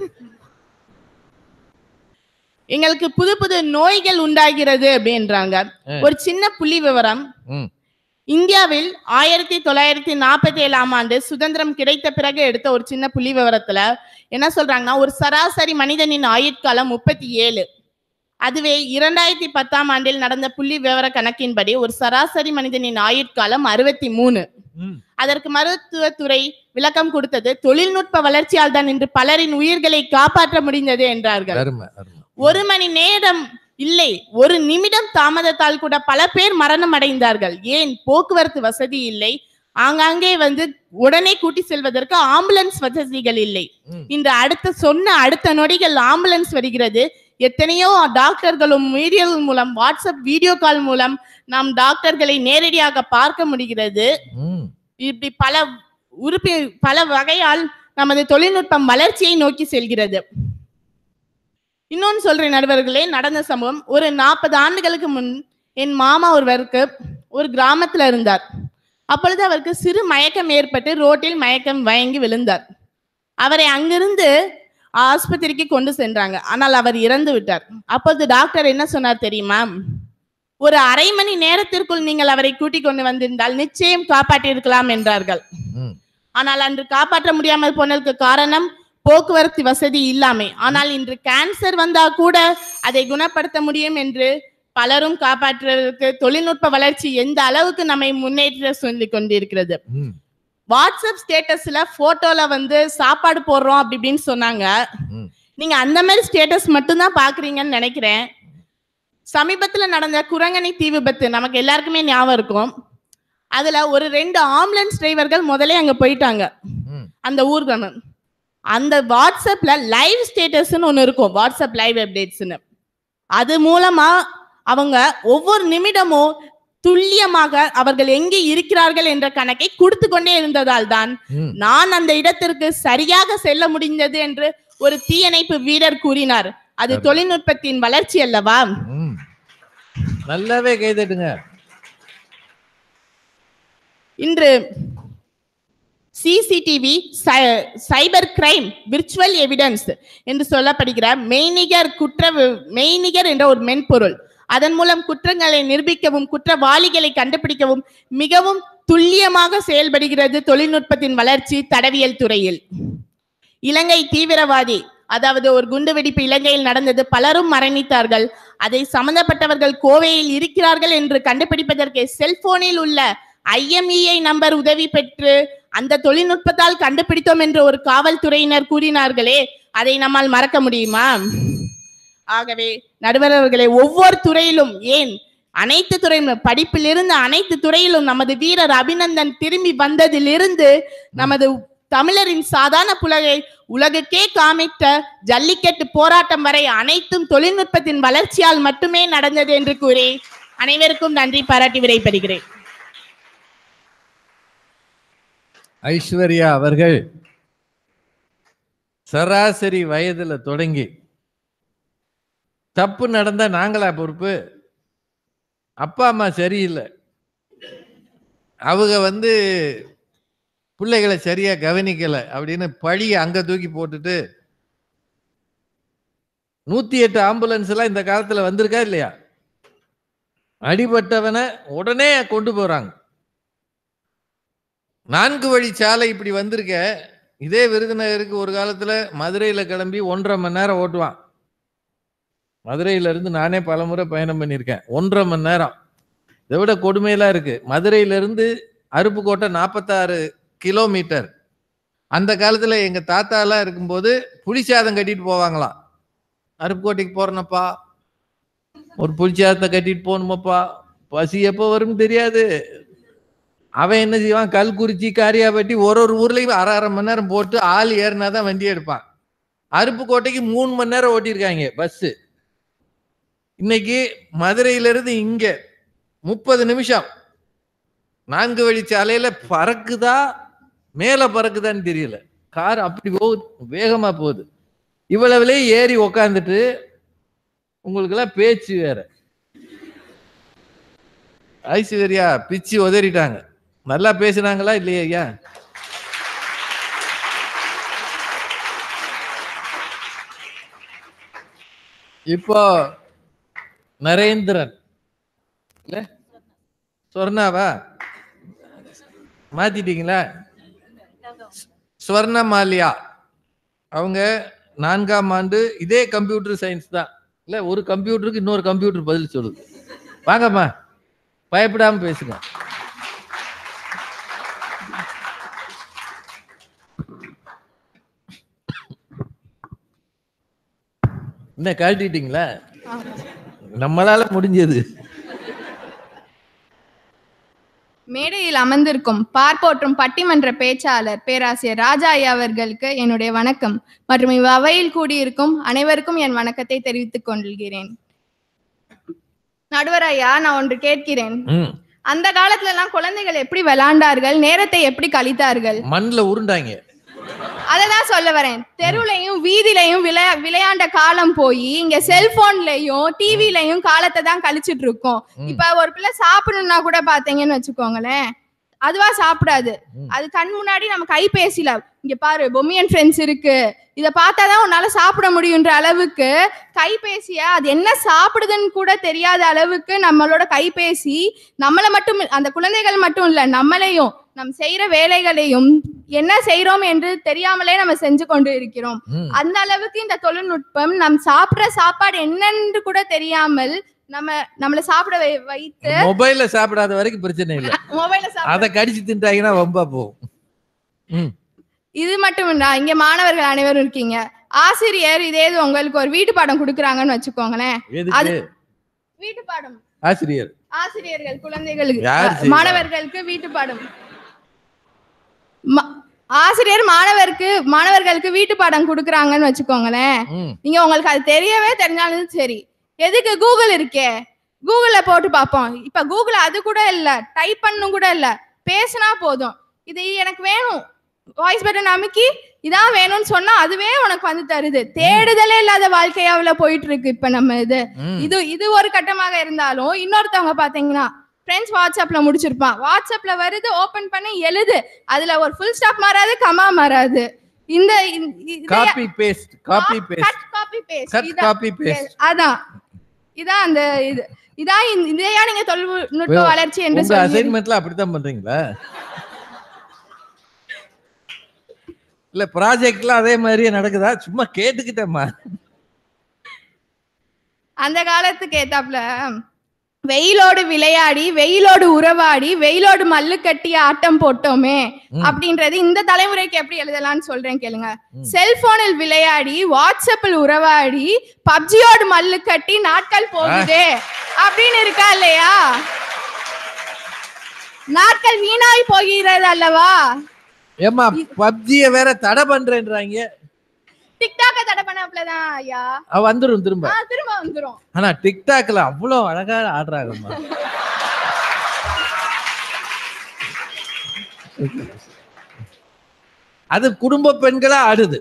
Speaker 8: எங்களுக்கு புது புது நோய்கள் உண்டாகிறது அப்படின்றாங்க
Speaker 5: ஆ.
Speaker 8: ஒரு சின்ன புள்ளி விவரம்
Speaker 5: ம்.
Speaker 8: இந்தியாவில் ஆயிரத்தி தொள்ளாயிரத்தி நாற்பத்தி ஏழாம் ஆண்டு சுதந்திரம் கிடைத்த பிறகு எடுத்த ஒரு சின்ன புள்ளி விவரத்துல என்ன சொல்றாங்கன்னா ஒரு சராசரி மனிதனின் ஆயுட்காலம் முப்பத்தி ஏழு அதுவே இரண்டாயிரத்தி பத்தாம் ஆண்டில் நடந்த புள்ளி விவர கணக்கின்படி ஒரு சராசரி மனிதனின் ஆயுட்காலம் அறுபத்தி மூணு
Speaker 5: ம்.
Speaker 8: அதற்கு மருத்துவத்துறை விளக்கம் கொடுத்தது தொழில்நுட்ப வளர்ச்சியால் தான் இன்று பலரின் உயிர்களை காப்பாற்ற முடிந்தது என்றார்கள்
Speaker 5: அருமை அருமை
Speaker 8: ஒரு மணி நேரம் இல்லை ஒரு நிமிடம் தாமதத்தால் கூட பல பேர் மரணம் அடைந்தார்கள் ஏன் போக்குவரத்து வசதி இல்லை ஆங்காங்கே வந்து உடனே கூட்டி செல்வதற்கு ஆம்புலன்ஸ் வசதிகள் இல்லை
Speaker 5: ம்.
Speaker 8: இன்று அடுத்த சொன்ன அடுத்த நொடிகள் ஆம்புலன்ஸ் வருகிறது எத்தனையோ டாக்டர்களும் வீடியோ மூலம் வாட்ஸ்அப் வீடியோ கால் மூலம் நாம் டாக்டர்களை நேரடியாக பார்க்க முடிகிறது
Speaker 5: ம்.
Speaker 8: இப்படி பல உறுப்பி பல வகையால் நமது தொழில்நுட்பம் வளர்ச்சியை நோக்கி செல்கிறது இன்னொன்னு சொல்றேன் நடுவர்களே நடந்த சம்பவம் ஒரு நாற்பது ஆண்டுகளுக்கு முன் என் மாமா ஒருவருக்கு ஒரு கிராமத்துல இருந்தார் அப்பொழுது அவருக்கு சிறு மயக்கம் ஏற்பட்டு ரோட்டில் மயக்கம் வயங்கி விழுந்தார் அவரை அங்கிருந்து ஆஸ்பத்திரிக்கு கொண்டு சென்றாங்க ஆனால் அவர் இறந்து விட்டார் அப்பொழுது டாக்டர் என்ன சொன்னார் தெரியுமா ஒரு அரை மணி நேரத்திற்குள் நீங்கள் அவரை கூட்டிக் கொண்டு வந்திருந்தால் நிச்சயம் காப்பாற்றியிருக்கலாம் என்றார்கள்
Speaker 5: ம்.
Speaker 8: ஆனால் அன்று காப்பாற்ற முடியாமல் போனதுக்கு காரணம் போக்குவரத்து வசதி இல்லாமை ஆனால் இன்று கேன்சர் வந்தா கூட அதை குணப்படுத்த முடியும் என்று பலரும் காப்பாற்றுவதற்கு தொழில்நுட்ப வளர்ச்சி எந்த அளவுக்கு நம்மை முன்னேற்ற சொல்லிக் கொண்டிருக்கிறது
Speaker 5: ம்.
Speaker 8: வாட்ஸ்அப் ஸ்டேட்டஸ்ல போட்டோல வந்து சாப்பாடு போடுறோம் அப்படி இப்படின்னு சொன்னாங்க
Speaker 5: ம்.
Speaker 8: நீங்க அந்த மாதிரி ஸ்டேட்டஸ் மட்டும்தான் பாக்குறீங்கன்னு நினைக்கிறேன் சமீபத்துல நடந்த குரங்கணி தீ விபத்து நமக்கு எல்லாருக்குமே ஞாபகம் இருக்கும் அதுல ஒரு ரெண்டு ஆம்புலன்ஸ் டிரைவர்கள் முதல்ல அங்க போயிட்டாங்க
Speaker 5: ம்.
Speaker 8: அந்த ஊர்கான அந்த வாட்ஸ்அப்ல லைவ் ஸ்டேட்டஸ்னு ஒன்று இருக்கும் வாட்ஸ்அப் லைவ் அப்டேட்ஸ்னு அது மூலமா அவங்க ஒவ்வொரு நிமிடமும் துல்லியமாக அவர்கள் எங்கே இருக்கிறார்கள் என்ற கணக்கை கொடுத்து கொண்டே இருந்ததால் தான்
Speaker 5: ம்.
Speaker 8: நான் அந்த இடத்திற்கு சரியாக செல்ல முடிந்தது என்று ஒரு தீயணைப்பு வீரர் கூறினார் அது
Speaker 5: சரி.
Speaker 8: தொழில்நுட்பத்தின் வளர்ச்சி அல்லவா
Speaker 5: ம். நல்லாவே கைதட்டுங்க
Speaker 8: இன்று CCTV cyber crime virtual evidence என்று சொல்லப்படுகிற மெய்நிகர் குற்ற வி- மெய்நிகர் என்ற ஒரு மென்பொருள் அதன் மூலம் குற்றங்களை நிரூபிக்கவும் குற்றவாளிகளை கண்டுபிடிக்கவும் மிகவும் துல்லியமாக செயல்படுகிறது தொழில்நுட்பத்தின் வளர்ச்சி தடவியல் துறையில் இலங்கை தீவிரவாதி அதாவது ஒரு குண்டுவெடிப்பு இலங்கையில் நடந்தது பலரும் மரணித்தார்கள் அதை சம்பந்தப்பட்டவர்கள் கோவையில் இருக்கிறார்கள் என்று கண்டுபிடிப்பதற்கு செல்போனில் உள்ள ஐஎம்இஐ நம்பர் உதவி பெற்று அந்த தொழில்நுட்பத்தால் கண்டுபிடித்தோம் என்று ஒரு காவல்துறையினர் கூறினார்களே அதை நம்மால் மறக்க முடியுமா ஆகவே நடுவர் அவர்களே ஒவ்வொரு துறையிலும் ஏன் அனைத்து துறையிலும் படிப்பிலிருந்து அனைத்து துறையிலும் நமது வீரர் அபிநந்தன் திரும்பி வந்ததிலிருந்து நமது தமிழரின் சாதாரண புலகை உலகுக்கே காமித்த ஜல்லிக்கட்டு போராட்டம் வரை அனைத்தும் தொழில்நுட்பத்தின் வளர்ச்சியால் மட்டுமே நடந்தது என்று கூறி அனைவருக்கும் நன்றி பாராட்டி விடைபெறுகிறேன்
Speaker 5: ஐஸ்வர்யா அவர்கள் சராசரி வயதுல தொடங்கி தப்பு நடந்தா நாங்களா பொறுப்பு அப்பா அம்மா சரியில்லை அவங்க வந்து பிள்ளைகளை சரியா கவனிக்கல அப்படின்னு பழிய அங்க தூக்கி போட்டுட்டு நூத்தி எட்டு ஆம்புலன்ஸ் எல்லாம் இந்த காலத்துல வந்திருக்கா இல்லையா அடிபட்டவனை உடனே கொண்டு போறாங்க நான்கு வழி சாலை இப்படி வந்திருக்க இதே விருதுநகருக்கு ஒரு காலத்துல மதுரையில கிளம்பி ஒன்றரை மணி நேரம் ஓட்டுவான் மதுரையில இருந்து நானே பலமுறை பயணம் பண்ணியிருக்கேன் ஒன்றரை மணி நேரம் இதை விட கொடுமையெல்லாம் இருக்கு மதுரையில இருந்து அருப்புக்கோட்டை நாற்பத்தாறு கிலோமீட்டர் அந்த காலத்துல எங்க தாத்தா எல்லாம் இருக்கும்போது புளிசாதம் கட்டிட்டு போவாங்களாம் அருப்புக்கோட்டைக்கு போறேனப்பா ஒரு புளிச்சாதத்தை கட்டிட்டு போகணுமாப்பா பசி எப்போ வரும்னு தெரியாது அவன் என்ன செய்வான் கல்குறிச்சி காரியாபட்டி ஒரு ஒரு ஊர்லயும் அரை அரை மணி நேரம் போட்டு ஆள் ஏறினா தான் வண்டி எடுப்பான் அருப்புக்கோட்டைக்கு மூணு மணி நேரம் ஓட்டியிருக்காங்க பஸ் இன்னைக்கு மதுரையில இருந்து இங்க முப்பது நிமிஷம் நான்கு வழி சாலையில பறக்குதா மேல பறக்குதான்னு தெரியல கார் அப்படி போகுது வேகமா போகுது இவ்வளவுலயே ஏறி உக்காந்துட்டு உங்களுக்கெல்லாம் பேச்சு வேற ஐஸ்வர்யா பிச்சு உதறிட்டாங்க நல்லா பேசுனாங்களா இல்லையா ஐயா இப்போ நரேந்திரன் இல்ல சொர்ணாவா மாத்திட்டீங்களா ஸ்வர்ண மாலியா அவங்க நான்காம் ஆண்டு இதே கம்ப்யூட்டர் சயின்ஸ் தான் இல்ல ஒரு கம்ப்யூட்டருக்கு இன்னொரு கம்ப்யூட்டர் பதில் சொல்லுது வாங்கம்மா பயப்படாம பேசுங்க என்ன கழட்டிட்டீங்களா நம்மளால முடிஞ்சது
Speaker 9: மேடையில் அமர்ந்திருக்கும் பார்ப்போற்றும் பட்டிமன்ற பேச்சாளர் பேராசிரியர் ராஜா ஐயா அவர்களுக்கு என்னுடைய வணக்கம் மற்றும் இவ்வவையில் கூடியிருக்கும் அனைவருக்கும் என் வணக்கத்தை தெரிவித்துக் கொள்கிறேன் நடுவர் ஐயா நான் ஒன்று கேட்கிறேன்
Speaker 5: ம்
Speaker 9: அந்த காலத்துல எல்லாம் குழந்தைகள் எப்படி விளையாண்டார்கள் நேரத்தை எப்படி கழித்தார்கள்
Speaker 5: மண்ணில் உருண்டாங்க
Speaker 9: அததான் சொல்ல வரேன் தெருவுலயும் வீதிலையும் விளையா விளையாண்ட காலம் போய் இங்க செல்போன்லயும் டிவிலையும் காலத்தை தான் கழிச்சிட்டு இருக்கோம்
Speaker 5: ம்.
Speaker 9: இப்ப ஒரு பிள்ளை சாப்பிடணும்னா கூட பாத்தீங்கன்னு வச்சுக்கோங்களேன் அதுவா சாப்பிடாது
Speaker 5: ம்.
Speaker 9: அது கண் முன்னாடி நம்ம கைபேசியில இங்க பாரு பொம்மியன் ஃப்ரெண்ட்ஸ் இருக்கு இத பார்த்தாதான் உன்னால சாப்பிட முடியுன்ற அளவுக்கு கைபேசிய அது என்ன சாப்பிடுதுன்னு கூட தெரியாத அளவுக்கு நம்மளோட கைபேசி நம்மள மட்டும் இல்ல- அந்த குழந்தைகள் மட்டும் இல்ல நம்மளையும் நம் செய்யற வேலைகளையும் என்ன செய்றோம் என்று தெரியாமலே நம்ம செஞ்சு கொண்டு இருக்கிறோம்
Speaker 5: ம்.
Speaker 9: அந்த அளவுக்கு இந்த தொழில்நுட்பம் நம் சாப்பிடுற சாப்பாடு என்னன்னு கூட தெரியாமல் நம்ம நம்மள சாப்பிட வை- வைத்து
Speaker 5: மொபைல்ல சாப்பிடாத வரைக்கும் பிரச்சனை இல்லை
Speaker 9: மொபைல
Speaker 5: அதை கடிச்சு தின்ட்டாங்கன்னா வம்பா போகும் ம்
Speaker 9: இது மட்டும் இல்ல இங்க மாணவர்கள் அனைவரும் இருக்கீங்க ஆசிரியர் இதே இது உங்களுக்கு ஒரு வீட்டு பாடம் கொடுக்குறாங்கன்னு வச்சுக்கோங்களேன்
Speaker 5: எதுக்கு
Speaker 9: அது- வீட்டு பாடம்
Speaker 5: ஆசிரியர்
Speaker 9: ஆசிரியர்கள் குழந்தைகளுக்கு
Speaker 5: யார்
Speaker 9: அஹ்,
Speaker 5: செய்வா?
Speaker 9: மாணவர்களுக்கு வீட்டு பாடம் ம- ஆசிரியர் மாணவருக்கு மாணவர்களுக்கு வீட்டு பாடம் கொடுக்குறாங்கன்னு வச்சுக்கோங்களேன்
Speaker 5: ம்
Speaker 9: நீங்க உங்களுக்கு அது தெரியவே தெரிஞ்சாலும் சரி எதுக்கு கூகுள் இருக்கே கூகுள்ல போட்டு பார்ப்போம் இப்ப கூகுள் அது கூட இல்ல டைப் பண்ணும் கூட இல்ல பேசினா போதும் இது எனக்கு வேணும் வாய்ஸ் பட்டன் அமுக்கி இதான் வேணும்னு சொன்னா அதுவே உனக்கு வந்து தருது தேடுதலே இல்லாத வாழ்க்கையாவுல போயிட்டு இருக்கு இப்ப நம்ம இது
Speaker 5: ம்.
Speaker 9: இது இது ஒரு கட்டமாக இருந்தாலும் இன்னொருத்தவங்க பாத்தீங்கன்னா ஃப்ரெண்ட்ஸ் வாட்ஸ்அப்ல முடிச்சிருப்பான் வாட்ஸ்அப்ல வருது ஓபன் பண்ணி எழுது அதுல ஒரு ஃபுல் ஸ்டாப் மாறாது கமா மாறாது இந்த இந்த- இதைய-
Speaker 5: copy paste copy paste
Speaker 9: cut copy paste
Speaker 5: cut copy paste
Speaker 9: அதான் இதான் அந்த இது இதான் இந்த- இதையா நீங்க தொழில்நுட்ப வளர்ச்சி என்று
Speaker 5: உங்க
Speaker 9: சொல்லி
Speaker 5: அசைன்மெண்ட்ல அப்படித்தான் பண்றீங்களா இல்ல ப்ராஜெக்ட்லாம் அதே மாதிரியே நடக்குதா சும்மா கேட்டுக்கிட்டேம்மா
Speaker 9: அந்த காலத்துக்கு ஏத்தாப்புல வெயிலோடு விளையாடி வெயிலோடு உறவாடி வெயிலோடு மல்லு கட்டி ஆட்டம் போட்டோமே
Speaker 5: ம்.
Speaker 9: அப்படின்றது இந்த தலைமுறைக்கு எப்படி எழுதலாம்னு சொல்றேன் கேளுங்க
Speaker 5: ம்.
Speaker 9: செல்போனில் விளையாடி வாட்ஸ்அப்பில் உறவாடி பப்ஜியோடு மல்லு கட்டி நாட்கள் போகுதே அப்படின்னு இருக்கா இல்லையா நாட்கள் வீணாய் போகிறது அல்லவா
Speaker 5: ஏமா பப்ஜிய வேற தடை பண்றேன்றாங்க
Speaker 9: டிக்டாக்க தடை பண்ணாப்லதான் ஐயா
Speaker 5: அவ வந்துரும் திரும்ப
Speaker 9: ஆ, திரும்ப வந்துரும்
Speaker 5: ஆனா டிக்டாக்ல அவ்வளவு அழகா ஆடுறாங்கம்மா அது குடும்ப பெண்களா ஆடுது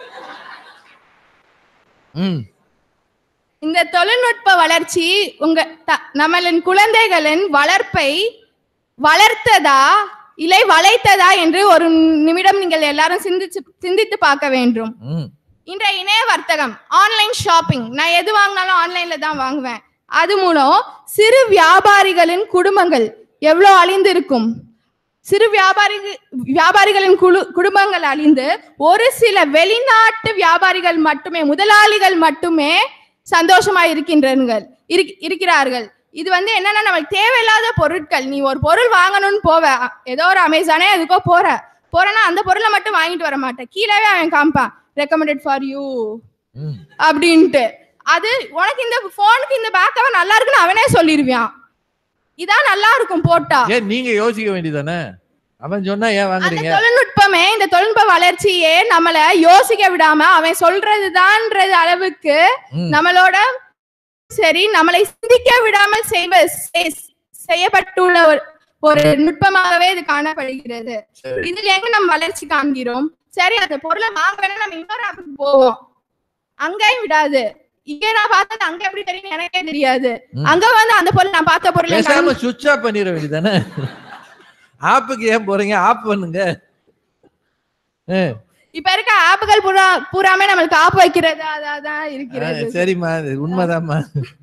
Speaker 5: ம்
Speaker 9: இந்த தொழில்நுட்ப வளர்ச்சி உங்க த- நம்மளின் குழந்தைகளின் வளர்ப்பை வளர்த்ததா இல்லை வளைத்ததா என்று ஒரு நிமிடம் நீங்கள் எல்லாரும் சிந்திச்சு சிந்தித்து பார்க்க வேண்டும்
Speaker 5: ம்
Speaker 9: இன்றைய இணைய வர்த்தகம் ஆன்லைன் ஷாப்பிங் நான் எது வாங்கினாலும் ஆன்லைன்ல தான் வாங்குவேன் அது மூலம் சிறு வியாபாரிகளின் குடும்பங்கள் எவ்வளோ அழிந்திருக்கும் சிறு வியாபாரி வியாபாரிகளின் குழு குடும்பங்கள் அழிந்து ஒரு சில வெளிநாட்டு வியாபாரிகள் மட்டுமே முதலாளிகள் மட்டுமே சந்தோஷமா இருக்கின்றனர் இருக்- இருக்கிறார்கள் இது வந்து என்னன்னா நம்மளுக்கு தேவையில்லாத பொருட்கள் நீ ஒரு பொருள் வாங்கணும்னு போவ அ- ஏதோ ஒரு அமேசானே எதுக்கோ போற போறேன்னா அந்த பொருளை மட்டும் வாங்கிட்டு வர மாட்டேன் கீழவே அவன் காமிப்பான் ரெக்கமெண்டட் ஃபார் யூ
Speaker 5: ம்
Speaker 9: அப்படின்ட்டு அது உனக்கு இந்த போனுக்கு இந்த பேக் கவர் நல்லா இருக்குன்னு அவனே சொல்லிருவான் இதான் நல்லா இருக்கும் போட்டா
Speaker 5: ஏன் நீங்க யோசிக்க வேண்டியதானே அவன் சொன்னா ஏன்
Speaker 9: அந்த
Speaker 5: வாங்குறீங்க
Speaker 9: தொழில்நுட்பமே இந்த தொழில்நுட்ப வளர்ச்சியே நம்மள யோசிக்க விடாம அவன் சொல்றதுதான்ன்றது அளவுக்கு
Speaker 5: ம்.
Speaker 9: நம்மளோட சரி நம்மளை சிந்திக்க விடாமல் செய்வ செய்- செய்யப்பட்டுள்ள ஒரு- ஒரு நுட்பமாகவே இது காணப்படுகிறது
Speaker 5: சரி.
Speaker 9: இதுல எங்க நம்ம வளர்ச்சி காண்கிறோம் சரி அந்த பொருளை வாங்க வேணா நம்ம இன்னொரு ஆப்புக்கு போவோம் அங்கேயும் விடாது இங்க நான் பார்த்தது அங்க எப்படி தெரியும் எனக்கே தெரியாது
Speaker 5: ம்.
Speaker 9: அங்க வந்து அந்த பொருள் நான் பார்த்த பொருள் எனக்கு
Speaker 5: பேசாம சுவிட்ச் ஆஃப் பண்ணிட வேண்டியதானே ஆப்புக்கு ஏன் போறீங்க ஆஃப் பண்ணுங்க ஆ,
Speaker 9: இப்ப இருக்க ஆப்புகள் பூரா பூராமே நம்மளுக்கு ஆப் வைக்கிறது அதான் இருக்கிறது
Speaker 5: சரிம்மா அது உண்மைதாம்மா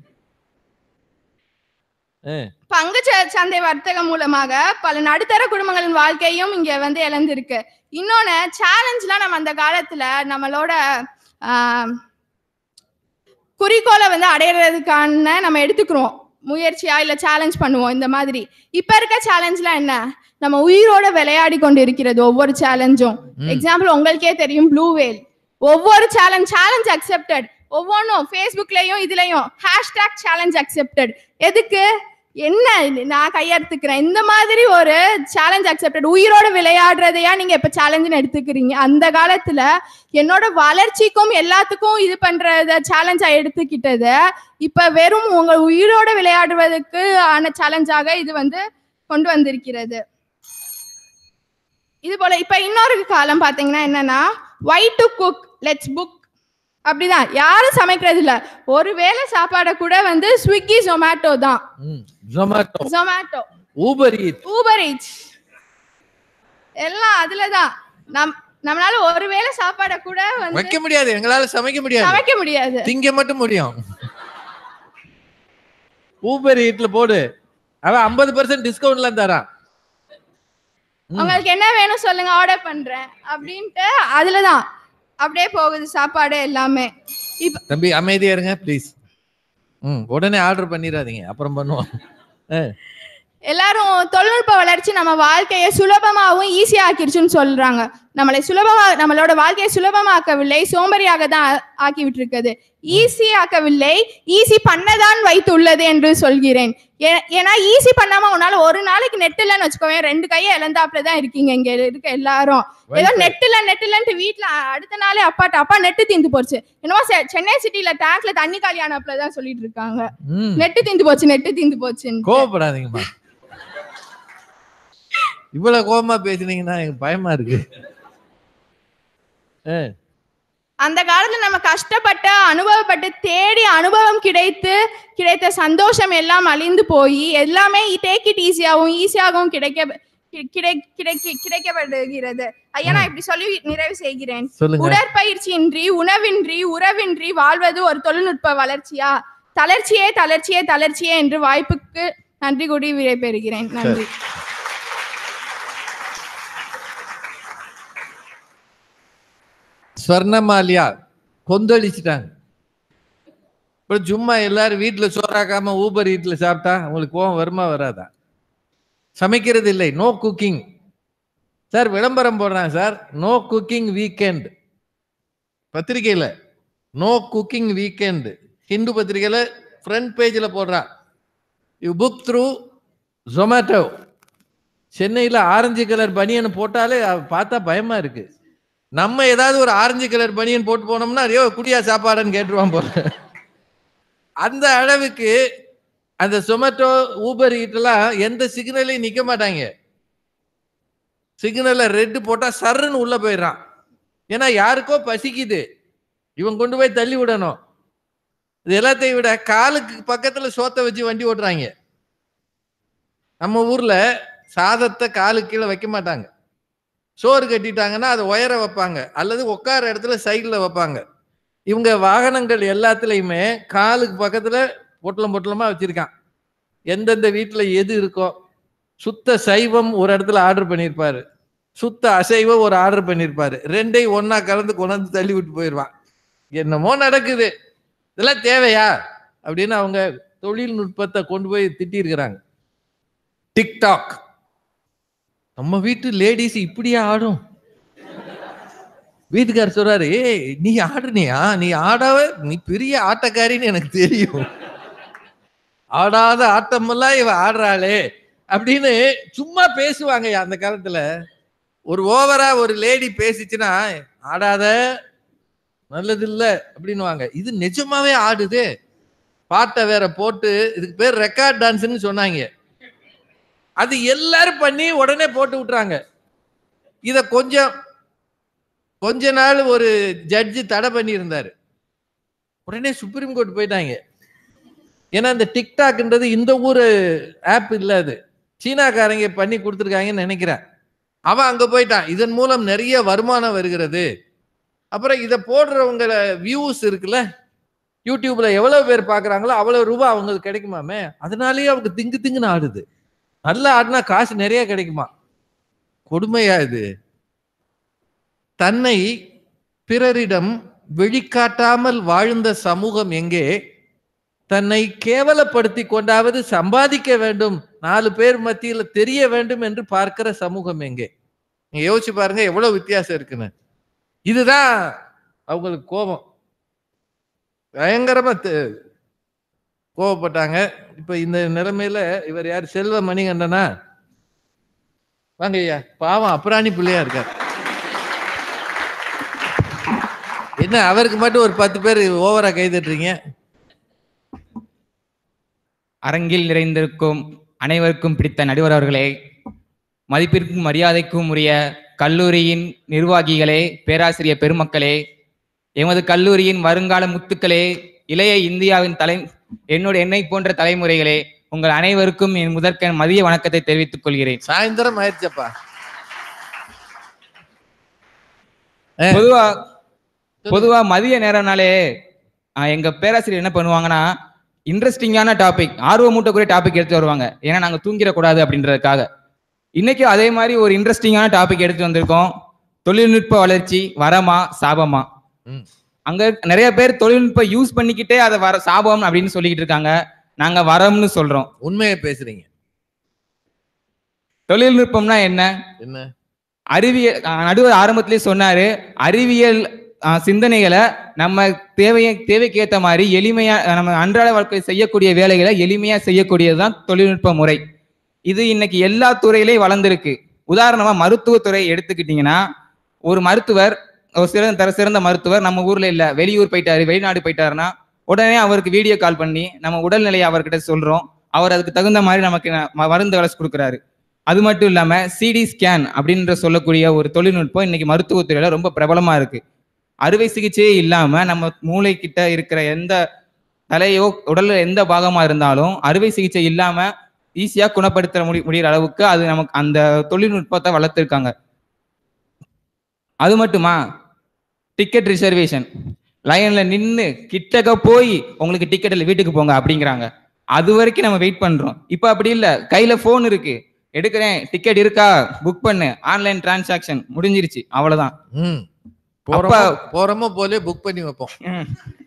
Speaker 9: பங்கு ச- சந்தை வர்த்தகம் மூலமாக பல நடுத்தர குடும்பங்களின் வாழ்க்கையும் இங்க வந்து இழந்திருக்கு இன்னொன்னு சேலஞ்ச்லாம் நம்ம அந்த காலத்துல நம்மளோட ஆஹ், குறிக்கோளை வந்து அடையிறதுக்கான நம்ம எடுத்துக்கிறோம் முயற்சியா இல்ல சேலஞ்ச் பண்ணுவோம் இந்த மாதிரி இப்ப இருக்க சேலஞ்ச்லாம் என்ன நம்ம உயிரோட விளையாடி கொண்டு இருக்கிறது ஒவ்வொரு சேலஞ்சும்
Speaker 5: ம்.
Speaker 9: எக்ஸாம்பிள் உங்களுக்கே தெரியும் ப்ளூ வேல் ஒவ்வொரு சேலஞ்ச் சேலஞ்ச் அக்செப்டட் ஒவ்வொன்றும் ஃபேஸ்புக்லயும் இதுலயும் ஹேஷ்டாக் சேலஞ்ச் அக்செப்டட் எதுக்கு என்ன இது? நான் கையெடுத்துக்கிறேன் இந்த மாதிரி ஒரு சேலஞ்ச் அக்செப்டட் உயிரோட விளையாடுறதையா நீங்க இப்ப சேலஞ்சுன்னு எடுத்துக்கிறீங்க அந்த காலத்துல என்னோட வளர்ச்சிக்கும் எல்லாத்துக்கும் இது பண்றத சேலஞ்சா எடுத்துக்கிட்டத இப்ப வெறும் உங்க உயிரோட விளையாடுவதற்கு ஆன சேலஞ்சாக இது வந்து கொண்டு வந்திருக்கிறது இது போல இப்ப இன்னொரு காலம் பாத்தீங்கன்னா என்னன்னா why to cook let's book அப்படிதான் யாரும் சமைக்கிறது இல்ல ஒருவேளை சாப்பாடை கூட வந்து ஸ்விக்கி ஜொமேட்டோ தான்
Speaker 5: Zomato
Speaker 9: Zomato
Speaker 5: Uber eat
Speaker 9: Uber Eats எல்லாம் அதுலதான் நம் நம்மளால ஒருவேளை சாப்பாடை கூட வந்து
Speaker 5: வைக்க முடியாது எங்களால சமைக்க முடியாது
Speaker 9: சமைக்க முடியாது
Speaker 5: திங்க மட்டும் முடியும் ஊபர் ஈட்ல போடு அவன் ஐம்பது பர்சன்ட் டிஸ்கவுண்ட்ல தரான் ம்.
Speaker 9: உங்களுக்கு என்ன வேணும் சொல்லுங்க ஆர்டர் பண்றேன் அப்படின்ட்டு அதுலதான் அப்படியே போகுது சாப்பாடு எல்லாமே இப்ப
Speaker 5: தம்பி அமைதியா இருங்க ப்ளீஸ் ம் உடனே ஆர்டர் பண்ணிடாதீங்க அப்புறம் பண்ணுவோம் அஹ்,
Speaker 9: எல்லாரும் தொழில்நுட்ப வளர்ச்சி நம்ம வாழ்க்கையை சுலபமாகவும் ஈஸியா ஆக்கிருச்சுன்னு சொல்றாங்க நம்மளை சுலபமா நம்மளோட வாழ்க்கையை சுலபமாக்கவில்லை சோம்பேறியாக தான் ஆ- ஆக்கி விட்டிருக்குது ஈஸி ஆக்கவில்லை ஈஸி பண்ணதான் வைத்துள்ளது என்று சொல்கிறேன் ஏ- ஏன்னா ஈஸி பண்ணாம உன்னால ஒரு நாளைக்கு நெட் இல்லைன்னு வச்சுக்கோவேன் ரெண்டு கையை இழந்தாப்புல தான் இருக்கீங்க இங்க இருக்க எல்லாரும் ஏதோ
Speaker 5: Wi-Fi.
Speaker 9: நெட் இல்ல நெட் இல்லன்ட்டு வீட்ல அடுத்த நாளே அப்பாட்ட அப்பா நெட்டு தீந்து போச்சு என்னமோ செ- சென்னை சிட்டில டேங்க்ல தண்ணி காலி ஆனப்பல தான் சொல்லிட்டு இருக்காங்க
Speaker 5: ம்
Speaker 9: நெட்டு தீந்து போச்சு நெட்டு தீந்து போச்சுன்னு
Speaker 5: கோவப்படாதீங்கம்மா இவ்வளவு கோவமா பேசுனீங்கன்னா எனக்கு பயமா இருக்கு அஹ்,
Speaker 9: அந்த காலத்துல நம்ம கஷ்டப்பட்டு அனுபவப்பட்டு தேடி அனுபவம் கிடைத்து கிடைத்த சந்தோஷம் எல்லாம் அழிந்து போய் எல்லாமே டேக் இட் ஈஸியாகவும் ஈஸியாகவும் கிடைக்க கி- கிடை கிடைக்க கிடைக்கப்படுகிறது ஐயா நான் இப்படி சொல்லி நிறைவு செய்கிறேன்
Speaker 5: சொல்லுங்க
Speaker 9: உடற்பயிற்சியின்றி உணவின்றி உறவின்றி வாழ்வது ஒரு தொழில்நுட்ப வளர்ச்சியா தளர்ச்சியே தளர்ச்சியே தளர்ச்சியே என்று வாய்ப்புக்கு நன்றி கூடி விடைபெறுகிறேன் நன்றி
Speaker 5: ஸ்வர்ணமாலியா கொந்தளிச்சிட்டாங்க அப்புறம் சும்மா எல்லாரும் வீட்டுல சோறாக்காம ஊபர் ஈட்ல சாப்பிட்டா உங்களுக்கு கோவம் வருமா வராதா சமைக்கிறது இல்லை நோ குக்கிங் சார் விளம்பரம் போடுறாங்க சார் நோ குக்கிங் வீக்கெண்ட் பத்திரிக்கையில நோ குக்கிங் வீக்கெண்ட் ஹிந்து பத்திரிக்கையில ஃப்ரண்ட் பேஜில் போடுறான் யூ புக் த்ரூ ஜொமேட்டோ சென்னையில் ஆரஞ்சு கலர் பனியன் போட்டாலே அ- பார்த்தா பயமா இருக்கு நம்ம ஏதாவது ஒரு ஆரஞ்சு கலர் பனியன் போட்டு போனோம்னா ஐயோ குடியா சாப்பாடுன்னு கேட்டுருவான் போல அந்த அளவுக்கு அந்த சொமேட்டோ ஊபர் ஈட்டெல்லாம் எந்த சிக்னலையும் நிக்க மாட்டாங்க சிக்னல்ல ரெட்டு போட்டா சர்ருன்னு உள்ள போயிடுறான் ஏன்னா யாருக்கோ பசிக்குது இவன் கொண்டு போய் தள்ளி விடணும் இது எல்லாத்தையும் விட காலுக்கு பக்கத்துல சோத்தை வச்சு வண்டி ஓட்டுறாங்க நம்ம ஊர்ல சாதத்தை காலுக்கு கீழே வைக்க மாட்டாங்க சோறு கட்டிட்டாங்கன்னா அதை உயர வைப்பாங்க அல்லது உட்கார இடத்துல சைடில் வைப்பாங்க இவங்க வாகனங்கள் எல்லாத்துலேயுமே காலுக்கு பக்கத்தில் பொட்டலம் பொட்டலமாக வச்சுருக்கான் எந்தெந்த வீட்டில் எது இருக்கோ சுத்த சைவம் ஒரு இடத்துல ஆர்டர் பண்ணியிருப்பாரு சுத்த அசைவம் ஒரு ஆர்டர் பண்ணியிருப்பாரு ரெண்டையும் ஒண்ணா கலந்து கொண்டாந்து தள்ளி விட்டு போயிடுவான் என்னமோ நடக்குது இதெல்லாம் தேவையா அப்படின்னு அவங்க தொழில்நுட்பத்தை கொண்டு போய் திட்டியிருக்கிறாங்க டிக்டாக் நம்ம வீட்டு லேடிஸ் இப்படியே ஆடும் வீட்டுக்காரர் சொல்றாரு ஏய் நீ ஆடுனியா நீ ஆடாவ நீ பெரிய ஆட்டக்காரின்னு எனக்கு தெரியும் ஆடாத ஆட்டமெல்லாம் இவ ஆடுறாளே அப்படின்னு சும்மா பேசுவாங்க அந்த காலத்துல ஒரு ஓவரா ஒரு லேடி பேசிச்சுன்னா ஆடாத நல்லது இல்ல அப்படின்னுவாங்க இது நிஜமாவே ஆடுது பாட்டை வேற போட்டு இதுக்கு பேர் ரெக்கார்ட் டான்ஸ்னு சொன்னாங்க அது எல்லாரும் பண்ணி உடனே போட்டு விட்டுறாங்க இத கொஞ்சம் கொஞ்ச நாள் ஒரு ஜட்ஜி தடை பண்ணியிருந்தாரு உடனே சுப்ரீம் கோர்ட் போயிட்டாங்க ஏன்னா இந்த டிக்டாக்ன்றது இந்த ஊர் ஆப் இல்ல அது சீனாக்காரங்க பண்ணி கொடுத்துருக்காங்கன்னு நினைக்கிறேன் அவன் அங்க போயிட்டான் இதன் மூலம் நிறைய வருமானம் வருகிறது அப்புறம் இதை போடுறவங்க வியூஸ் இருக்குல்ல யூடியூப்ல எவ்வளவு பேர் பாக்குறாங்களோ அவ்வளவு ரூபாய் அவங்களுக்கு கிடைக்குமாமே அதனாலேயே அவங்க திங்கு திங்குன்னு ஆடுது நல்லா ஆடினா காசு நிறைய கிடைக்குமா கொடுமையா இது தன்னை பிறரிடம் வெளிக்காட்டாமல் வாழ்ந்த சமூகம் எங்கே தன்னை கேவலப்படுத்தி கொண்டாவது சம்பாதிக்க வேண்டும் நாலு பேர் மத்தியில தெரிய வேண்டும் என்று பார்க்கிற சமூகம் எங்கே நீங்க யோசிச்சு பாருங்க எவ்வளவு வித்தியாசம் இருக்குன்னு இதுதான் அவங்களுக்கு கோபம் பயங்கரமா தெ- கோவப்பட்டாங்க இப்ப இந்த நிலைமையில இவர் யார் செல்வ மணிகண்டனா வாங்க ஐயா பாவம் அப்புறாணி பிள்ளையா இருக்கார் என்ன அவருக்கு மட்டும் ஒரு பத்து பேர் ஓவரா கை தட்டுறீங்க
Speaker 10: அரங்கில் நிறைந்திருக்கும் அனைவருக்கும் பிடித்த நடுவர் அவர்களே மதிப்பிற்கும் மரியாதைக்கும் உரிய கல்லூரியின் நிர்வாகிகளே பேராசிரியர் பெருமக்களே எமது கல்லூரியின் வருங்கால முத்துக்களே இளைய இந்தியாவின் தலை என்னுடைய என்னை போன்ற தலைமுறைகளே உங்கள் அனைவருக்கும் என் முதற்க மதிய வணக்கத்தை தெரிவித்துக் கொள்கிறேன்
Speaker 5: சாயந்தரம் ஆயிடுச்சப்பா
Speaker 10: பொதுவா பொதுவா மதிய நேரம்னாலே ஆஹ், எங்க பேராசிரியர் என்ன பண்ணுவாங்கன்னா இன்ட்ரெஸ்டிங்கான டாபிக் ஆர்வமூட்டக்கூடிய டாபிக் எடுத்து வருவாங்க ஏன்னா நாங்க தூங்கிடக்கூடாது அப்படின்றதுக்காக இன்னைக்கு அதே மாதிரி ஒரு இன்ட்ரெஸ்டிங்கான டாபிக் எடுத்து வந்திருக்கோம் தொழில்நுட்ப வளர்ச்சி வரமா சாபமா
Speaker 5: ம்.
Speaker 10: அங்க நிறைய பேர் தொழில்நுட்ப யூஸ் பண்ணிக்கிட்டே அதை வர சாபம் அப்படின்னு சொல்லிக்கிட்டு இருக்காங்க நாங்க வரம்னு சொல்றோம்
Speaker 5: உண்மையை பேசுறீங்க
Speaker 10: தொழில்நுட்பம்னா என்ன
Speaker 5: என்ன
Speaker 10: அறிவியல் அஹ் நடுவர் ஆரம்பத்திலே சொன்னாரு அறிவியல் அஹ், சிந்தனைகளை நம்ம தேவையை தேவைக்கு ஏற்ற மாதிரி எளிமையா அஹ், நம்ம அன்றாட வாழ்க்கை செய்யக்கூடிய வேலைகளை எளிமையா செய்யக்கூடியதுதான் தொழில்நுட்ப முறை இது இன்னைக்கு எல்லா துறையிலையும் வளர்ந்துருக்கு உதாரணமா மருத்துவத்துறை எடுத்துக்கிட்டீங்கன்னா ஒரு மருத்துவர் ஒரு சிறந்த தர சிறந்த மருத்துவர் நம்ம ஊர்ல இல்ல வெளியூர் போயிட்டாரு வெளிநாடு போயிட்டாருன்னா உடனே அவருக்கு வீடியோ கால் பண்ணி நம்ம உடல்நிலையை அவர்கிட்ட சொல்றோம் அவர் அதுக்கு தகுந்த மாதிரி நமக்கு ம- மருந்து வளர்ச்சி கொடுக்குறாரு அது மட்டும் இல்லாம சிடி ஸ்கேன் அப்படின்ற சொல்லக்கூடிய ஒரு தொழில்நுட்பம் இன்னைக்கு மருத்துவத்துறையில ரொம்ப பிரபலமா இருக்கு அறுவை சிகிச்சையே இல்லாம நம்ம மூளை கிட்ட இருக்கிற எந்த தலையோ உடல்ல எந்த பாகமா இருந்தாலும் அறுவை சிகிச்சை இல்லாம ஈஸியா குணப்படுத்த முடி முடிகிற அளவுக்கு அது நமக்கு அந்த தொழில்நுட்பத்தை வளர்த்துருக்காங்க அது மட்டுமா டிக்கெட் ரிசர்வேஷன் லைன்ல நின்னு கிட்டக்க போய் உங்களுக்கு டிக்கெட் இல்லை வீட்டுக்கு போங்க அப்படிங்கிறாங்க அது வரைக்கும் நம்ம வெயிட் பண்றோம் இப்போ அப்படி இல்ல கையில போன் இருக்கு எடுக்கிறேன் டிக்கெட் இருக்கா புக் பண்ணு ஆன்லைன் டிரான்சாக்ஷன் முடிஞ்சிருச்சு அவ்வளவுதான்
Speaker 5: ம் போறோமோ போறோமோ போலே புக் பண்ணி வைப்போம்
Speaker 10: ம்.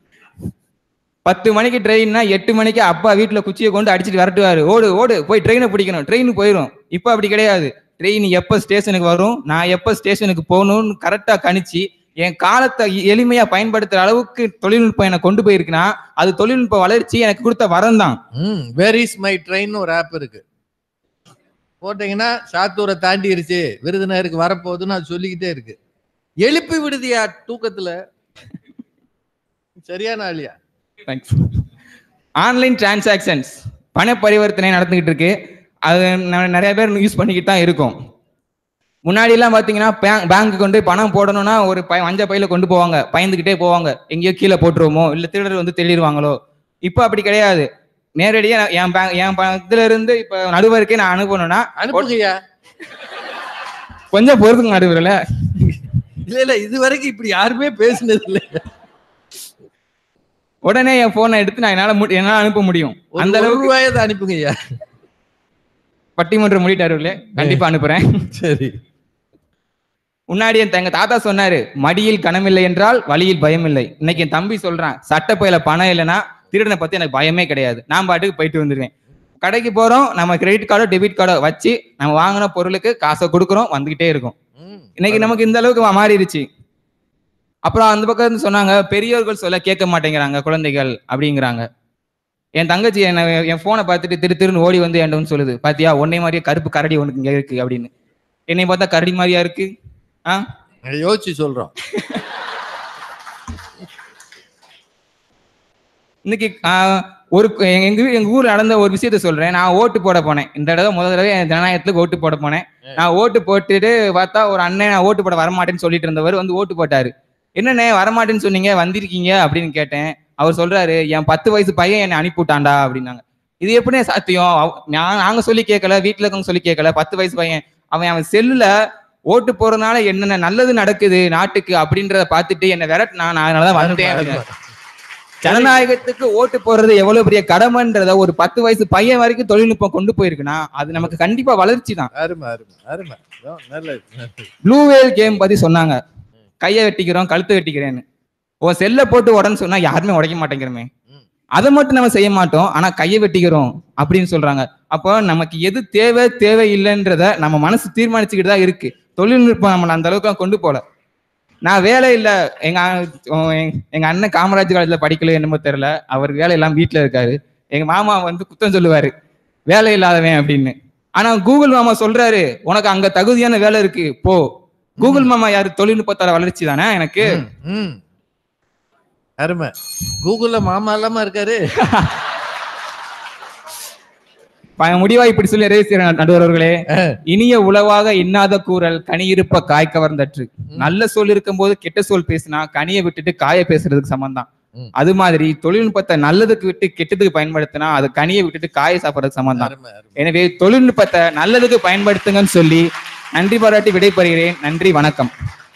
Speaker 10: பத்து மணிக்கு ட்ரெயின்னா எட்டு மணிக்கு அப்பா வீட்டுல குச்சியை கொண்டு அடிச்சுட்டு விரட்டுவாரு ஓடு ஓடு போய் ட்ரெயினை பிடிக்கணும் ட்ரெயின் போயிடும் இப்போ அப்படி கிடையாது ட்ரெயின் எப்போ ஸ்டேஷனுக்கு வரும் நான் எப்போ ஸ்டேஷனுக்கு போகணும்னு கரெக்டா கணிச்சு என் காலத்தை எ- எளிமையா பயன்படுத்துற அளவுக்கு தொழில்நுட்பம் என்னை கொண்டு போயிருக்குன்னா அது தொழில்நுட்ப வளர்ச்சி எனக்கு கொடுத்த வரம் தான்
Speaker 5: ம் வேர் இஸ் மை ட்ரெயின் ஒரு ஆப் இருக்கு போட்டீங்கன்னா சாத்தூரை தாண்டிருச்சு விருதுநகருக்கு வரப்போகுதுன்னு அது சொல்லிக்கிட்டே இருக்கு எழுப்பி விடுதியா தூக்கத்துல சரியான ஆளியா
Speaker 10: தேங்க்ஸ் ஆன்லைன் டிரான்சாக்ஷன்ஸ் பண பரிவர்த்தனை நடந்துகிட்டு இருக்கு அது ந- நிறைய பேர் யூஸ் பண்ணிக்கிட்டு தான் இருக்கோம் முன்னாடி எல்லாம் பாத்தீங்கன்னா பேங்க் கொண்டு போய் பணம் போடணும்னா ஒரு பை மஞ்ச பையில கொண்டு போவாங்க பயந்துகிட்டே போவாங்க எங்கேயோ கீழே போட்டுருவோமோ இல்ல திருடர் வந்து திருடிடுவாங்களோ இப்போ அப்படி கிடையாது நேரடியா நான் என் பேங்க் என் ப- இதுல இருந்து இப்ப நடுவருக்கே நான் அனுப்பணும்னா
Speaker 5: அனுப்புங்கய்யா
Speaker 10: கொஞ்சம் பொறுத்துங்க நடுவரில்
Speaker 5: இல்ல இல்ல இது வரைக்கும் இப்படி யாருமே பேசினது இல்ல
Speaker 10: உடனே என் போனை எடுத்து நான் என்னால மு- என்னால அனுப்ப முடியும்
Speaker 5: ஒரு
Speaker 10: அந்த
Speaker 5: ஒரு
Speaker 10: அளவுக்கு
Speaker 5: ரூபாயதை அனுப்புங்கய்யா
Speaker 10: பட்டிமன்றம் முடிட்டாருல கண்டிப்பா அனுப்புறேன்
Speaker 5: சரி
Speaker 10: முன்னாடி என் எங்க தாத்தா சொன்னாரு மடியில் கனமில்லை என்றால் வழியில் பயம் இல்லை இன்னைக்கு என் தம்பி சொல்றான் சட்டப்பையில பணம் இல்லைன்னா திருடனை பத்தி எனக்கு பயமே கிடையாது நான் பாட்டுக்கு போயிட்டு வந்துருவேன் கடைக்கு போறோம் நம்ம கிரெடிட் கார்டோ டெபிட் கார்டோ வச்சு நம்ம வாங்கின பொருளுக்கு காசை கொடுக்குறோம் வந்துகிட்டே இருக்கும்
Speaker 5: ம்.
Speaker 10: இன்னைக்கு நமக்கு இந்த அளவுக்கு மா- மாறிடுச்சு அப்புறம் அந்த பக்கம் இருந்து சொன்னாங்க பெரியவர்கள் சொல்ல கேட்க மாட்டேங்கிறாங்க குழந்தைகள் அப்படிங்கிறாங்க என் தங்கச்சி என்ன என் போனை பார்த்துட்டு திரு திருன்னு ஓடி வந்து என்கிட்ட வந்து சொல்லுது பாத்தியா உன்னை மாதிரியே கருப்பு கரடி உனக்கு இங்க இருக்கு அப்படின்னு என்னை பார்த்தா கரடி மாதிரியா இருக்கு ஆ
Speaker 5: யோசிச்சு சொல்றோம்
Speaker 10: இன்னைக்கு ஆஹ், ஒரு எங்க எங்க வீ- எங்க ஊர்ல நடந்த ஒரு விஷயத்த சொல்றேன் நான் ஓட்டு போட போனேன் இந்த தடவை முதல் தடவை என் ஜனநாயகத்துக்கு ஓட்டு போட போனேன் நான் ஓட்டு போட்டுட்டு பார்த்தா ஒரு அண்ணன் நான் ஓட்டு போட வரமாட்டேன்னு சொல்லிட்டு இருந்தவர் வந்து ஓட்டு போட்டாரு என்னண்ணே வரமாட்டேன்னு சொன்னீங்க வந்திருக்கீங்க அப்படின்னு கேட்டேன் அவர் சொல்றாரு என் பத்து வயசு பையன் என்னை அனுப்பிவிட்டான்டா அப்படின்னாங்க இது எப்படிண்ணே சாத்தியம் அவ- நான் நாங்க சொல்லி கேட்கல வீட்டுல இருக்கவங்க சொல்லி கேட்கல பத்து வயசு பையன் அவன் அவன் செல்லுல ஓட்டு போறதுனால என்னென்ன நல்லது நடக்குது நாட்டுக்கு அப்படின்றத பார்த்துட்டு என்ன விரட் நான் அதனாலதான் வந்தேன்
Speaker 5: அருமை,
Speaker 10: ஜனநாயகத்துக்கு ஓட்டு போடுறது எவ்வளவு பெரிய கடமைன்றத ஒரு பத்து வயசு பையன் வரைக்கும் தொழில்நுட்பம் கொண்டு போயிருக்குன்னா அது நமக்கு கண்டிப்பா வளர்ச்சி தான்
Speaker 5: அருமை அருமை அருமை ஓ, நல்லது நல்லது.
Speaker 10: ப்ளூ வேல் கேம் பத்தி சொன்னாங்க கையை வெட்டிக்கிறோம் கழுத்தை வெட்டிக்கிறேன்னு உன் செல்லை போட்டு உடன்னு சொன்னா யாருமே உடைக்க மாட்டேங்கிறோமே
Speaker 5: ம்.
Speaker 10: அதை மட்டும் நம்ம செய்ய மாட்டோம் ஆனா கையை வெட்டிக்கிறோம் அப்படின்னு சொல்றாங்க அப்போ நமக்கு எது தேவை தேவை இல்லைன்றத நம்ம மனசு தீர்மானிச்சுக்கிட்டு தான் இருக்கு தொழில்நுட்பம் நம்மளை அந்த அளவுக்கு கொண்டு போல நான் வேலை இல்ல எங்க அ- எங்க- எங்க அண்ணன் காமராஜ் காலேஜ்ல படிக்கல என்னமோ தெரியல அவர் வேலை எல்லாம் வீட்டுல இருக்காரு எங்க மாமா வந்து குத்தம் சொல்லுவாரு வேலை இல்லாதவன் அப்படின்னு ஆனா கூகுள் மாமா சொல்றாரு உனக்கு அங்க தகுதியான வேலை இருக்கு போ கூகுள் மாமா யாரு தொழில்நுட்பத்தால வளர்ச்சி தானே எனக்கு
Speaker 5: ம், ம். அருமை கூகுள்ல மாமா இல்லாம இருக்காரு
Speaker 10: ப- முடிவா இப்படி சொல்லி நிறைவு செய்யறேன் நடுவர் அவர்களே இனிய உளவாக இன்னாத கூறல் கனி இருப்ப காய் கவர்ந்தற்று நல்ல சொல் இருக்கும்போது கெட்ட சொல் பேசினா கனியை விட்டுட்டு காய பேசுறதுக்கு சமம் தான்
Speaker 5: ம்.
Speaker 10: அது மாதிரி தொழில்நுட்பத்தை நல்லதுக்கு விட்டு கெட்டதுக்கு பயன்படுத்தினா அது கனியை விட்டுட்டு காய சாப்பிடறதுக்கு சமம் தான்
Speaker 5: அருமை அருமை
Speaker 10: எனவே தொழில்நுட்பத்தை நல்லதுக்கு பயன்படுத்துங்கன்னு சொல்லி நன்றி பாராட்டி விடைபெறுகிறேன் நன்றி வணக்கம்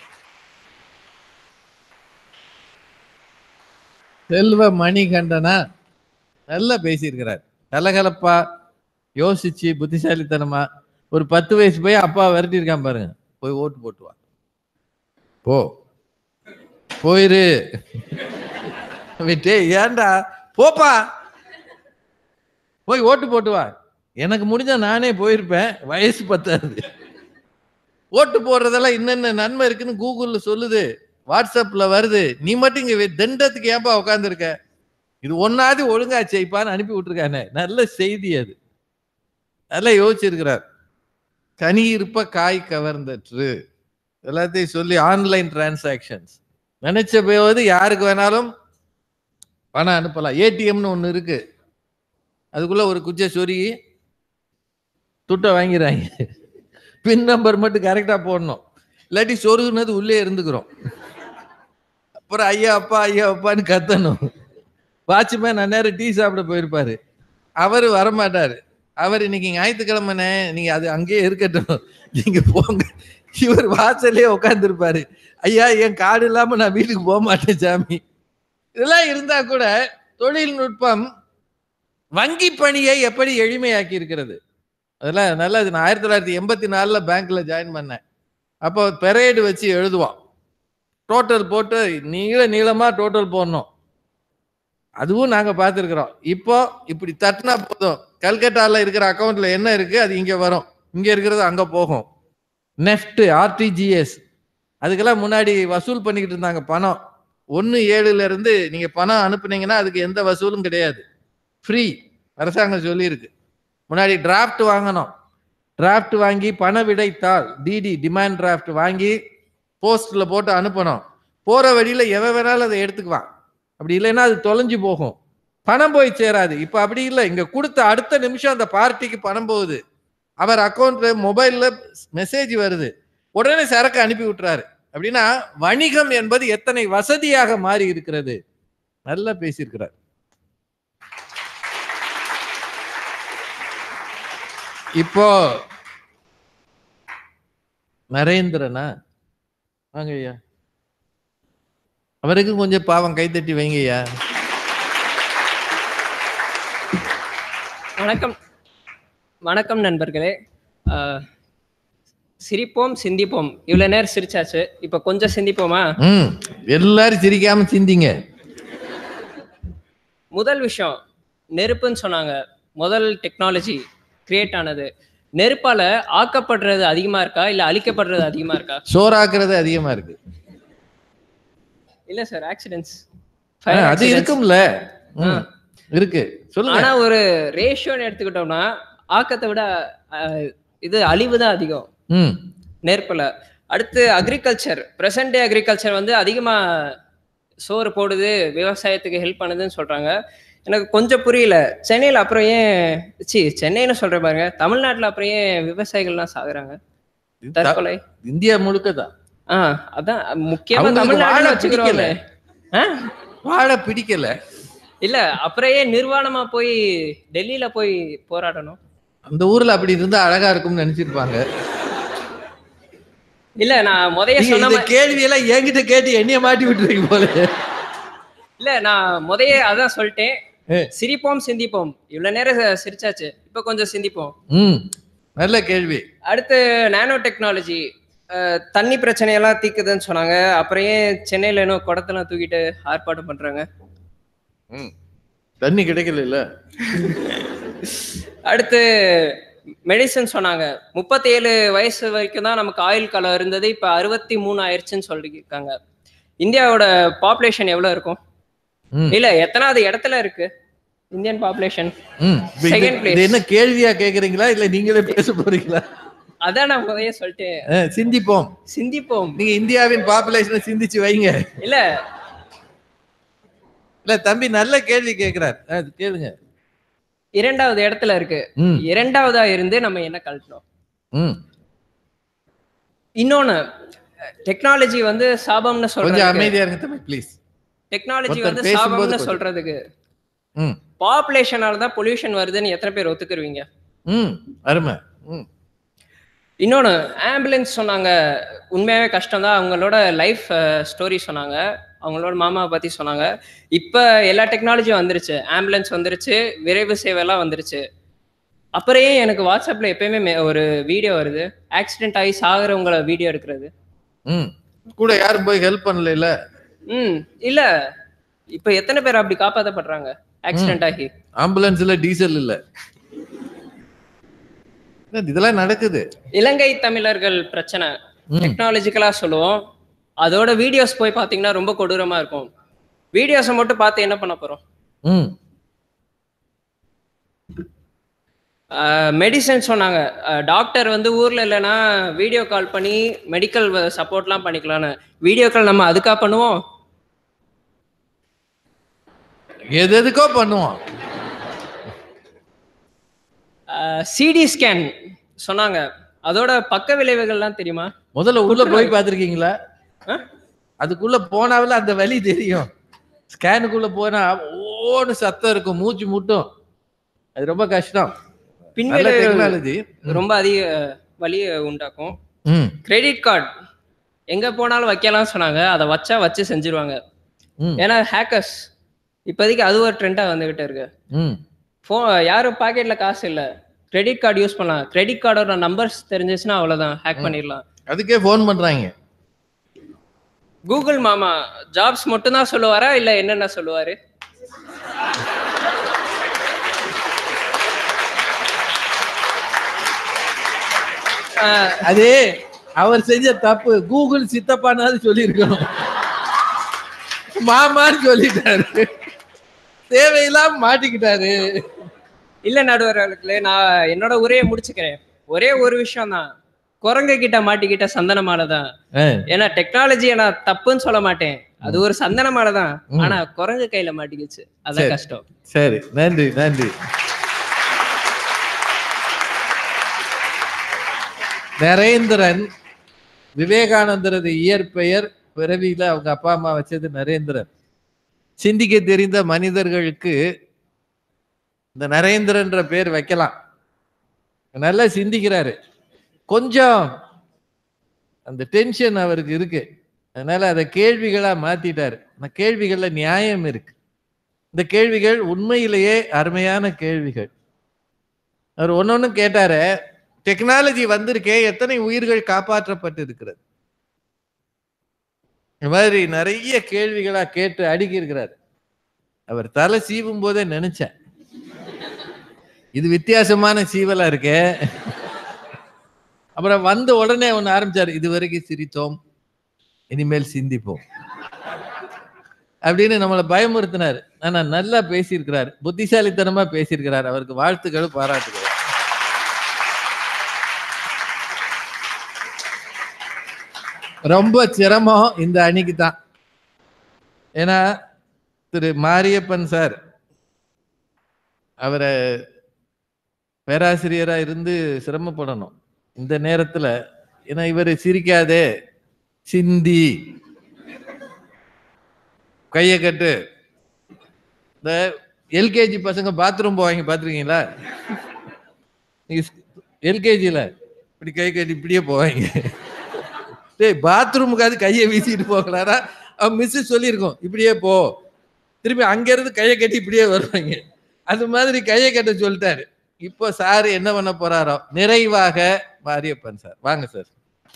Speaker 5: செல்வ மணிகண்டனா நல்லா பேசியிருக்கிறார் கலகலப்பா யோசிச்சு புத்திசாலித்தனமா ஒரு பத்து வயசு போய் அப்பா விரட்டி இருக்கான் பாருங்க போய் ஓட்டு போட்டு வா போ போயிரு விட்டு ஏன்டா போப்பா போய் ஓட்டு போட்டு வா எனக்கு முடிஞ்சா நானே போயிருப்பேன் வயசு பத்தாது ஓட்டு போடுறதெல்லாம் என்னென்ன நன்மை இருக்குன்னு கூகுள்ல சொல்லுது வாட்ஸ்அப்ல வருது நீ மட்டும் இங்க வெ- தண்டத்துக்கு ஏன்பா உட்காந்துருக்க இது ஒன்னாவது ஒழுங்கா செய்ப்பான்னு அனுப்பி விட்டுருக்கானே நல்ல செய்தி அது நல்லா யோசிச்சிருக்கிறார் கனி இருப்ப காய் கவர்ந்தற்று எல்லாத்தையும் சொல்லி ஆன்லைன் டிரான்சாக்ஷன்ஸ் நினைச்ச போது யாருக்கு வேணாலும் பணம் அனுப்பலாம் ஏடிஎம்னு ஒன்று இருக்கு அதுக்குள்ள ஒரு குச்சை சொருகி துட்டை வாங்கிறாங்க பின் நம்பர் மட்டும் கரெக்டாக போடணும் இல்லாட்டி சொருகுனது உள்ளே இருந்துக்கிறோம் அப்புறம் ஐயா அப்பா ஐயா அப்பான்னு கத்தணும் வாட்ச்மேன் அந்நேரம் டீ சாப்பிட போயிருப்பாரு அவர் வரமாட்டாரு அவர் இன்னைக்கு ஞாயிற்றுக்கிழமைனே நீங்க அது அங்கேயே இருக்கட்டும் நீங்க போங்க இவர் வாசல்லே உட்காந்துருப்பாரு ஐயா என் கார்டு இல்லாம நான் வீட்டுக்கு போக மாட்டேன் சாமி இதெல்லாம் இருந்தா கூட தொழில்நுட்பம் வங்கி பணியை எப்படி எளிமையாக்கி இருக்கிறது அதெல்லாம் நல்லது நான் ஆயிரத்தி தொள்ளாயிரத்தி எண்பத்தி நாலுல பேங்க்ல ஜாயின் பண்ணேன் அப்போ பெரேடு வச்சு எழுதுவோம் டோட்டல் போட்டு நீள நீளமா டோட்டல் போடணும் அதுவும் நாங்க பார்த்துருக்குறோம் இப்போ இப்படி தட்டினா போதும் கல்கட்டால இருக்கிற அக்கௌண்ட்ல என்ன இருக்கு அது இங்க வரும் இங்க இருக்கிறது அங்க போகும் நெஃப்ட் ஆர்டிஜிஎஸ் அதுக்கெல்லாம் முன்னாடி வசூல் பண்ணிக்கிட்டு இருந்தாங்க பணம் ஒன்று ஏழுல இருந்து நீங்க பணம் அனுப்புனீங்கன்னா அதுக்கு எந்த வசூலும் கிடையாது ஃப்ரீ அரசாங்கம் சொல்லியிருக்கு முன்னாடி டிராஃப்ட் வாங்கணும் டிராஃப்ட் வாங்கி பண விடைத்தாள் டிடி டிமாண்ட் டிராஃப்ட் வாங்கி போஸ்ட்ல போட்டு அனுப்பணும் போற வழியில எவன் வேணாலும் அதை எடுத்துக்குவான் அப்படி இல்லைன்னா அது தொலைஞ்சு போகும் பணம் போய் சேராது இப்ப அப்படி இல்லை இங்க கொடுத்த அடுத்த நிமிஷம் அந்த பார்ட்டிக்கு பணம் போகுது அவர் அக்கௌண்ட்ல மொபைல்ல மெசேஜ் வருது உடனே சரக்கு அனுப்பி விட்டுறாரு அப்படின்னா வணிகம் என்பது எத்தனை வசதியாக மாறி இருக்கிறது நல்லா பேசியிருக்கிறார் இப்போ நரேந்திரனா வாங்க ஐயா அவருக்கு கொஞ்சம் பாவம் கைத்தட்டி வைங்க ஐயா
Speaker 11: வணக்கம் வணக்கம் நண்பர்களே ஆஹ், சிரிப்போம் சிந்திப்போம் இவ்வளவு நேரம் சிரிச்சாச்சு இப்ப கொஞ்சம் சிந்திப்போமா
Speaker 5: ம் எல்லாரும் சிரிக்காம சிந்திங்க
Speaker 11: முதல் விஷயம் நெருப்புன்னு சொன்னாங்க முதல் டெக்னாலஜி கிரியேட் ஆனது நெருப்பால ஆக்கப்படுறது அதிகமா இருக்கா இல்ல அழிக்கப்படுறது அதிகமா இருக்கா
Speaker 5: சோறாக்குறது அதிகமா இருக்கு
Speaker 11: இல்ல சார் ஆக்சிடென்ட்ஸ்
Speaker 5: ஆ, அது இருக்கும்ல ம், இருக்கு சொல்லுங்க
Speaker 11: ஆனா ஒரு ரேஷியோன்னு எடுத்துக்கிட்டோம்னா ஆக்கத்தை விட ஆஹ், இது அழிவு தான் அதிகம்
Speaker 5: ம்
Speaker 11: நெருப்புல அடுத்து அக்ரிகல்ச்சர் ப்ரெசன்ட் டே அக்ரிகல்ச்சர் வந்து அதிகமா சோறு போடுது விவசாயத்துக்கு ஹெல்ப் பண்ணுதுன்னு சொல்றாங்க எனக்கு கொஞ்சம் புரியல சென்னையில அப்புறம் ஏன் சி சென்னைன்னு சொல்ற பாருங்க தமிழ்நாட்டுல அப்புறம் ஏன் விவசாயிகள்லாம் சாகுறாங்க தற்கொலை
Speaker 5: இந்தியா முழுக்க தான்
Speaker 11: ஆ அதான் முக்கியமா
Speaker 5: அவங்களுக்கு
Speaker 11: தமிழ்நாடுல
Speaker 5: வாழ
Speaker 11: வச்சுக்கிறோம்
Speaker 5: பிடிக்கல. வாழ பிடிக்கல
Speaker 11: இல்ல அப்புறம் ஏன் நிர்வாணமா போய் டெல்லியில போய் போராடணும்
Speaker 5: அந்த ஊர்ல அப்படி இருந்தா அழகா இருக்கும்னு நினைச்சிருப்பாங்க
Speaker 11: இல்ல நான் முதைய
Speaker 5: நீங்க
Speaker 11: சொன்ன
Speaker 5: இந்த
Speaker 11: மா-
Speaker 5: கேள்வி எல்லாம் என்கிட்ட கேட்டு என்னைய மாட்டி விட்டுருக்கீங்க போல
Speaker 11: இல்ல நான் முதைய அதான் சொல்லிட்டேன்
Speaker 5: ஏ.
Speaker 11: சிரிப்போம் சிந்திப்போம் இவ்வளவு நேரம் சிரிச்சாச்சு இப்ப கொஞ்சம் சிந்திப்போம்
Speaker 5: ம் நல்ல கேள்வி
Speaker 11: அடுத்து நானோ டெக்னாலஜி தண்ணி பிரச்சனையெல்லாம் தீக்குதுன்னு சொன்னாங்க அப்புறம் ஏன் சென்னையில இன்னும் குடத்தெல்லாம் தூக்கிட்டு ஆர்ப்பாட்டம் பண்றாங்க
Speaker 5: ம் தண்ணி கிடைக்கல இல்ல
Speaker 11: அடுத்து மெடிசன் சொன்னாங்க முப்பத்தி ஏழு வயசு வரைக்கும் தான் நமக்கு ஆயுள் காலம் இருந்தது இப்ப அறுபத்தி மூணு ஆயிடுச்சுன்னு சொல்லியிருக்காங்க இந்தியாவோட பாப்புலேஷன் எவ்வளவு இருக்கும்
Speaker 5: ம்.
Speaker 11: இல்ல எத்தனாவது இடத்துல இருக்கு இந்தியன் பாப்புலேஷன்
Speaker 5: ம் இப்ப இது-
Speaker 11: Second place.
Speaker 5: இது என்ன கேள்வியா கேக்குறீங்களா இல்ல நீங்களே பேச போறீங்களா
Speaker 11: அதான் நான் முதல்ல சொல்லிட்டேன்
Speaker 5: ஆ, சிந்திப்போம்
Speaker 11: சிந்திப்போம்
Speaker 5: நீங்க இந்தியாவின் பாப்புலேஷனை சிந்திச்சு வைங்க
Speaker 11: இல்ல
Speaker 5: இல்ல தம்பி நல்ல கேள்வி கேக்குறார் ஆ, கேளுங்க
Speaker 11: இரண்டாவது இடத்துல இருக்கு
Speaker 5: ம்
Speaker 11: இரண்டாவதா இருந்து நம்ம என்ன கழட்டணும்
Speaker 5: ம்
Speaker 11: இன்னொன்னு டெக்னாலஜி வந்து சாபம்னு
Speaker 5: கொஞ்சம்
Speaker 11: சொல்றது
Speaker 5: அமைதியா இருங்க தம்பி ப்ளீஸ்
Speaker 11: டெக்னாலஜி
Speaker 5: ஒருத்தர்
Speaker 11: வந்து
Speaker 5: பேசும்போது
Speaker 11: சாபம்னு
Speaker 5: கொஞ்சம்.
Speaker 11: சொல்றதுக்கு
Speaker 5: ம்
Speaker 11: பாப்புலேஷனால தான் பொல்யூஷன் வருதுன்னு எத்தனை பேர் ஒத்துக்குருவீங்க
Speaker 5: ம் அருமை ம்
Speaker 11: இன்னொன்னு ஆம்புலன்ஸ் சொன்னாங்க உண்மையாவே கஷ்டம் தான் அவங்களோட லைஃப் ஸ்டோரி சொன்னாங்க அவங்களோட மாமாவை பத்தி சொன்னாங்க இப்ப எல்லா டெக்னாலஜியும் வந்துருச்சு ஆம்புலன்ஸ் வந்துருச்சு விரைவு சேவைலாம் வந்துருச்சு அப்புறம் ஏன் எனக்கு வாட்ஸ்அப்ல எப்பயுமே மெ- ஒரு வீடியோ வருது ஆக்சிடென்ட் ஆகி சாகுறவங்கள வீடியோ எடுக்கிறது
Speaker 5: ம் கூட யாரும் போய் ஹெல்ப் பண்ணல இல்ல
Speaker 11: ம் இல்ல இப்ப எத்தனை பேர் அப்படி காப்பாத்தப்படுறாங்க ஆக்சிடென்ட் ஆகி
Speaker 5: ஆம்புலன்ஸ்ல டீசல் இல்ல இதெல்லாம் நடக்குது
Speaker 11: இலங்கை தமிழர்கள் பிரச்சனை
Speaker 5: ம்.
Speaker 11: டெக்னாலஜிக்கலா சொல்லுவோம் அதோட வீடியோஸ் போய் பாத்தீங்கன்னா ரொம்ப கொடூரமா இருக்கும் வீடியோஸை மட்டும் பார்த்து என்ன பண்ண போறோம்
Speaker 5: ம்
Speaker 11: மெடிசன் சொன்னாங்க டாக்டர் வந்து ஊர்ல இல்லைன்னா வீடியோ கால் பண்ணி மெடிக்கல் சப்போர்ட்லாம் பண்ணிக்கலாம்னு வீடியோ கால் நம்ம அதுக்கா பண்ணுவோம்
Speaker 5: எது எதுக்கோ பண்ணுவோம்
Speaker 11: சிடி ஸ்கேன் சொன்னாங்க அதோட பக்க விளைவுகள்லாம் தெரியுமா
Speaker 5: முதல்ல உள்ள
Speaker 11: புற்றுநோய்.
Speaker 5: போய் பார்த்திருக்கீங்களா
Speaker 11: ஆ?
Speaker 5: அதுக்குள்ள போனாவில் அந்த வலி தெரியும் ஸ்கேனுக்குள்ள போனா ஓன்னு சத்தம் இருக்கும் மூச்சு முட்டும் அது ரொம்ப கஷ்டம் நல்ல
Speaker 11: பின்விளைவு
Speaker 5: டெக்னாலஜி
Speaker 11: ரொம்ப அதிக வலியை உண்டாக்கும்
Speaker 5: ம்
Speaker 11: கிரெடிட் கார்டு எங்க போனாலும் வைக்கலாம் சொன்னாங்க அதை வச்சா வச்சு செஞ்சிருவாங்க
Speaker 5: ம்
Speaker 11: ஏன்னா ஹேக்கர்ஸ் இப்போதைக்கு அது ஒரு ட்ரெண்டா வந்துகிட்டே இருக்கு
Speaker 5: ம்
Speaker 11: ஃபோ யாரும் பாக்கெட்ல காசு இல்ல கிரெடிட் கார்டு யூஸ் பண்ணலாம் கிரெடிட் கார்டோட நம்பர்ஸ் தெரிஞ்சிச்சுன்னா அவ்வளவுதான் ஹேக் பண்ணிடலாம்
Speaker 5: அதுக்கே ஃபோன் பண்றாங்க
Speaker 11: கூகுள் மாமா ஜாப்ஸ் மட்டும் தான் சொல்லுவாரா இல்ல என்னென்ன சொல்லுவாரு ஆஹ்,
Speaker 5: அது அவர் செஞ்ச தப்பு கூகுள் சித்தப்பானாவது சொல்லியிருக்கணும் மாமான்னு சொல்லிட்டாரு தேவையில்லாம மாட்டிக்கிட்டாரு
Speaker 11: இல்ல நடுவர்களே நான் என்னோட உரையை முடிச்சுக்கிறேன் ஒரே ஒரு விஷயம் தான் குரங்கு கிட்ட மாட்டிக்கிட்ட சந்தனமால தான் ஏன்னா டெக்னாலஜியை நான் தப்புன்னு சொல்ல மாட்டேன் அது ஒரு சந்தனமால தான்
Speaker 5: ம்.
Speaker 11: ஆனா குரங்கு கையில மாட்டிக்கிச்சு அதான்
Speaker 5: சரி.
Speaker 11: கஷ்டம்
Speaker 5: சரி நன்றி நன்றி நரேந்திரன் விவேகானந்தரது இயற்பெயர் பிறவியில அவங்க அப்பா அம்மா வச்சது நரேந்திரன் சிந்திக்க தெரிந்த மனிதர்களுக்கு இந்த நரேந்திரன்ற பேர் வைக்கலாம் நல்லா சிந்திக்கிறாரு கொஞ்சம் அந்த டென்ஷன் அவருக்கு இருக்கு அதனால அதை கேள்விகளா மாத்திட்டாரு அந்த கேள்விகள்ல நியாயம் இருக்கு இந்த கேள்விகள் உண்மையிலேயே அருமையான கேள்விகள் அவர் ஒன்னொன்னு கேட்டாரு டெக்னாலஜி வந்திருக்கே எத்தனை உயிர்கள் காப்பாற்றப்பட்டு இருக்கிறது இந்த மாதிரி நிறைய கேள்விகளா கேட்டு அடுக்கி இருக்கிறார் அவர் தலை சீவும் போதே நினைச்சேன் இது வித்தியாசமான சீவலா இருக்கே அப்புறம் வந்த உடனே ஒண்ணு ஆரம்பிச்சாரு இதுவரைக்கும் சிரித்தோம் இனிமேல் சிந்திப்போம் அப்படின்னு நம்மளை பயமுறுத்தினார் ஆனா நல்லா பேசியிருக்கிறார் புத்திசாலித்தனமா பேசியிருக்கிறார் அவருக்கு வாழ்த்துக்கள் பாராட்டுகள் ரொம்ப சிரமம் இந்த அணிக்கு தான் ஏன்னா திரு மாரியப்பன் சார் அவரை பேராசிரியரா இருந்து சிரமப்படணும் இந்த நேரத்துல ஏன்னா இவர் சிரிக்காதே சிந்தி கைய கட்டு இந்த எல்கேஜி பசங்க பாத்ரூம் போவாங்க பாத்துருக்கீங்களா எல்கேஜில இப்படி கை கட்டி இப்படியே போவாங்க டேய் பாத்ரூமுக்காவது கையை வீசிட்டு போகலாரா அவன் மிஸ் சொல்லியிருக்கோம் இப்படியே போ திருப்பி அங்கேருந்து கையை கட்டி இப்படியே வருவாங்க அது மாதிரி கையை கட்ட சொல்லிட்டாரு இப்போ சார் என்ன பண்ண போறாரோ நிறைவாக மாரியப்பன் சார் வாங்க சார்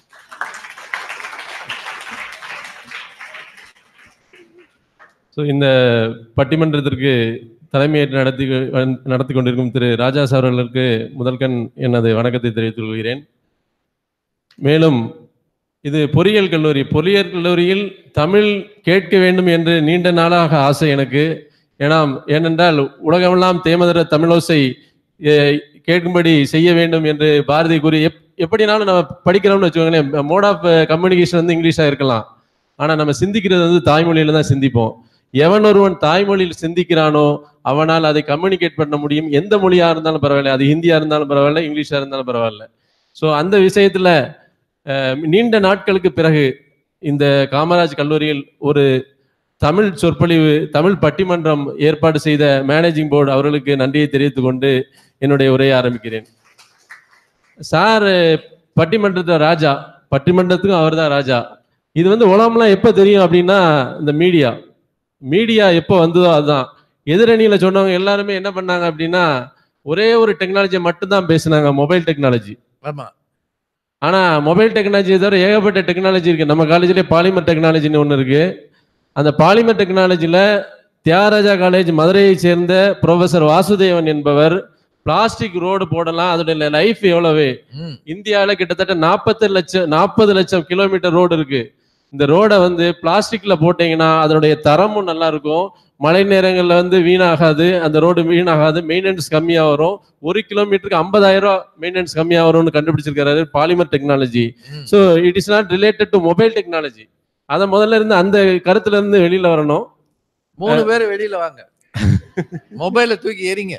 Speaker 12: ஸோ இந்த பட்டிமன்றத்திற்கு தலைமையேற்று நடத்தி நடத்தி கொண்டிருக்கும் திரு ராஜா சார் அவர்களுக்கு முதல்கண் எனது வணக்கத்தை தெரிவித்துக் கொள்கிறேன் மேலும் இது பொறியியல் கல்லூரி பொறியியல் கல்லூரியில் தமிழ் கேட்க வேண்டும் என்று நீண்ட நாளாக ஆசை எனக்கு ஏன்னா ஏனென்றால் உலகமெல்லாம் தேமதர தமிழோசை எ- கேட்கும்படி செய்ய வேண்டும் என்று பாரதி கூறி எப் எப்படினாலும் நம்ம படிக்கிறோம்னு வச்சுக்கோங்களேன் மோட் ஆஃப் கம்யூனிகேஷன் வந்து இங்கிலீஷாக இருக்கலாம் ஆனால் நம்ம சிந்திக்கிறது வந்து தாய்மொழியில தான் சிந்திப்போம் எவன் ஒருவன் தாய்மொழியில் சிந்திக்கிறானோ அவனால் அதை கம்யூனிகேட் பண்ண முடியும் எந்த மொழியா இருந்தாலும் பரவாயில்ல அது ஹிந்தியா இருந்தாலும் பரவாயில்ல இங்கிலீஷா இருந்தாலும் பரவாயில்ல ஸோ அந்த விஷயத்துல அஹ், நீண்ட நாட்களுக்கு பிறகு இந்த காமராஜ் கல்லூரியில் ஒரு தமிழ் சொற்பொழிவு தமிழ் பட்டிமன்றம் ஏற்பாடு செய்த மேனேஜிங் போர்டு அவர்களுக்கு நன்றியை தெரிவித்துக் கொண்டு என்னுடைய உரையை ஆரம்பிக்கிறேன் சார் பட்டிமன்றத்தை ராஜா பட்டிமன்றத்துக்கும் அவர்தான் ராஜா இது வந்து உலகம்லாம் எப்போ தெரியும் அப்படின்னா இந்த மீடியா மீடியா எப்போ வந்ததோ அதுதான் எதிரணியில சொன்னவங்க எல்லாருமே என்ன பண்ணாங்க அப்படின்னா ஒரே ஒரு டெக்னாலஜியை மட்டும்தான் பேசுனாங்க மொபைல் டெக்னாலஜி
Speaker 5: ஆமா
Speaker 12: ஆனா மொபைல் டெக்னாலஜி தவிர ஏகப்பட்ட டெக்னாலஜி இருக்கு நம்ம காலேஜ்லயே பாலிமர் டெக்னாலஜின்னு ஒன்று இருக்கு அந்த பாலிமர் டெக்னாலஜில தியாகராஜா காலேஜ் மதுரையை சேர்ந்த ப்ரொஃபசர் வாசுதேவன் என்பவர் பிளாஸ்டிக் ரோடு போடலாம் அதோட லைஃப் எவ்வளவு
Speaker 5: ம்.
Speaker 12: இந்தியாவில் கிட்டத்தட்ட நாற்பது லட்சம் நாற்பது லட்சம் கிலோமீட்டர் ரோடு இருக்கு இந்த ரோடை வந்து பிளாஸ்டிக்ல போட்டீங்கன்னா அதனுடைய தரமும் நல்லா இருக்கும் மழை நேரங்களில் வந்து வீணாகாது அந்த ரோடு வீணாகாது மெயின்டெனன்ஸ் கம்மியாக வரும் ஒரு கிலோமீட்டருக்கு ஐம்பதாயிரம் ரூபா மெயின்டெனன்ஸ் கம்மியாக வரும்னு கண்டுபிடிச்சிருக்காரு பாலிமர் டெக்னாலஜி
Speaker 5: ம்.
Speaker 12: So it is not related to mobile technology அதை முதல்ல இருந்து அந்த கருத்துல இருந்து வெளியில வரணும்
Speaker 5: மூணு பேர் வெளியில வாங்க மொபைலை தூக்கி எறிங்க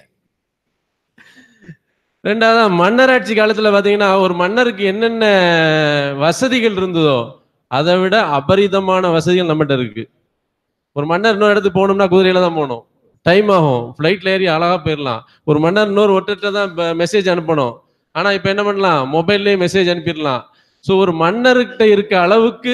Speaker 12: ரெண்டாவது மன்னராட்சி காலத்துல பாத்தீங்கன்னா ஒரு மன்னருக்கு என்னென்ன வசதிகள் இருந்ததோ அதை விட அபரிதமான வசதிகள் நம்மகிட்ட இருக்கு ஒரு மன்னர் இன்னொரு இடத்துக்கு போகணும்னா குதிரையில தான் போகணும் டைம் ஆகும் ஃப்ளைட்ல ஏறி அழகா போயிடலாம் ஒரு மன்னர் இன்னொரு ஒருத்தர்கிட்ட தான் மெசேஜ் அனுப்பணும் ஆனா இப்ப என்ன பண்ணலாம் மொபைல்லே மெசேஜ் அனுப்பிடலாம் ஸோ ஒரு மன்னர்கிட்ட இருக்க அளவுக்கு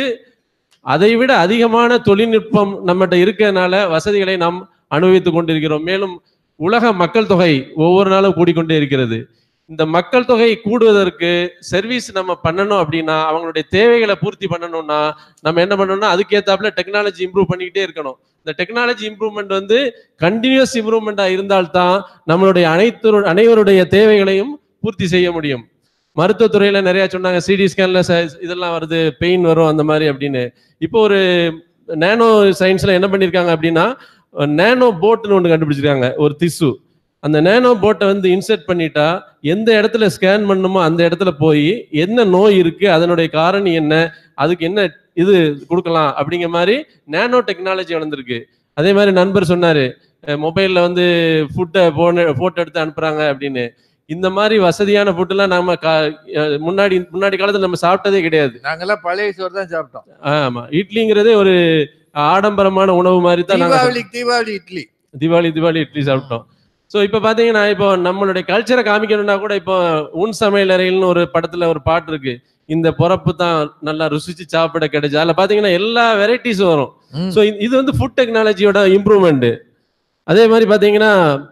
Speaker 12: அதை விட அதிகமான தொழில்நுட்பம் நம்மகிட்ட இருக்கிறதுனால வசதிகளை நாம் அனுபவித்துக் கொண்டிருக்கிறோம் மேலும் உலக மக்கள் தொகை ஒவ்வொரு நாளும் கூடிக்கொண்டே இருக்கிறது இந்த மக்கள் தொகை கூடுவதற்கு சர்வீஸ் நம்ம பண்ணணும் அப்படின்னா அவங்களுடைய தேவைகளை பூர்த்தி பண்ணணும்னா நம்ம என்ன பண்ணணும்னா அதுக்கேத்தாப்புல டெக்னாலஜி இம்ப்ரூவ் பண்ணிக்கிட்டே இருக்கணும் இந்த டெக்னாலஜி இம்ப்ரூவ்மெண்ட் வந்து கண்டினியூஸ் இம்ப்ரூவ்மெண்டா இருந்தால்தான் நம்மளுடைய அனைத்து அனைவருடைய தேவைகளையும் பூர்த்தி செய்ய முடியும் மருத்துவத்துறையில நிறைய சொன்னாங்க சிடி ஸ்கேன்ல இதெல்லாம் வருது பெயின் வரும் அந்த மாதிரி அப்படின்னு இப்போ ஒரு நேனோ சயின்ஸ்ல என்ன பண்ணியிருக்காங்க அப்படின்னா நேனோ போட்னு ஒன்று கண்டுபிடிச்சிருக்காங்க ஒரு திசு அந்த நேனோ போட்டை வந்து இன்சர்ட் பண்ணிட்டா எந்த இடத்துல ஸ்கேன் பண்ணுமோ அந்த இடத்துல போய் என்ன நோய் இருக்கு அதனுடைய காரணம் என்ன அதுக்கு என்ன இது கொடுக்கலாம் அப்படிங்கிற மாதிரி நேனோ டெக்னாலஜி வளர்ந்துருக்கு அதே மாதிரி நண்பர் சொன்னாரு மொபைல்ல வந்து ஃபுட்டை போன போட்டோ எடுத்து அனுப்புறாங்க அப்படின்னு இந்த மாதிரி வசதியான ஃபுட்டுலாம் நம்ம கா- அஹ் முன்னாடி முன்னாடி காலத்துல நம்ம சாப்பிட்டதே கிடையாது
Speaker 5: நாங்கெல்லாம் பழைய சோறு தான் சாப்பிட்டோம்
Speaker 12: ஆமா இட்லிங்கிறதே ஒரு ஆடம்பரமான உணவு மாதிரி தான் நாங்க
Speaker 5: தீபாவளி தீபாவளி இட்லி
Speaker 12: தீபாவளி தீபாவளி இட்லி சாப்பிட்டோம் ஸோ இப்போ பார்த்தீங்கன்னா இப்போ நம்மளுடைய கல்ச்சரை காமிக்கணும்னா கூட இப்போ உன் சமையல் அறையில்னு ஒரு படத்துல ஒரு பாட்டு இருக்கு இந்த பொறப்பு தான் நல்லா ருசிச்சு சாப்பிட கிடைச்சு அதில் பார்த்தீங்கன்னா எல்லா வெரைட்டிஸும் வரும்
Speaker 5: ம்.
Speaker 12: ஸோ இது வந்து ஃபுட் டெக்னாலஜியோட இம்ப்ரூவ்மெண்ட் அதே மாதிரி பார்த்தீங்கன்னா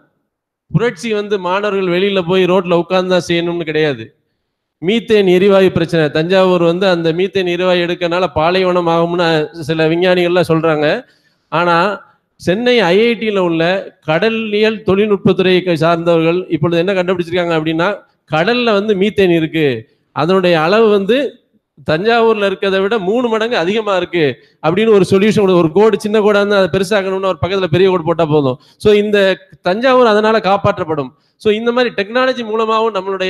Speaker 12: புரட்சி வந்து மாணவர்கள் வெளியில போய் ரோட்ல உட்கார்ந்து தான் செய்யணும்னு கிடையாது மீத்தேன் எரிவாயு பிரச்சனை தஞ்சாவூர் வந்து அந்த மீத்தேன் எரிவாயு எடுக்கனால பாலைவனம் ஆகும்னு சில விஞ்ஞானிகள்லாம் சொல்றாங்க ஆனா சென்னை ஐஐடியில் உள்ள கடலியல் தொழில்நுட்பத்துறையை சார்ந்தவர்கள் இப்பொழுது என்ன கண்டுபிடிச்சிருக்காங்க அப்படின்னா கடல்ல வந்து மீத்தேன் இருக்கு அதனுடைய அளவு வந்து தஞ்சாவூர்ல இருக்கிறதை விட மூணு மடங்கு அதிகமா இருக்கு அப்படின்னு ஒரு சொல்யூஷன் ஒரு கோடு சின்ன கோடா இருந்தா அதை பெருசாக்கணும்னு ஒரு பக்கத்துல பெரிய கோடு போட்டா போதும் ஸோ இந்த தஞ்சாவூர் அதனால காப்பாற்றப்படும் ஸோ இந்த மாதிரி டெக்னாலஜி மூலமாகவும் நம்மளுடைய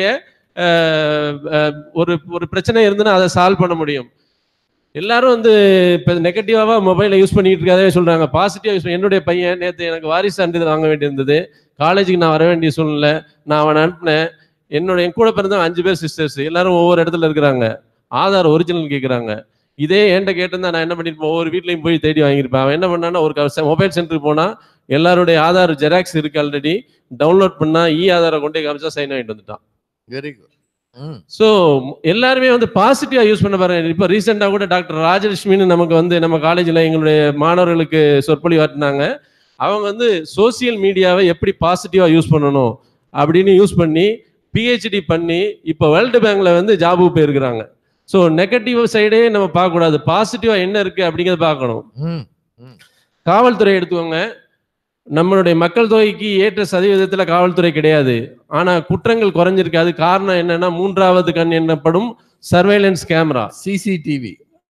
Speaker 12: அஹ், அஹ், ஒரு ஒரு பிரச்சனை இருந்துன்னா அதை சால்வ் பண்ண முடியும் எல்லாரும் வந்து இப்போ நெகட்டிவாக மொபைலை யூஸ் பண்ணிட்டு இருக்காதே சொல்றாங்க பாசிட்டிவா யூஸ் என்னுடைய பையன் நேற்று எனக்கு வாரிசு சான்றிதழ் வாங்க வேண்டியிருந்தது காலேஜுக்கு நான் வர வேண்டிய சூழ்நிலை நான் அவனை அனுப்பினேன் என்னோட என் கூட பிறந்தவங்க அஞ்சு பேர் சிஸ்டர்ஸ் எல்லாரும் ஒவ்வொரு இடத்துல இருக்கிறாங்க ஆதார் ஒரிஜினல் கேட்குறாங்க இதே என்கிட்ட கேட்டிருந்தா நான் என்ன பண்ணிருப்பேன் ஒவ்வொரு வீட்லையும் போய் தேடி வாங்கியிருப்பேன் அவன் என்ன பண்ணான்னா ஒரு மொபைல் சென்டருக்கு போனா எல்லாருடைய ஆதார் ஜெராக்ஸ் இருக்கு ஆல்ரெடி டவுன்லோட் பண்ணா இ ஆதாரை கொண்டு போய் காமிச்சா சைன் வாங்கிட்டு வந்துட்டான்
Speaker 5: வெரி குட் ம்.
Speaker 12: ஸோ எல்லாருமே வந்து பாசிட்டிவா யூஸ் பண்ண பாருங்க இப்போ ரீசெண்டாக கூட டாக்டர் ராஜலட்சுமின்னு நமக்கு வந்து நம்ம காலேஜில் எங்களுடைய மாணவர்களுக்கு சொற்பொழி வாட்டினாங்க அவங்க வந்து சோசியல் மீடியாவை எப்படி பாசிட்டிவா யூஸ் பண்ணணும் அப்படின்னு யூஸ் பண்ணி பிஹெச்டி பண்ணி இப்போ வேர்ல்டு பேங்க்ல வந்து ஜாபுக்கு போயிருக்கிறாங்க ஸோ நெகட்டிவ் சைடே நம்ம பார்க்கக்கூடாது பாசிட்டிவா என்ன இருக்கு அப்படிங்கிறத பார்க்கணும்
Speaker 5: ம்
Speaker 12: காவல்துறை எடுத்துக்கோங்க நம்மளுடைய மக்கள் தொகைக்கு ஏற்ற சதவீதத்தில் காவல்துறை கிடையாது ஆனால் குற்றங்கள் குறைஞ்சிருக்கு அது காரணம் என்னன்னா மூன்றாவது கண் என்னப்படும் சர்வேலன்ஸ் கேமரா
Speaker 5: சிசிடிவி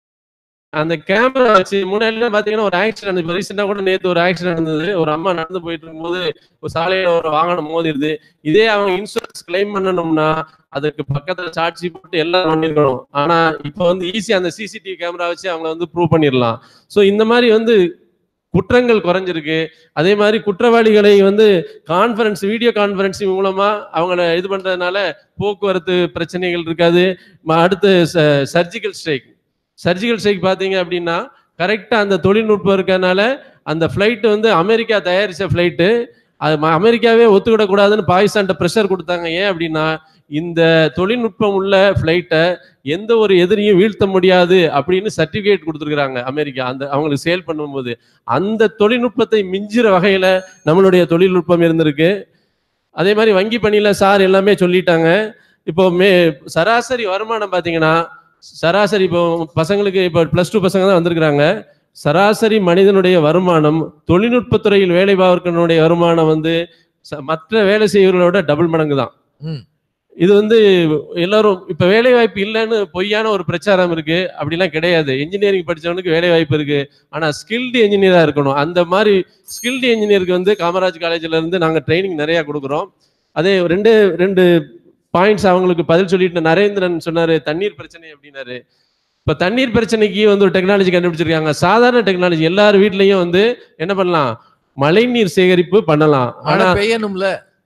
Speaker 12: அந்த கேமரா வச்சு முன்னாடி பாத்தீங்கன்னா ஒரு ஆக்சிடென்ட் இப்போ ரீசெண்டாக கூட நேற்று ஒரு ஆக்சிடென்ட் நடந்தது ஒரு அம்மா நடந்து போயிட்டு இருக்கும்போது ஒரு சாலையில ஒரு வாகனம் மோதிருது இதே அவங்க இன்சூரன்ஸ் கிளைம் பண்ணணும்னா அதுக்கு பக்கத்துல சாட்சி போட்டு எல்லாம் பண்ணிருக்கணும் ஆனா இப்போ வந்து ஈஸியா அந்த சிசிடிவி கேமரா வச்சு அவங்கள வந்து ப்ரூவ் பண்ணிடலாம் ஸோ இந்த மாதிரி வந்து குற்றங்கள் குறைஞ்சிருக்கு அதே மாதிரி குற்றவாளிகளை வந்து கான்ஃபரன்ஸ் வீடியோ கான்ஃபரன்சிங் மூலமா அவங்கள இது பண்றதுனால போக்குவரத்து பிரச்சனைகள் இருக்காது ம- அடுத்து சர்ஜிக்கல் ஸ்ட்ரைக் சர்ஜிக்கல் ஸ்ட்ரைக் பார்த்தீங்க அப்படின்னா கரெக்டாக அந்த தொழில்நுட்பம் இருக்கறனால அந்த ஃப்ளைட் வந்து அமெரிக்கா தயாரித்த ஃப்ளைட்டு அது ம- அமெரிக்காவே ஒத்துக்கிடக்கூடாதுன்னு பாகிஸ்தான்கிட்ட ப்ரெஷர் கொடுத்தாங்க ஏன் அப்படின்னா இந்த தொழில்நுட்பம் உள்ள ஃப்ளைட்டை எந்த ஒரு எதிரியும் வீழ்த்த முடியாது அப்படின்னு சர்டிஃபிகேட் கொடுத்துருக்குறாங்க அமெரிக்கா அந்த அவங்களுக்கு சேல் பண்ணும்போது அந்த தொழில்நுட்பத்தை மிஞ்சுற வகையில் நம்மளுடைய தொழில்நுட்பம் இருந்திருக்கு அதே மாதிரி வங்கி பணியில் சார் எல்லாமே சொல்லிட்டாங்க இப்போ மே சராசரி வருமானம் பார்த்தீங்கன்னா சராசரி இப்போ பசங்களுக்கு இப்போ ப்ளஸ் டூ பசங்க தான் வந்திருக்கிறாங்க சராசரி மனிதனுடைய வருமானம் தொழில்நுட்பத்துறையில் வேலை பார்க்கறனுடைய வருமானம் வந்து ச- மற்ற வேலை செய்வர்களோட டபுள் மடங்கு தான்
Speaker 5: ம்.
Speaker 12: இது வந்து எல்லாரும் இப்ப வேலை வாய்ப்பு இல்லைன்னு பொய்யான ஒரு பிரச்சாரம் இருக்கு அப்படிலாம் கிடையாது இன்ஜினியரிங் படிச்சவனுக்கு வேலை வாய்ப்பு இருக்கு ஆனா ஸ்கில்டு இன்ஜினியரா இருக்கணும் அந்த மாதிரி ஸ்கில்டு இன்ஜினியருக்கு வந்து காமராஜ் காலேஜ்ல இருந்து நாங்க ட்ரைனிங் நிறைய கொடுக்குறோம் அதே ரெண்டு ரெண்டு பாயிண்ட்ஸ் அவங்களுக்கு பதில் சொல்லிட்டு நரேந்திரன் சொன்னாரு தண்ணீர் பிரச்சனை அப்படின்னாரு இப்ப தண்ணீர் பிரச்சனைக்கு வந்து ஒரு டெக்னாலஜி கண்டுபிடிச்சிருக்காங்க சாதாரண டெக்னாலஜி எல்லார் வீட்லயும் வந்து என்ன பண்ணலாம் மழைநீர் சேகரிப்பு பண்ணலாம்
Speaker 5: மழை
Speaker 12: ஆனா
Speaker 5: பெய்யணும்ல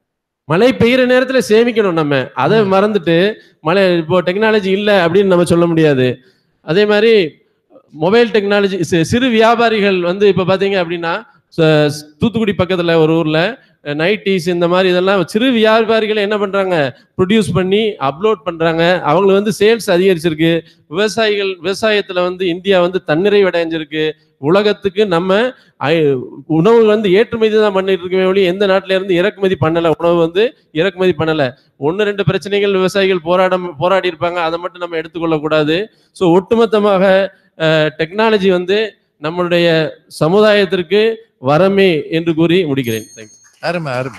Speaker 12: மழை பெய்யுற நேரத்துல சேமிக்கணும் நம்ம அதை மறந்துட்டு மழை இப்போ டெக்னாலஜி இல்லை அப்படின்னு நம்ம சொல்ல முடியாது அதே மாதிரி மொபைல் டெக்னாலஜி சிறு வியாபாரிகள் வந்து இப்போ பார்த்தீங்க அப்படின்னா ச- தூத்துக்குடி பக்கத்தில் ஒரு ஊரில் நைட்டிஸ் இந்த மாதிரி இதெல்லாம் சிறு வியாபாரிகள் என்ன பண்ணுறாங்க ப்ரொடியூஸ் பண்ணி அப்லோட் பண்ணுறாங்க அவங்களுக்கு வந்து சேல்ஸ் அதிகரிச்சிருக்கு விவசாயிகள் விவசாயத்தில் வந்து இந்தியா வந்து தன்னிறைவு அடைஞ்சிருக்கு உலகத்துக்கு நம்ம ஐ- உணவு வந்து ஏற்றுமதி தான் பண்ணிட்டு இருக்கவே ஒழிய எந்த நாட்டில இருந்து இறக்குமதி பண்ணல உணவு வந்து இறக்குமதி பண்ணல ஒன்று ரெண்டு பிரச்சனைகள் விவசாயிகள் போராட போராடி இருப்பாங்க அதை மட்டும் நம்ம எடுத்துக்கொள்ள கூடாது ஸோ ஒட்டுமொத்தமாக டெக்னாலஜி வந்து நம்மளுடைய சமுதாயத்திற்கு வரமே என்று கூறி முடிக்கிறேன் தேங்க்யூ
Speaker 5: அருமை அருமை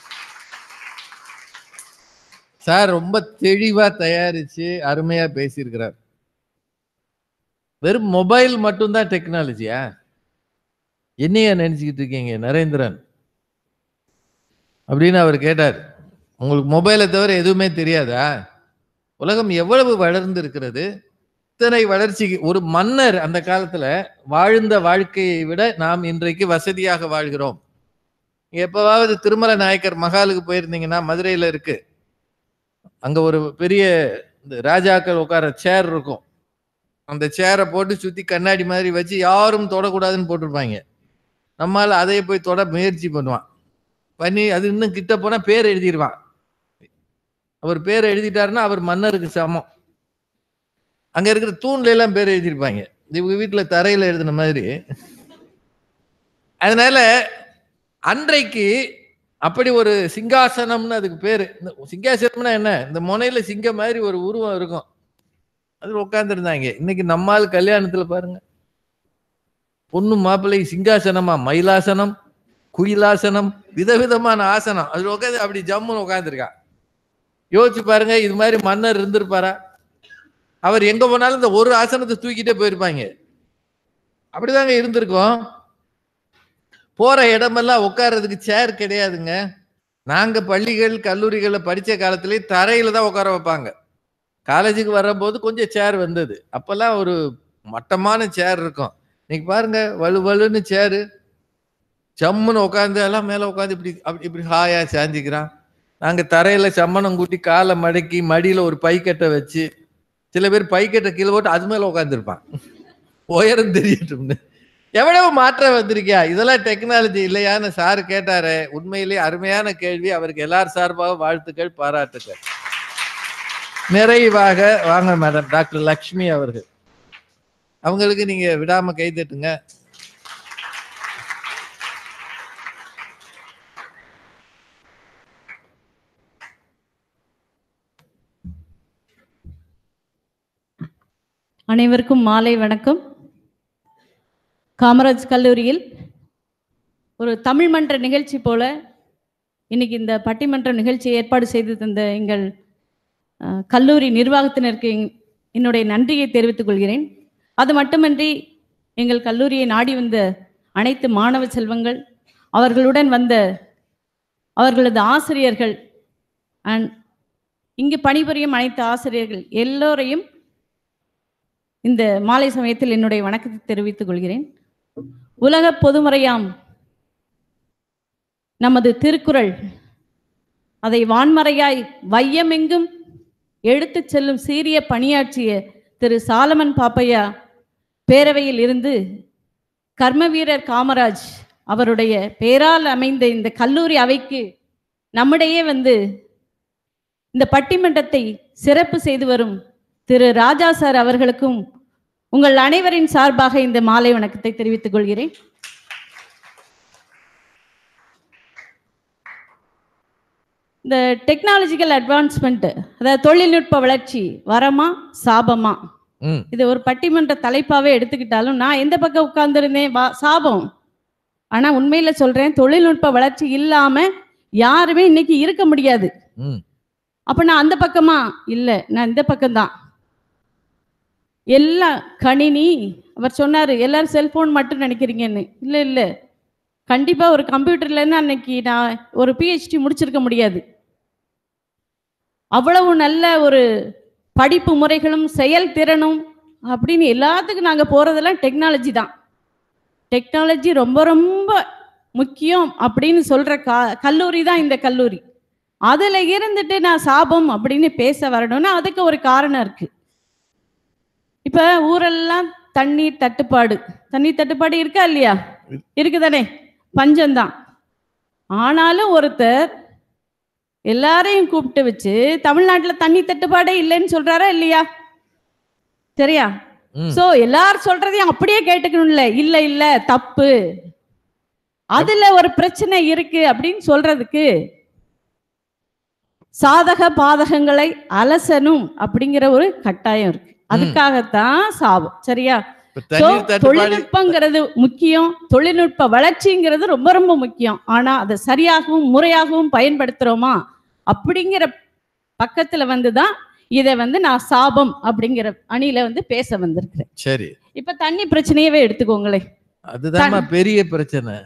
Speaker 5: சார் ரொம்ப தெளிவா தயாரிச்சு அருமையா பேசியிருக்கிறார் வெறும் மொபைல் மட்டும்தான் டெக்னாலஜியா என்னையா நினைச்சுக்கிட்டு இருக்கீங்க நரேந்திரன் அப்படின்னு அவர் கேட்டார் உங்களுக்கு மொபைலை தவிர எதுவுமே தெரியாதா உலகம் எவ்வளவு வளர்ந்து இருக்கிறது இத்தனை வளர்ச்சிக்கு ஒரு மன்னர் அந்த காலத்துல வாழ்ந்த வாழ்க்கையை விட நாம் இன்றைக்கு வசதியாக வாழ்கிறோம் எப்பவாவது திருமல நாயக்கர் மகாலுக்கு போயிருந்தீங்கன்னா மதுரையில இருக்கு அங்க ஒரு பெரிய இந்த ராஜாக்கள் உட்கார சேர் இருக்கும் அந்த சேரை போட்டு சுத்தி கண்ணாடி மாதிரி வச்சு யாரும் தொடக்கூடாதுன்னு போட்டிருப்பாங்க நம்மால அதையே போய் தொட முயற்சி பண்ணுவான் பண்ணி அது இன்னும் கிட்ட போனா பேர் எழுதிடுவான் அவர் பேர் எழுதிட்டாருன்னா அவர் மன்னருக்கு சமம் அங்க இருக்கிற தூண்ல எல்லாம் பேர் எழுதியிருப்பாங்க இவங்க வீட்டுல தரையில எழுதின மாதிரி அதனால அன்றைக்கு அப்படி ஒரு சிங்காசனம்னு அதுக்கு பேரு இந்த சிங்காசனம்னா என்ன இந்த முனையில சிங்கம் மாதிரி ஒரு உருவம் இருக்கும் அது உட்காந்துருந்தாங்க இன்னைக்கு நம்மால் கல்யாணத்துல பாருங்க பொண்ணு மாப்பிள்ளை சிங்காசனமா மயிலாசனம் குயிலாசனம் விதவிதமான ஆசனம் அது உட்காந்து அப்படி ஜம்முன்னு உட்காந்துருக்கா யோசிச்சு பாருங்க இது மாதிரி மன்னர் இருந்திருப்பாரா அவர் எங்க போனாலும் இந்த ஒரு ஆசனத்தை தூக்கிட்டே போயிருப்பாங்க அப்படிதாங்க இருந்திருக்கோம் போற இடமெல்லாம் உட்கார்றதுக்கு சேர் கிடையாதுங்க நாங்க பள்ளிகள் கல்லூரிகள்ல படிச்ச காலத்திலே தரையில தான் உட்கார வைப்பாங்க காலேஜுக்கு வரும்போது கொஞ்சம் சேர் வந்தது அப்பெல்லாம் ஒரு மட்டமான சேர் இருக்கும் இன்னைக்கு பாருங்க வலு வலுன்னு சேரு சம்முன்னு உட்காந்து எல்லாம் மேல உட்காந்து இப்படி அப்படி இப்படி ஹாயா சாஞ்சிக்கிறான் நாங்க தரையில சம்மணம் கூட்டி காலை மடக்கி மடியில ஒரு பைக்கட்டை வச்சு சில பேர் பைக்கட்டை கீழே போட்டு அது மேல உட்காந்துருப்பான் உயரம் தெரியட்டும்னு எவ்வளவு மாற்றம் வந்திருக்கியா இதெல்லாம் டெக்னாலஜி இல்லையான்னு சார் கேட்டாரு உண்மையிலேயே அருமையான கேள்வி அவருக்கு எல்லார் சார்பாக வாழ்த்துக்கள் பாராட்டுக்கள் நிறைவாக வாங்க மேடம் டாக்டர் லக்ஷ்மி அவர்கள் அவங்களுக்கு நீங்க விடாம கை தட்டுங்க
Speaker 13: அனைவருக்கும் மாலை வணக்கம் காமராஜ் கல்லூரியில் ஒரு தமிழ் மன்ற நிகழ்ச்சி போல இன்னைக்கு இந்த பட்டிமன்ற நிகழ்ச்சியை ஏற்பாடு செய்து தந்த எங்கள் அஹ், கல்லூரி நிர்வாகத்தினருக்கு என்- என்னுடைய நன்றியை தெரிவித்துக் கொள்கிறேன் அது மட்டுமன்றி எங்கள் கல்லூரியை நாடி வந்த அனைத்து மாணவ செல்வங்கள் அவர்களுடன் வந்த அவர்களது ஆசிரியர்கள் அண்ட் இங்கு பணிபுரியும் அனைத்து ஆசிரியர்கள் எல்லோரையும் இந்த மாலை சமயத்தில் என்னுடைய வணக்கத்தை தெரிவித்துக் கொள்கிறேன் உலக பொதுமறையாம் நமது திருக்குறள் அதை வான்மறையாய் வையமெங்கும் எடுத்துச் செல்லும் சீரிய பணியாற்றிய திரு சாலமன் பாப்பையா பேரவையில் இருந்து கர்மவீரர் காமராஜ் அவருடைய பேரால் அமைந்த இந்த கல்லூரி அவைக்கு நம்மிடையே வந்து இந்த பட்டிமன்றத்தை சிறப்பு செய்து வரும் திரு ராஜா சார் அவர்களுக்கும் உங்கள் அனைவரின் சார்பாக இந்த மாலை வணக்கத்தை தெரிவித்துக் கொள்கிறேன் இந்த டெக்னாலஜிக்கல் அட்வான்ஸ்மெண்ட் அதாவது தொழில்நுட்ப வளர்ச்சி வரமா சாபமா
Speaker 5: ம்
Speaker 13: இது ஒரு பட்டிமன்ற தலைப்பாவே எடுத்துக்கிட்டாலும் நான் எந்த பக்கம் உட்கார்ந்திருந்தேன் வா சாபம் ஆனா உண்மையில சொல்றேன் தொழில்நுட்ப வளர்ச்சி இல்லாம யாருமே இன்னைக்கு இருக்க முடியாது
Speaker 5: ம்
Speaker 13: அப்ப நான் அந்த பக்கமா இல்ல நான் இந்த பக்கம்தான் எல்லாம் கணினி அவர் சொன்னாரு எல்லாரும் செல்போன் மட்டும் நினைக்கிறீங்கன்னு இல்ல இல்ல கண்டிப்பா ஒரு கம்ப்யூட்டர் இல்லைன்னா அன்னைக்கு நான் ஒரு பிஹெச்டி முடிச்சிருக்க முடியாது அவ்வளவு நல்ல ஒரு படிப்பு முறைகளும் செயல்திறனும் அப்படின்னு எல்லாத்துக்கும் நாங்க போறதெல்லாம் டெக்னாலஜி தான் டெக்னாலஜி ரொம்ப ரொம்ப முக்கியம் அப்படின்னு சொல்ற கா கல்லூரி தான் இந்த கல்லூரி அதுல இருந்துட்டு நான் சாபம் அப்படின்னு பேச வரணும்னா அதுக்கு ஒரு காரணம் இருக்கு இப்ப ஊரெல்லாம் தண்ணீர் தட்டுப்பாடு தண்ணீர் தட்டுப்பாடு இருக்கா இல்லையா இருக்குதானே பஞ்சம்தான் ஆனாலும் ஒருத்தர் எல்லாரையும் கூப்பிட்டு வச்சு தமிழ்நாட்டுல தண்ணி தட்டுப்பாடே இல்லைன்னு சொல்றாரா இல்லையா சரியா
Speaker 5: ம்.
Speaker 13: சோ எல்லாரும் சொல்றதையும் அப்படியே கேட்டுக்கணும்ல இல்ல இல்ல தப்பு அதுல ஒரு பிரச்சனை இருக்கு அப்படின்னு சொல்றதுக்கு சாதக பாதகங்களை அலசணும் அப்படிங்கிற ஒரு கட்டாயம் இருக்கு அதுக்காகத்தான் சாபம் சரியா
Speaker 5: இப்ப
Speaker 13: So,
Speaker 5: தண்ணீர் தட்டுப்பாடு
Speaker 13: தொழில்நுட்பங்கிறது முக்கியம் தொழில்நுட்ப வளர்ச்சிங்கிறது ரொம்ப ரொம்ப முக்கியம் ஆனா அதை சரியாகவும் முறையாகவும் பயன்படுத்துறோமா அப்படிங்கிற பக்கத்துல வந்துதான் இதை வந்து நான் சாபம் அப்படிங்கிற அணியில வந்து பேச வந்திருக்கிறேன்
Speaker 5: சரி
Speaker 13: இப்ப தண்ணி பிரச்சனையவே எடுத்துக்கோங்களேன்
Speaker 5: அதுதாம்மா பெரிய பிரச்சனை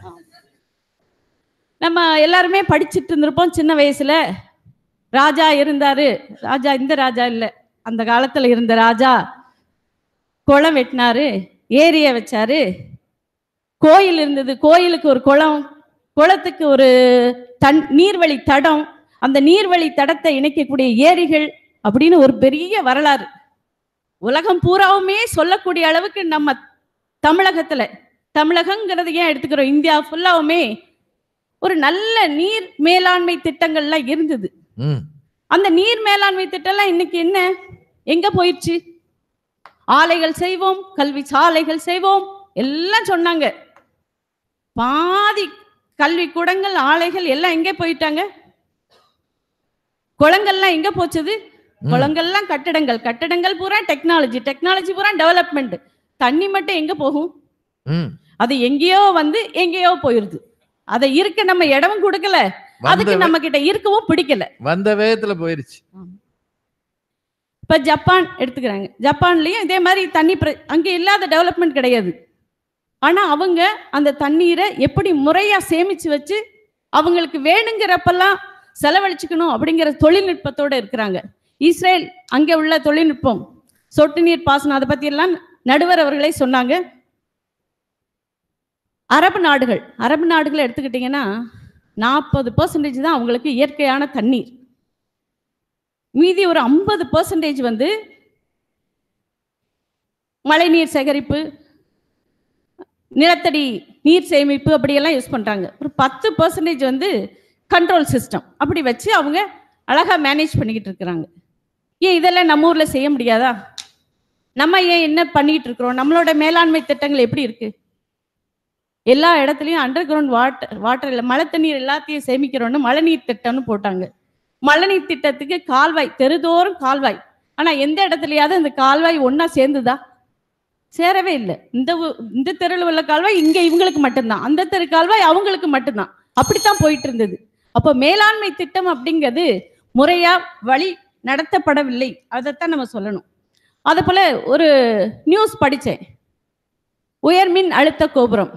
Speaker 13: நம்ம எல்லாருமே படிச்சுட்டு இருந்திருப்போம் சின்ன வயசுல ராஜா இருந்தாரு ராஜா இந்த ராஜா இல்ல அந்த காலத்துல இருந்த ராஜா குளம் வெட்டினாரு ஏரிய வச்சாரு கோயில் இருந்தது கோயிலுக்கு ஒரு குளம் குளத்துக்கு ஒரு தன் நீர்வழி தடம் அந்த நீர்வழி தடத்தை இணைக்கக்கூடிய ஏரிகள் அப்படின்னு ஒரு பெரிய வரலாறு உலகம் பூராவுமே சொல்லக்கூடிய அளவுக்கு நம்ம தமிழகத்துல தமிழகங்கிறது ஏன் எடுத்துக்கிறோம் இந்தியா ஃபுல்லாவுமே ஒரு நல்ல நீர் மேலாண்மை திட்டங்கள்லாம் இருந்தது
Speaker 5: ம்
Speaker 13: அந்த நீர் மேலாண்மை திட்டம்லாம் இன்னைக்கு என்ன எங்க போயிடுச்சு ஆலைகள் செய்வோம் கல்வி சாலைகள் செய்வோம் எல்லாம் சொன்னாங்க பாதி கல்வி கூடங்கள் ஆலைகள் எல்லாம் எங்கே போயிட்டாங்க குளங்கள்லாம் எங்க போச்சுது குளங்கள்லாம் கட்டடங்கள் கட்டடங்கள் பூரா டெக்னாலஜி டெக்னாலஜி பூரா டெவலப்மெண்ட் தண்ணி மட்டும் எங்க போகும்
Speaker 5: ம்
Speaker 13: அது எங்கேயோ வந்து எங்கேயோ போயிருது அதை இருக்க நம்ம இடமும் கொடுக்கல அதுக்கு
Speaker 5: வந்த
Speaker 13: நம்ம கிட்ட இருக்கவும் பிடிக்கல
Speaker 5: வந்த வேகத்துல போயிருச்சு
Speaker 13: இப்ப ஜப்பான் எடுத்துக்கிறாங்க ஜப்பான்லயும் இதே மாதிரி தண்ணி பிர- அங்க இல்லாத டெவலப்மெண்ட் கிடையாது ஆனா அவங்க அந்த தண்ணீரை எப்படி முறையா சேமிச்சு வச்சு அவங்களுக்கு வேணுங்கிறப்பெல்லாம் செலவழிச்சுக்கணும் அப்படிங்கிற தொழில்நுட்பத்தோட இருக்கிறாங்க இஸ்ரேல் அங்கே உள்ள தொழில்நுட்பம் சொட்டு நீர் பாசனம் அதை பத்தி எல்லாம் நடுவர் அவர்களே சொன்னாங்க அரபு நாடுகள் அரபு நாடுகளை எடுத்துக்கிட்டிங்கன்னா நாற்பது பர்சன்டேஜ் தான் அவங்களுக்கு இயற்கையான தண்ணீர் மீதி ஒரு ஐம்பது பர்சன்டேஜ் வந்து மழைநீர் சேகரிப்பு நிலத்தடி நீர் சேமிப்பு அப்படியெல்லாம் யூஸ் பண்றாங்க ஒரு பத்து பர்சன்டேஜ் வந்து கண்ட்ரோல் சிஸ்டம் அப்படி வச்சு அவங்க அழகா மேனேஜ் பண்ணிக்கிட்டு இருக்கிறாங்க ஏன் இதெல்லாம் நம்ம ஊர்ல செய்ய முடியாதா நம்ம ஏன் என்ன பண்ணிட்டு இருக்கிறோம் நம்மளோட மேலாண்மை திட்டங்கள் எப்படி இருக்கு எல்லா இடத்துலயும் அண்டர் கிரவுண்ட் வாட்டர் வாட்டர் இல்லை மழை தண்ணீர் எல்லாத்தையும் சேமிக்கிறோம்னு மழைநீர் திட்டம்னு போட்டாங்க மழைநீர் திட்டத்துக்கு கால்வாய் தெருதோறும் கால்வாய் ஆனா எந்த இடத்துலயாவது அந்த கால்வாய் ஒண்ணா சேர்ந்துதா சேரவே இல்லை இந்த ஊ- இந்த தெருவில் உள்ள கால்வாய் இங்க இவங்களுக்கு மட்டும்தான் அந்த தெரு கால்வாய் அவங்களுக்கு மட்டும்தான் அப்படித்தான் போயிட்டு இருந்தது அப்போ மேலாண்மை திட்டம் அப்படிங்கிறது முறையா வழி நடத்தப்படவில்லை அதைத்தான் நம்ம சொல்லணும் அதே போல ஒரு நியூஸ் படித்தேன் உயர்மின் அழுத்த கோபுரம்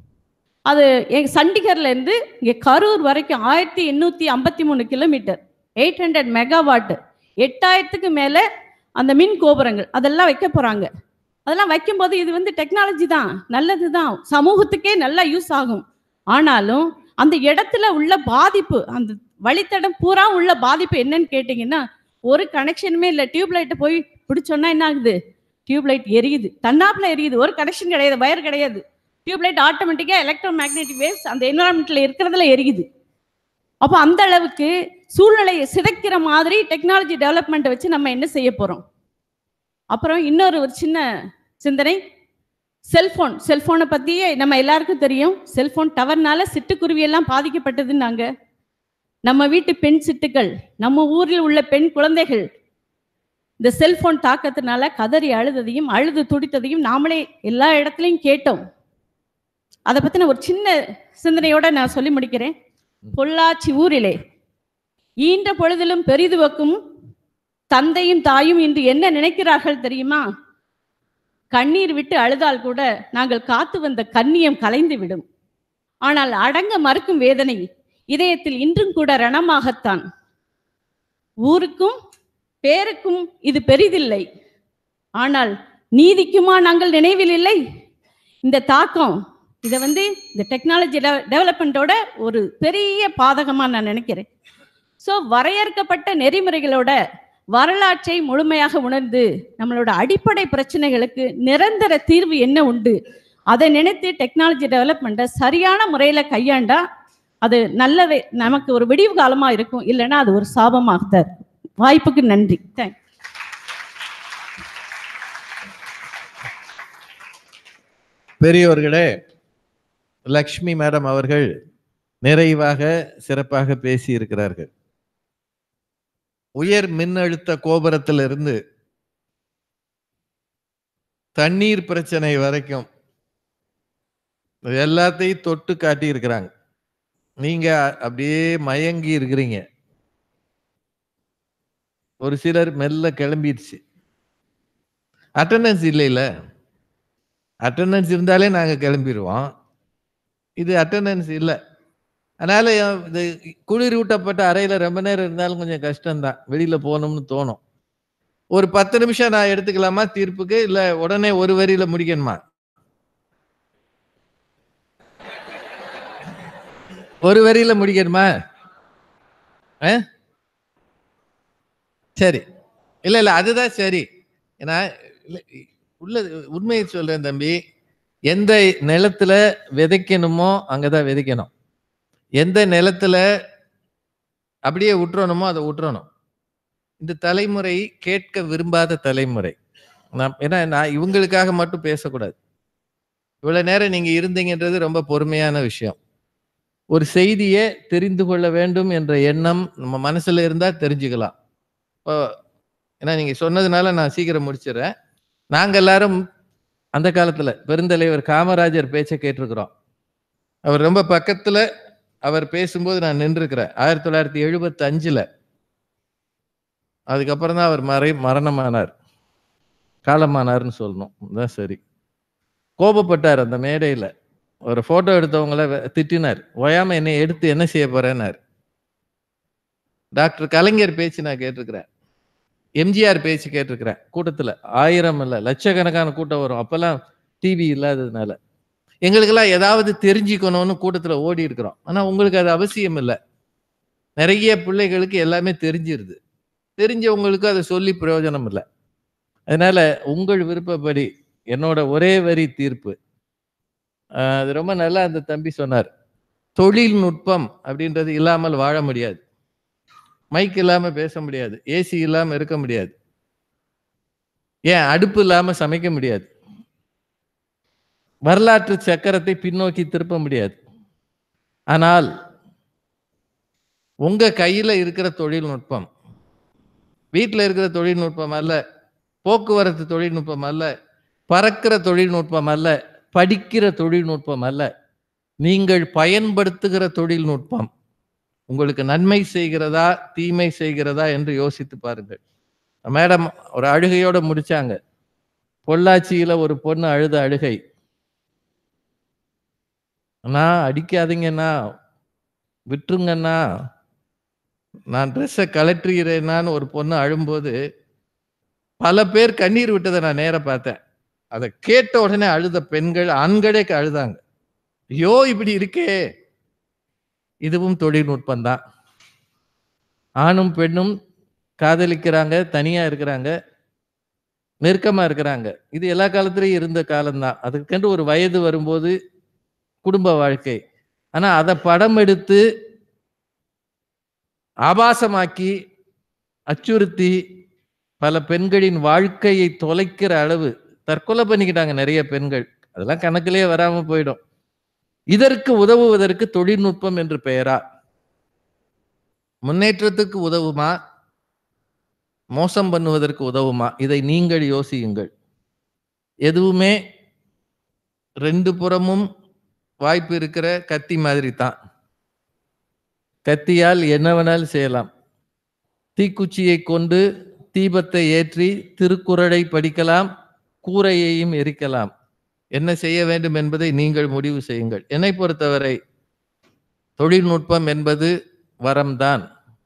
Speaker 13: அது எங்க சண்டிகர்ல இருந்து இங்க கரூர் வரைக்கும் ஆயிரத்தி எண்ணூத்தி ஐம்பத்தி மூணு கிலோமீட்டர் எயிட் ஹண்ட்ரட் மெகாவாட் எட்டாயிரத்துக்கு மேல அந்த மின் கோபுரங்கள் அதெல்லாம் வைக்க போறாங்க அதெல்லாம் வைக்கும்போது இது வந்து டெக்னாலஜி தான் நல்லது தான் சமூகத்துக்கே நல்லா யூஸ் ஆகும் ஆனாலும் அந்த இடத்துல உள்ள பாதிப்பு அந்த வழித்தடம் பூரா உள்ள பாதிப்பு என்னன்னு கேட்டிங்கன்னா ஒரு கனெக்ஷனுமே இல்லை டியூப்லைட்டை போய் பிடிச்சோன்னா என்ன ஆகுது டியூப்லைட் எரியுது தன்னாப்புல எரியுது ஒரு கனெக்ஷன் கிடையாது வயர் கிடையாது டியூப்லைட் ஆட்டோமேட்டிக்காக எலக்ட்ரோ மேக்னெட்டிக் வேவ்ஸ் அந்த என்வரான்மெண்ட்டில் இருக்கிறதுல எரியுது அப்போ அந்த அளவுக்கு சூழ்நிலையை சிதைக்கிற மாதிரி டெக்னாலஜி டெவலப்மெண்ட்டை வச்சு நம்ம என்ன செய்ய போகிறோம் அப்புறம் இன்னொரு ஒரு சின்ன சிந்தனை செல்போன் செல்போனை பற்றியே நம்ம எல்லாருக்கும் தெரியும் செல்போன் டவர்னால சிட்டுக்குருவி எல்லாம் பாதிக்கப்பட்டதுன்னாங்க நம்ம வீட்டு பெண் சிட்டுக்கள் நம்ம ஊரில் உள்ள பெண் குழந்தைகள் இந்த செல்போன் தாக்கத்தினால கதறி அழுததையும் அழுது துடித்ததையும் நாமளே எல்லா இடத்துலையும் கேட்டோம் அதை பத்தின ஒரு சின்ன சிந்தனையோட நான் சொல்லி முடிக்கிறேன் பொள்ளாச்சி ஊரிலே ஈன்ற பொழுதிலும் பெரிதுவக்கும் தந்தையும் தாயும் இன்று என்ன நினைக்கிறார்கள் தெரியுமா கண்ணீர் விட்டு அழுதால் கூட நாங்கள் காத்து வந்த கண்ணியம் கலைந்து விடும் ஆனால் அடங்க மறுக்கும் வேதனை இதயத்தில் இன்றும் கூட ரணமாகத்தான் ஊருக்கும் பேருக்கும் இது பெரிதில்லை ஆனால் நீதிக்குமா நாங்கள் நினைவில் இல்லை இந்த தாக்கம் இதை வந்து இந்த டெக்னாலஜி டெவலப்மெண்ட்டோட ஒரு பெரிய பாதகமாக நான் நினைக்கிறேன் ஸோ வரையறுக்கப்பட்ட நெறிமுறைகளோட வரலாற்றை முழுமையாக உணர்ந்து நம்மளோட அடிப்படை பிரச்சனைகளுக்கு நிரந்தர தீர்வு என்ன உண்டு அதை நினைத்து டெக்னாலஜி டெவலப்மெண்ட்டை சரியான முறையில் கையாண்டா அது நல்லவே நமக்கு ஒரு விடிவு காலமாக இருக்கும் இல்லைன்னா அது ஒரு சாபமாக தான் இருக்கும் வாய்ப்புக்கு நன்றி தேங்க்
Speaker 5: பெரியவர்களே லக்ஷ்மி மேடம் அவர்கள் நிறைவாக சிறப்பாக பேசி இருக்கிறார்கள் உயர் மின்னழுத்த கோபுரத்திலிருந்து தண்ணீர் பிரச்சனை வரைக்கும் இது எல்லாத்தையும் தொட்டு காட்டி இருக்கிறாங்க நீங்க அப்படியே மயங்கி இருக்கிறீங்க ஒரு சிலர் மெல்ல கிளம்பிடுச்சு அட்டண்டன்ஸ் இல்லைல்ல அட்டண்டன்ஸ் இருந்தாலே நாங்க கிளம்பிடுவோம் இது அட்டண்டன்ஸ் இல்லை அதனால இது குளிரூட்டப்பட்ட அறையில ரொம்ப நேரம் இருந்தாலும் கொஞ்சம் கஷ்டம்தான் வெளியில போகணும்னு தோணும் ஒரு பத்து நிமிஷம் நான் எடுத்துக்கலாமா தீர்ப்புக்கு இல்ல உடனே ஒரு வரியில முடிக்கணுமா ஒரு வரியில முடிக்கணுமா ஆ? சரி இல்ல இல்ல அதுதான் சரி ஏன்னா இல்ல, உள்ள உண்மையை சொல்றேன் தம்பி எந்த நிலத்துல விதைக்கணுமோ அங்கதான் விதைக்கணும் எந்த நிலத்துல அப்படியே விட்டுறணுமோ அதை விட்டுறணும் இந்த தலைமுறை கேட்க விரும்பாத தலைமுறை நான் ஏன்னா நான் இவங்களுக்காக மட்டும் பேசக்கூடாது இவ்வளவு நேரம் நீங்க இருந்தீங்கன்றது ரொம்ப பொறுமையான விஷயம் ஒரு செய்தியை தெரிந்து கொள்ள வேண்டும் என்ற எண்ணம் நம்ம மனசுல இருந்தா தெரிஞ்சுக்கலாம் இப்போ ஏன்னா நீங்க சொன்னதுனால நான் சீக்கிரம் முடிச்சிடுறேன் நாங்க எல்லாரும் அந்த காலத்துல பெருந்தலைவர் காமராஜர் பேச்சை கேட்டிருக்கிறோம் அவர் ரொம்ப பக்கத்துல அவர் பேசும்போது நான் நின்றுக்கிறேன் ஆயிரத்தி தொள்ளாயிரத்தி எழுபத்தி அஞ்சுல அதுக்கப்புறம் தான் அவர் மறை மரணமானார் காலமானார்னு சொல்லணும் தான் சரி கோபப்பட்டார் அந்த மேடையில ஒரு போட்டோ எடுத்தவங்கள வெ- திட்டினார் ஓயாம என்னை எடுத்து என்ன செய்ய போறேன்னார் டாக்டர் கலைஞர் பேச்சு நான் கேட்டிருக்கிறேன் எம்ஜிஆர் பேச்சு கேட்டிருக்கிறேன் கூட்டத்துல ஆயிரம் இல்ல லட்சக்கணக்கான கூட்டம் வரும் அப்பெல்லாம் டிவி இல்லாததுனால எங்களுக்கெல்லாம் ஏதாவது தெரிஞ்சுக்கணும்னு கூட்டத்துல ஓடி இருக்கிறோம் ஆனா உங்களுக்கு அது அவசியம் இல்லை நிறைய பிள்ளைகளுக்கு எல்லாமே தெரிஞ்சிருது தெரிஞ்சவங்களுக்கு அதை சொல்லி பிரயோஜனம் இல்லை அதனால உங்கள் விருப்பப்படி என்னோட ஒரே வரி தீர்ப்பு ஆஹ் அது ரொம்ப நல்லா அந்த தம்பி சொன்னார் தொழில்நுட்பம் அப்படின்றது இல்லாமல் வாழ முடியாது மைக் இல்லாம பேச முடியாது ஏசி இல்லாம இருக்க முடியாது ஏன் அடுப்பு இல்லாம சமைக்க முடியாது வரலாற்று சக்கரத்தை பின்னோக்கி திருப்ப முடியாது ஆனால் உங்க கையில இருக்கிற தொழில்நுட்பம் வீட்டில் இருக்கிற தொழில்நுட்பம் அல்ல போக்குவரத்து தொழில்நுட்பம் அல்ல பறக்கிற தொழில்நுட்பம் அல்ல படிக்கிற தொழில்நுட்பம் அல்ல நீங்கள் பயன்படுத்துகிற தொழில்நுட்பம் உங்களுக்கு நன்மை செய்கிறதா தீமை செய்கிறதா என்று யோசித்து பாருங்கள் மேடம் ஒரு அழுகையோட முடிச்சாங்க பொள்ளாச்சியில ஒரு பொண்ணு அழுத அழுகை அண்ணா அடிக்காதீங்கண்ணா விட்டுருங்கண்ணா நான் ட்ரெஸ்ஸை கலட்டுகிறேன்னான்னு ஒரு பொண்ணு அழும்போது பல பேர் கண்ணீர் விட்டதை நான் நேர பார்த்தேன் அதை கேட்ட உடனே அழுத பெண்கள் ஆண்களே அழுதாங்க ஐயோ இப்படி இருக்கே இதுவும் தொழில்நுட்பம் தான் ஆணும் பெண்ணும் காதலிக்கிறாங்க தனியா இருக்கிறாங்க நெருக்கமா இருக்கிறாங்க இது எல்லா காலத்திலையும் இருந்த காலம்தான் அதுக்கென்று ஒரு வயது வரும்போது குடும்ப வாழ்க்கை ஆனா அதை படம் எடுத்து ஆபாசமாக்கி அச்சுறுத்தி பல பெண்களின் வாழ்க்கையை தொலைக்கிற அளவு தற்கொலை பண்ணிக்கிட்டாங்க நிறைய பெண்கள் அதெல்லாம் கணக்கிலே வராம போயிடும் இதற்கு உதவுவதற்கு தொழில்நுட்பம் என்று பெயரா முன்னேற்றத்துக்கு உதவுமா மோசம் பண்ணுவதற்கு உதவுமா இதை நீங்கள் யோசியுங்கள் எதுவுமே ரெண்டு புறமும் வாய்ப்பு இருக்கிற கத்தி மாதிரி தான் கத்தியால் என்ன வேணாலும் செய்யலாம் தீக்குச்சியை கொண்டு தீபத்தை ஏற்றி திருக்குறளை படிக்கலாம் கூரையையும் எரிக்கலாம் என்ன செய்ய வேண்டும் என்பதை நீங்கள் முடிவு செய்யுங்கள் என்னை பொறுத்தவரை தொழில்நுட்பம் என்பது வரம்தான்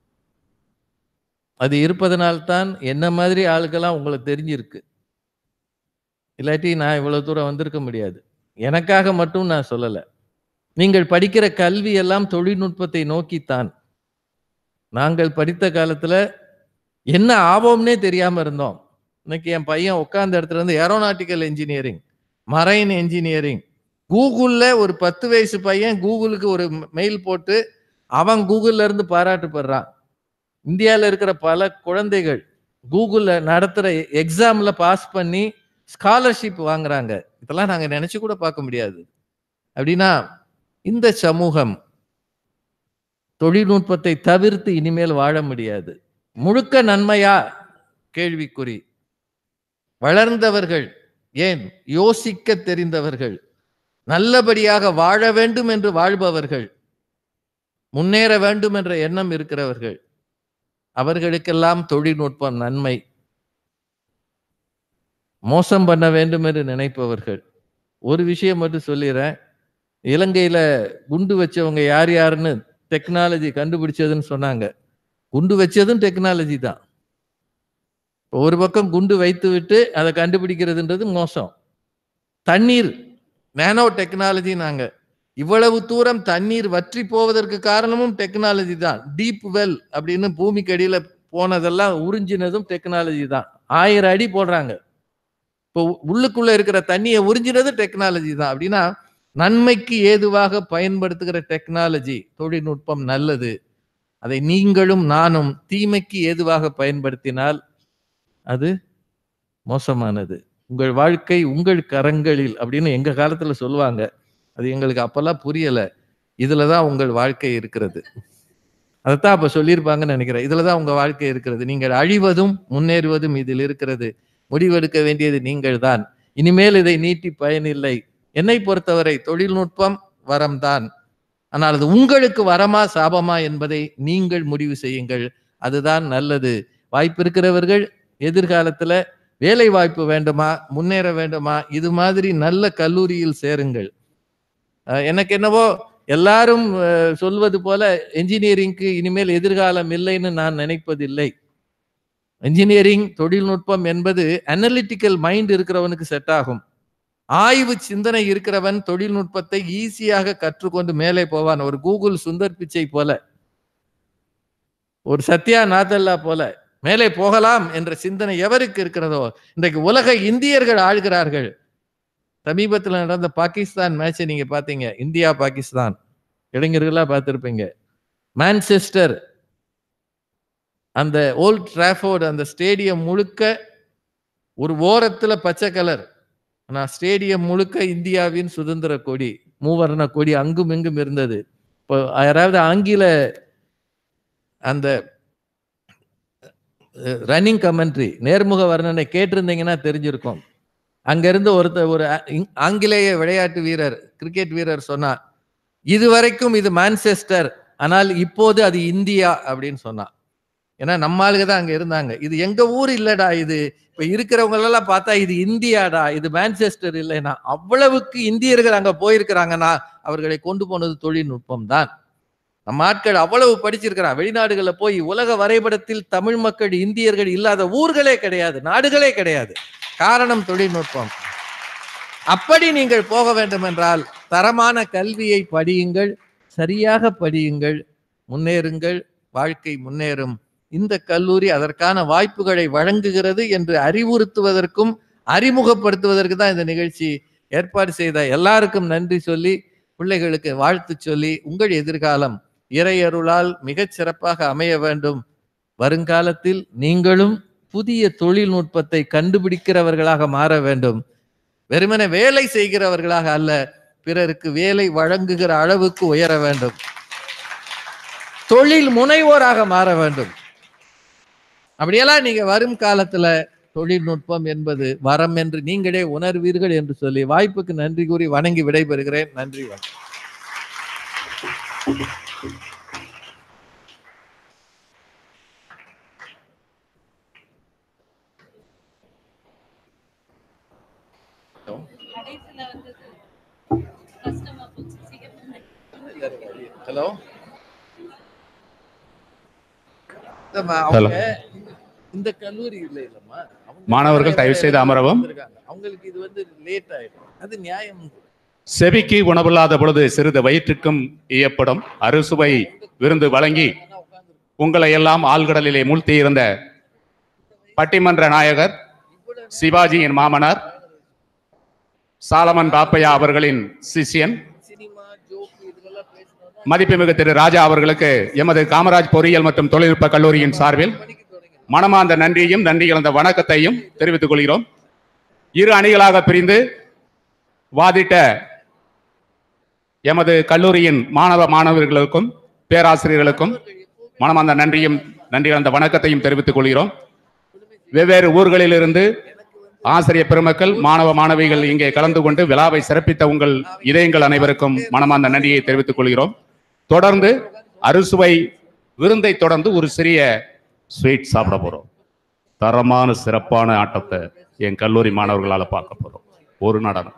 Speaker 5: அது இருப்பதனால்தான் என்ன மாதிரி ஆளுக்கெல்லாம் உங்களுக்கு தெரிஞ்சிருக்கு இல்லாட்டி நான் இவ்வளவு தூரம் வந்திருக்க முடியாது எனக்காக மட்டும் நான் சொல்லலை நீங்கள் படிக்கிற கல்வி எல்லாம் தொழில்நுட்பத்தை நோக்கித்தான் நாங்கள் படித்த காலத்துல என்ன ஆவோம்னே தெரியாம இருந்தோம் இன்னைக்கு என் பையன் உட்கார்ந்த இடத்துல இருந்து ஏரோநாட்டிக்கல் இன்ஜினியரிங் மரைன் இன்ஜினியரிங் கூகுள்ல ஒரு பத்து வயசு பையன் கூகுளுக்கு ஒரு மெயில் போட்டு அவன் கூகுள்ல இருந்து பாராட்டுப்படுறான் இந்தியாவில் இருக்கிற பல குழந்தைகள் கூகுள்ல நடத்துற எக்ஸாம்ல பாஸ் பண்ணி ஸ்காலர்ஷிப் வாங்குறாங்க இதெல்லாம் நாங்க நினைச்சு கூட பார்க்க முடியாது அப்படின்னா இந்த சமூகம் தொழில்நுட்பத்தை தவிர்த்து இனிமேல் வாழ முடியாது முழுக்க நன்மையா கேள்விக்குறி வளர்ந்தவர்கள் ஏன் யோசிக்க தெரிந்தவர்கள் நல்லபடியாக வாழ வேண்டும் என்று வாழ்பவர்கள் முன்னேற வேண்டும் என்ற எண்ணம் இருக்கிறவர்கள் அவர்களுக்கெல்லாம் தொழில்நுட்பம் நன்மை மோசம் பண்ண வேண்டும் என்று நினைப்பவர்கள் ஒரு விஷயம் மட்டும் சொல்லிடுறேன் இலங்கையில குண்டு வச்சவங்க யார் யாருன்னு டெக்னாலஜி கண்டுபிடிச்சதுன்னு சொன்னாங்க குண்டு வச்சதும் டெக்னாலஜி தான் இப்போ ஒரு பக்கம் குண்டு வைத்து விட்டு அதை கண்டுபிடிக்கிறதுன்றது மோசம் தண்ணீர் நேனோ டெக்னாலஜி நாங்க இவ்வளவு தூரம் தண்ணீர் வற்றி போவதற்கு காரணமும் டெக்னாலஜி தான் டீப் வெல் அப்படின்னு பூமிக்கு அடியில போனதெல்லாம் உறிஞ்சினதும் டெக்னாலஜி தான் ஆயிரம் அடி போடுறாங்க இப்போ உள்ளுக்குள்ள இருக்கிற தண்ணியை உறிஞ்சினது டெக்னாலஜி தான் அப்படின்னா நன்மைக்கு ஏதுவாக பயன்படுத்துகிற டெக்னாலஜி தொழில்நுட்பம் நல்லது அதை நீங்களும் நானும் தீமைக்கு ஏதுவாக பயன்படுத்தினால் அது மோசமானது உங்கள் வாழ்க்கை உங்கள் கரங்களில் அப்படின்னு எங்க காலத்துல சொல்லுவாங்க அது எங்களுக்கு அப்பெல்லாம் புரியல இதுலதான் உங்கள் வாழ்க்கை இருக்கிறது அதைத்தான் அப்ப சொல்லியிருப்பாங்கன்னு நினைக்கிறேன் இதுலதான் உங்க வாழ்க்கை இருக்கிறது நீங்கள் அழிவதும் முன்னேறுவதும் இதில் இருக்கிறது முடிவெடுக்க வேண்டியது நீங்கள் தான் இனிமேல் இதை நீட்டி பயனில்லை என்னை பொறுத்தவரை தொழில்நுட்பம் வரம்தான் ஆனால் அது உங்களுக்கு வரமா சாபமா என்பதை நீங்கள் முடிவு செய்யுங்கள் அதுதான் நல்லது வாய்ப்பு இருக்கிறவர்கள் எதிர்காலத்துல வேலை வாய்ப்பு வேண்டுமா முன்னேற வேண்டுமா இது மாதிரி நல்ல கல்லூரியில் சேருங்கள் அஹ் எனக்கு என்னவோ எல்லாரும் அஹ், சொல்வது போல என்ஜினியரிங்க்கு இனிமேல் எதிர்காலம் இல்லைன்னு நான் நினைப்பதில்லை என்ஜினியரிங் தொழில்நுட்பம் என்பது அனலிட்டிக்கல் மைண்ட் இருக்கிறவனுக்கு செட் ஆகும் ஆய்வு சிந்தனை இருக்கிறவன் தொழில்நுட்பத்தை ஈஸியாக கற்றுக்கொண்டு மேலே போவான் ஒரு கூகுள் சுந்தர் பிச்சை போல ஒரு சத்யா நாதல்லா போல மேலே போகலாம் என்ற சிந்தனை எவருக்கு இருக்கிறதோ இன்றைக்கு உலக இந்தியர்கள் ஆள்கிறார்கள் சமீபத்தில் நடந்த பாகிஸ்தான் மேட்சை நீங்க பாத்தீங்க இந்தியா பாகிஸ்தான் இளைஞர்களா பார்த்திருப்பீங்க மான்செஸ்டர் அந்த ஓல்ட் டிராஃபோர்டு அந்த ஸ்டேடியம் முழுக்க ஒரு ஓரத்துல பச்சை கலர் ஆனால் ஸ்டேடியம் முழுக்க இந்தியாவின் சுதந்திர கொடி மூவர்ண கொடி அங்கும் இங்கும் இருந்தது இப்போ யாராவது ஆங்கில அந்த ரன்னிங் கமெண்ட்ரி நேர்முக வர்ணனை கேட்டிருந்தீங்கன்னா தெரிஞ்சிருக்கும் அங்கிருந்து ஒருத்தர் ஒரு ஆ- இங்- ஆங்கிலேய விளையாட்டு வீரர் கிரிக்கெட் வீரர் சொன்னார் இதுவரைக்கும் இது மான்செஸ்டர் ஆனால் இப்போது அது இந்தியா அப்படின்னு சொன்னான் ஏன்னா நம்ம ஆளுங்க தான் அங்க இருந்தாங்க இது எங்க ஊர் இல்லடா இது இப்ப இருக்கிறவங்க எல்லாம் பார்த்தா இது இந்தியாடா இது மான்செஸ்டர் இல்லைன்னா அவ்வளவுக்கு இந்தியர்கள் அங்க போயிருக்கிறாங்கன்னா அவர்களை கொண்டு போனது தொழில்நுட்பம் தான் நம்ம ஆட்கள் அவ்வளவு படிச்சிருக்கிறான் வெளிநாடுகள்ல போய் உலக வரைபடத்தில் தமிழ் மக்கள் இந்தியர்கள் இல்லாத ஊர்களே கிடையாது நாடுகளே கிடையாது காரணம் தொழில்நுட்பம் அப்படி நீங்கள் போக வேண்டும் என்றால் தரமான கல்வியை படியுங்கள் சரியாக படியுங்கள் முன்னேறுங்கள் வாழ்க்கை முன்னேறும் இந்த கல்லூரி அதற்கான வாய்ப்புகளை வழங்குகிறது என்று அறிவுறுத்துவதற்கும் அறிமுகப்படுத்துவதற்கு தான் இந்த நிகழ்ச்சி ஏற்பாடு செய்த எல்லாருக்கும் நன்றி சொல்லி பிள்ளைகளுக்கு வாழ்த்து சொல்லி உங்கள் எதிர்காலம் இறையருளால் மிகச் சிறப்பாக அமைய வேண்டும் வருங்காலத்தில் நீங்களும் புதிய தொழில்நுட்பத்தை கண்டுபிடிக்கிறவர்களாக மாற வேண்டும் வெறுமனே வேலை செய்கிறவர்களாக அல்ல பிறருக்கு வேலை வழங்குகிற அளவுக்கு உயர வேண்டும் தொழில் முனைவோராக மாற வேண்டும் அப்படியெல்லாம் நீங்க வரும் காலத்துல தொழில்நுட்பம் என்பது வரம் என்று நீங்களே உணர்வீர்கள் என்று சொல்லி வாய்ப்புக்கு நன்றி கூறி வணங்கி விடைபெறுகிறேன் நன்றி வணக்கம் ஹலோ அவங்க இந்த கல்லூரி இல்லை இல்லம்மா அவங்க
Speaker 1: மாணவர்கள் தயவு செய்து அமரவும்.
Speaker 5: வந்திருக்காங்க. அவங்களுக்கு இது வந்து லேட் ஆயிடும் அது நியாயம்
Speaker 1: செவிக்கு உணவில்லாத பொழுது சிறிது வயிற்றுக்கும் இயப்படும் அறுசுவை விருந்து வழங்கி உங்களை எல்லாம் ஆழ்கடலிலே மூழ்த்தியிருந்த பட்டிமன்ற நாயகர் சிவாஜியின் மாமனார் சாலமன் பாப்பையா அவர்களின் சிஷ்யன் மதிப்புமிகு திரு ராஜா அவர்களுக்கு எமது காமராஜ் பொறியியல் மற்றும் தொழில்நுட்ப கல்லூரியின் சார்பில் மனமார்ந்த நன்றியையும் நன்றி கலந்த வணக்கத்தையும் தெரிவித்துக் கொள்கிறோம் இரு அணிகளாக பிரிந்து வாதிட்ட எமது கல்லூரியின் மாணவ மாணவர்களுக்கும் பேராசிரியர்களுக்கும் மனமார்ந்த நன்றியும் நன்றி கலந்த வணக்கத்தையும் தெரிவித்துக் கொள்கிறோம் வெவ்வேறு ஊர்களிலிருந்து ஆசிரியர் பெருமக்கள் மாணவ மாணவிகள் இங்கே கலந்து கொண்டு விழாவை சிறப்பித்த உங்கள் இதயங்கள் அனைவருக்கும் மனமார்ந்த நன்றியை தெரிவித்துக் கொள்கிறோம் தொடர்ந்து அறுசுவை விருந்தை தொடர்ந்து ஒரு சிறிய ஸ்வீட் சாப்பிட போறோம் தரமான சிறப்பான ஆட்டத்தை என் கல்லூரி மாணவர்களால பார்க்க போறோம் ஒரு நடனம்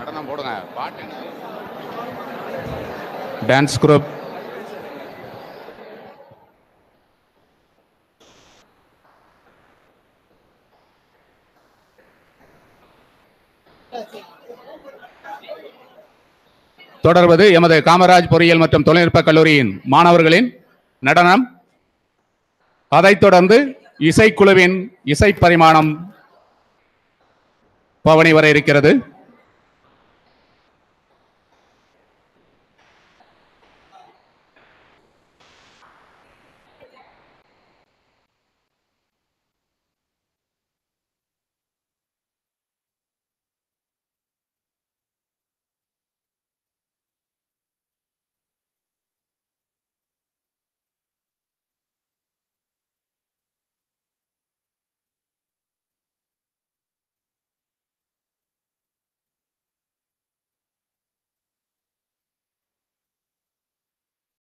Speaker 1: நடனம் போடுங்க பாட்டு டான்ஸ் குரூப் தொடர்வது எமது காமராஜ் பொறியியல் மற்றும் தொழில்நுட்ப கல்லூரியின் மாணவர்களின் நடனம் அதைத் தொடர்ந்து இசைக்குழுவின் இசை பரிமாணம் பவனி வர இருக்கிறது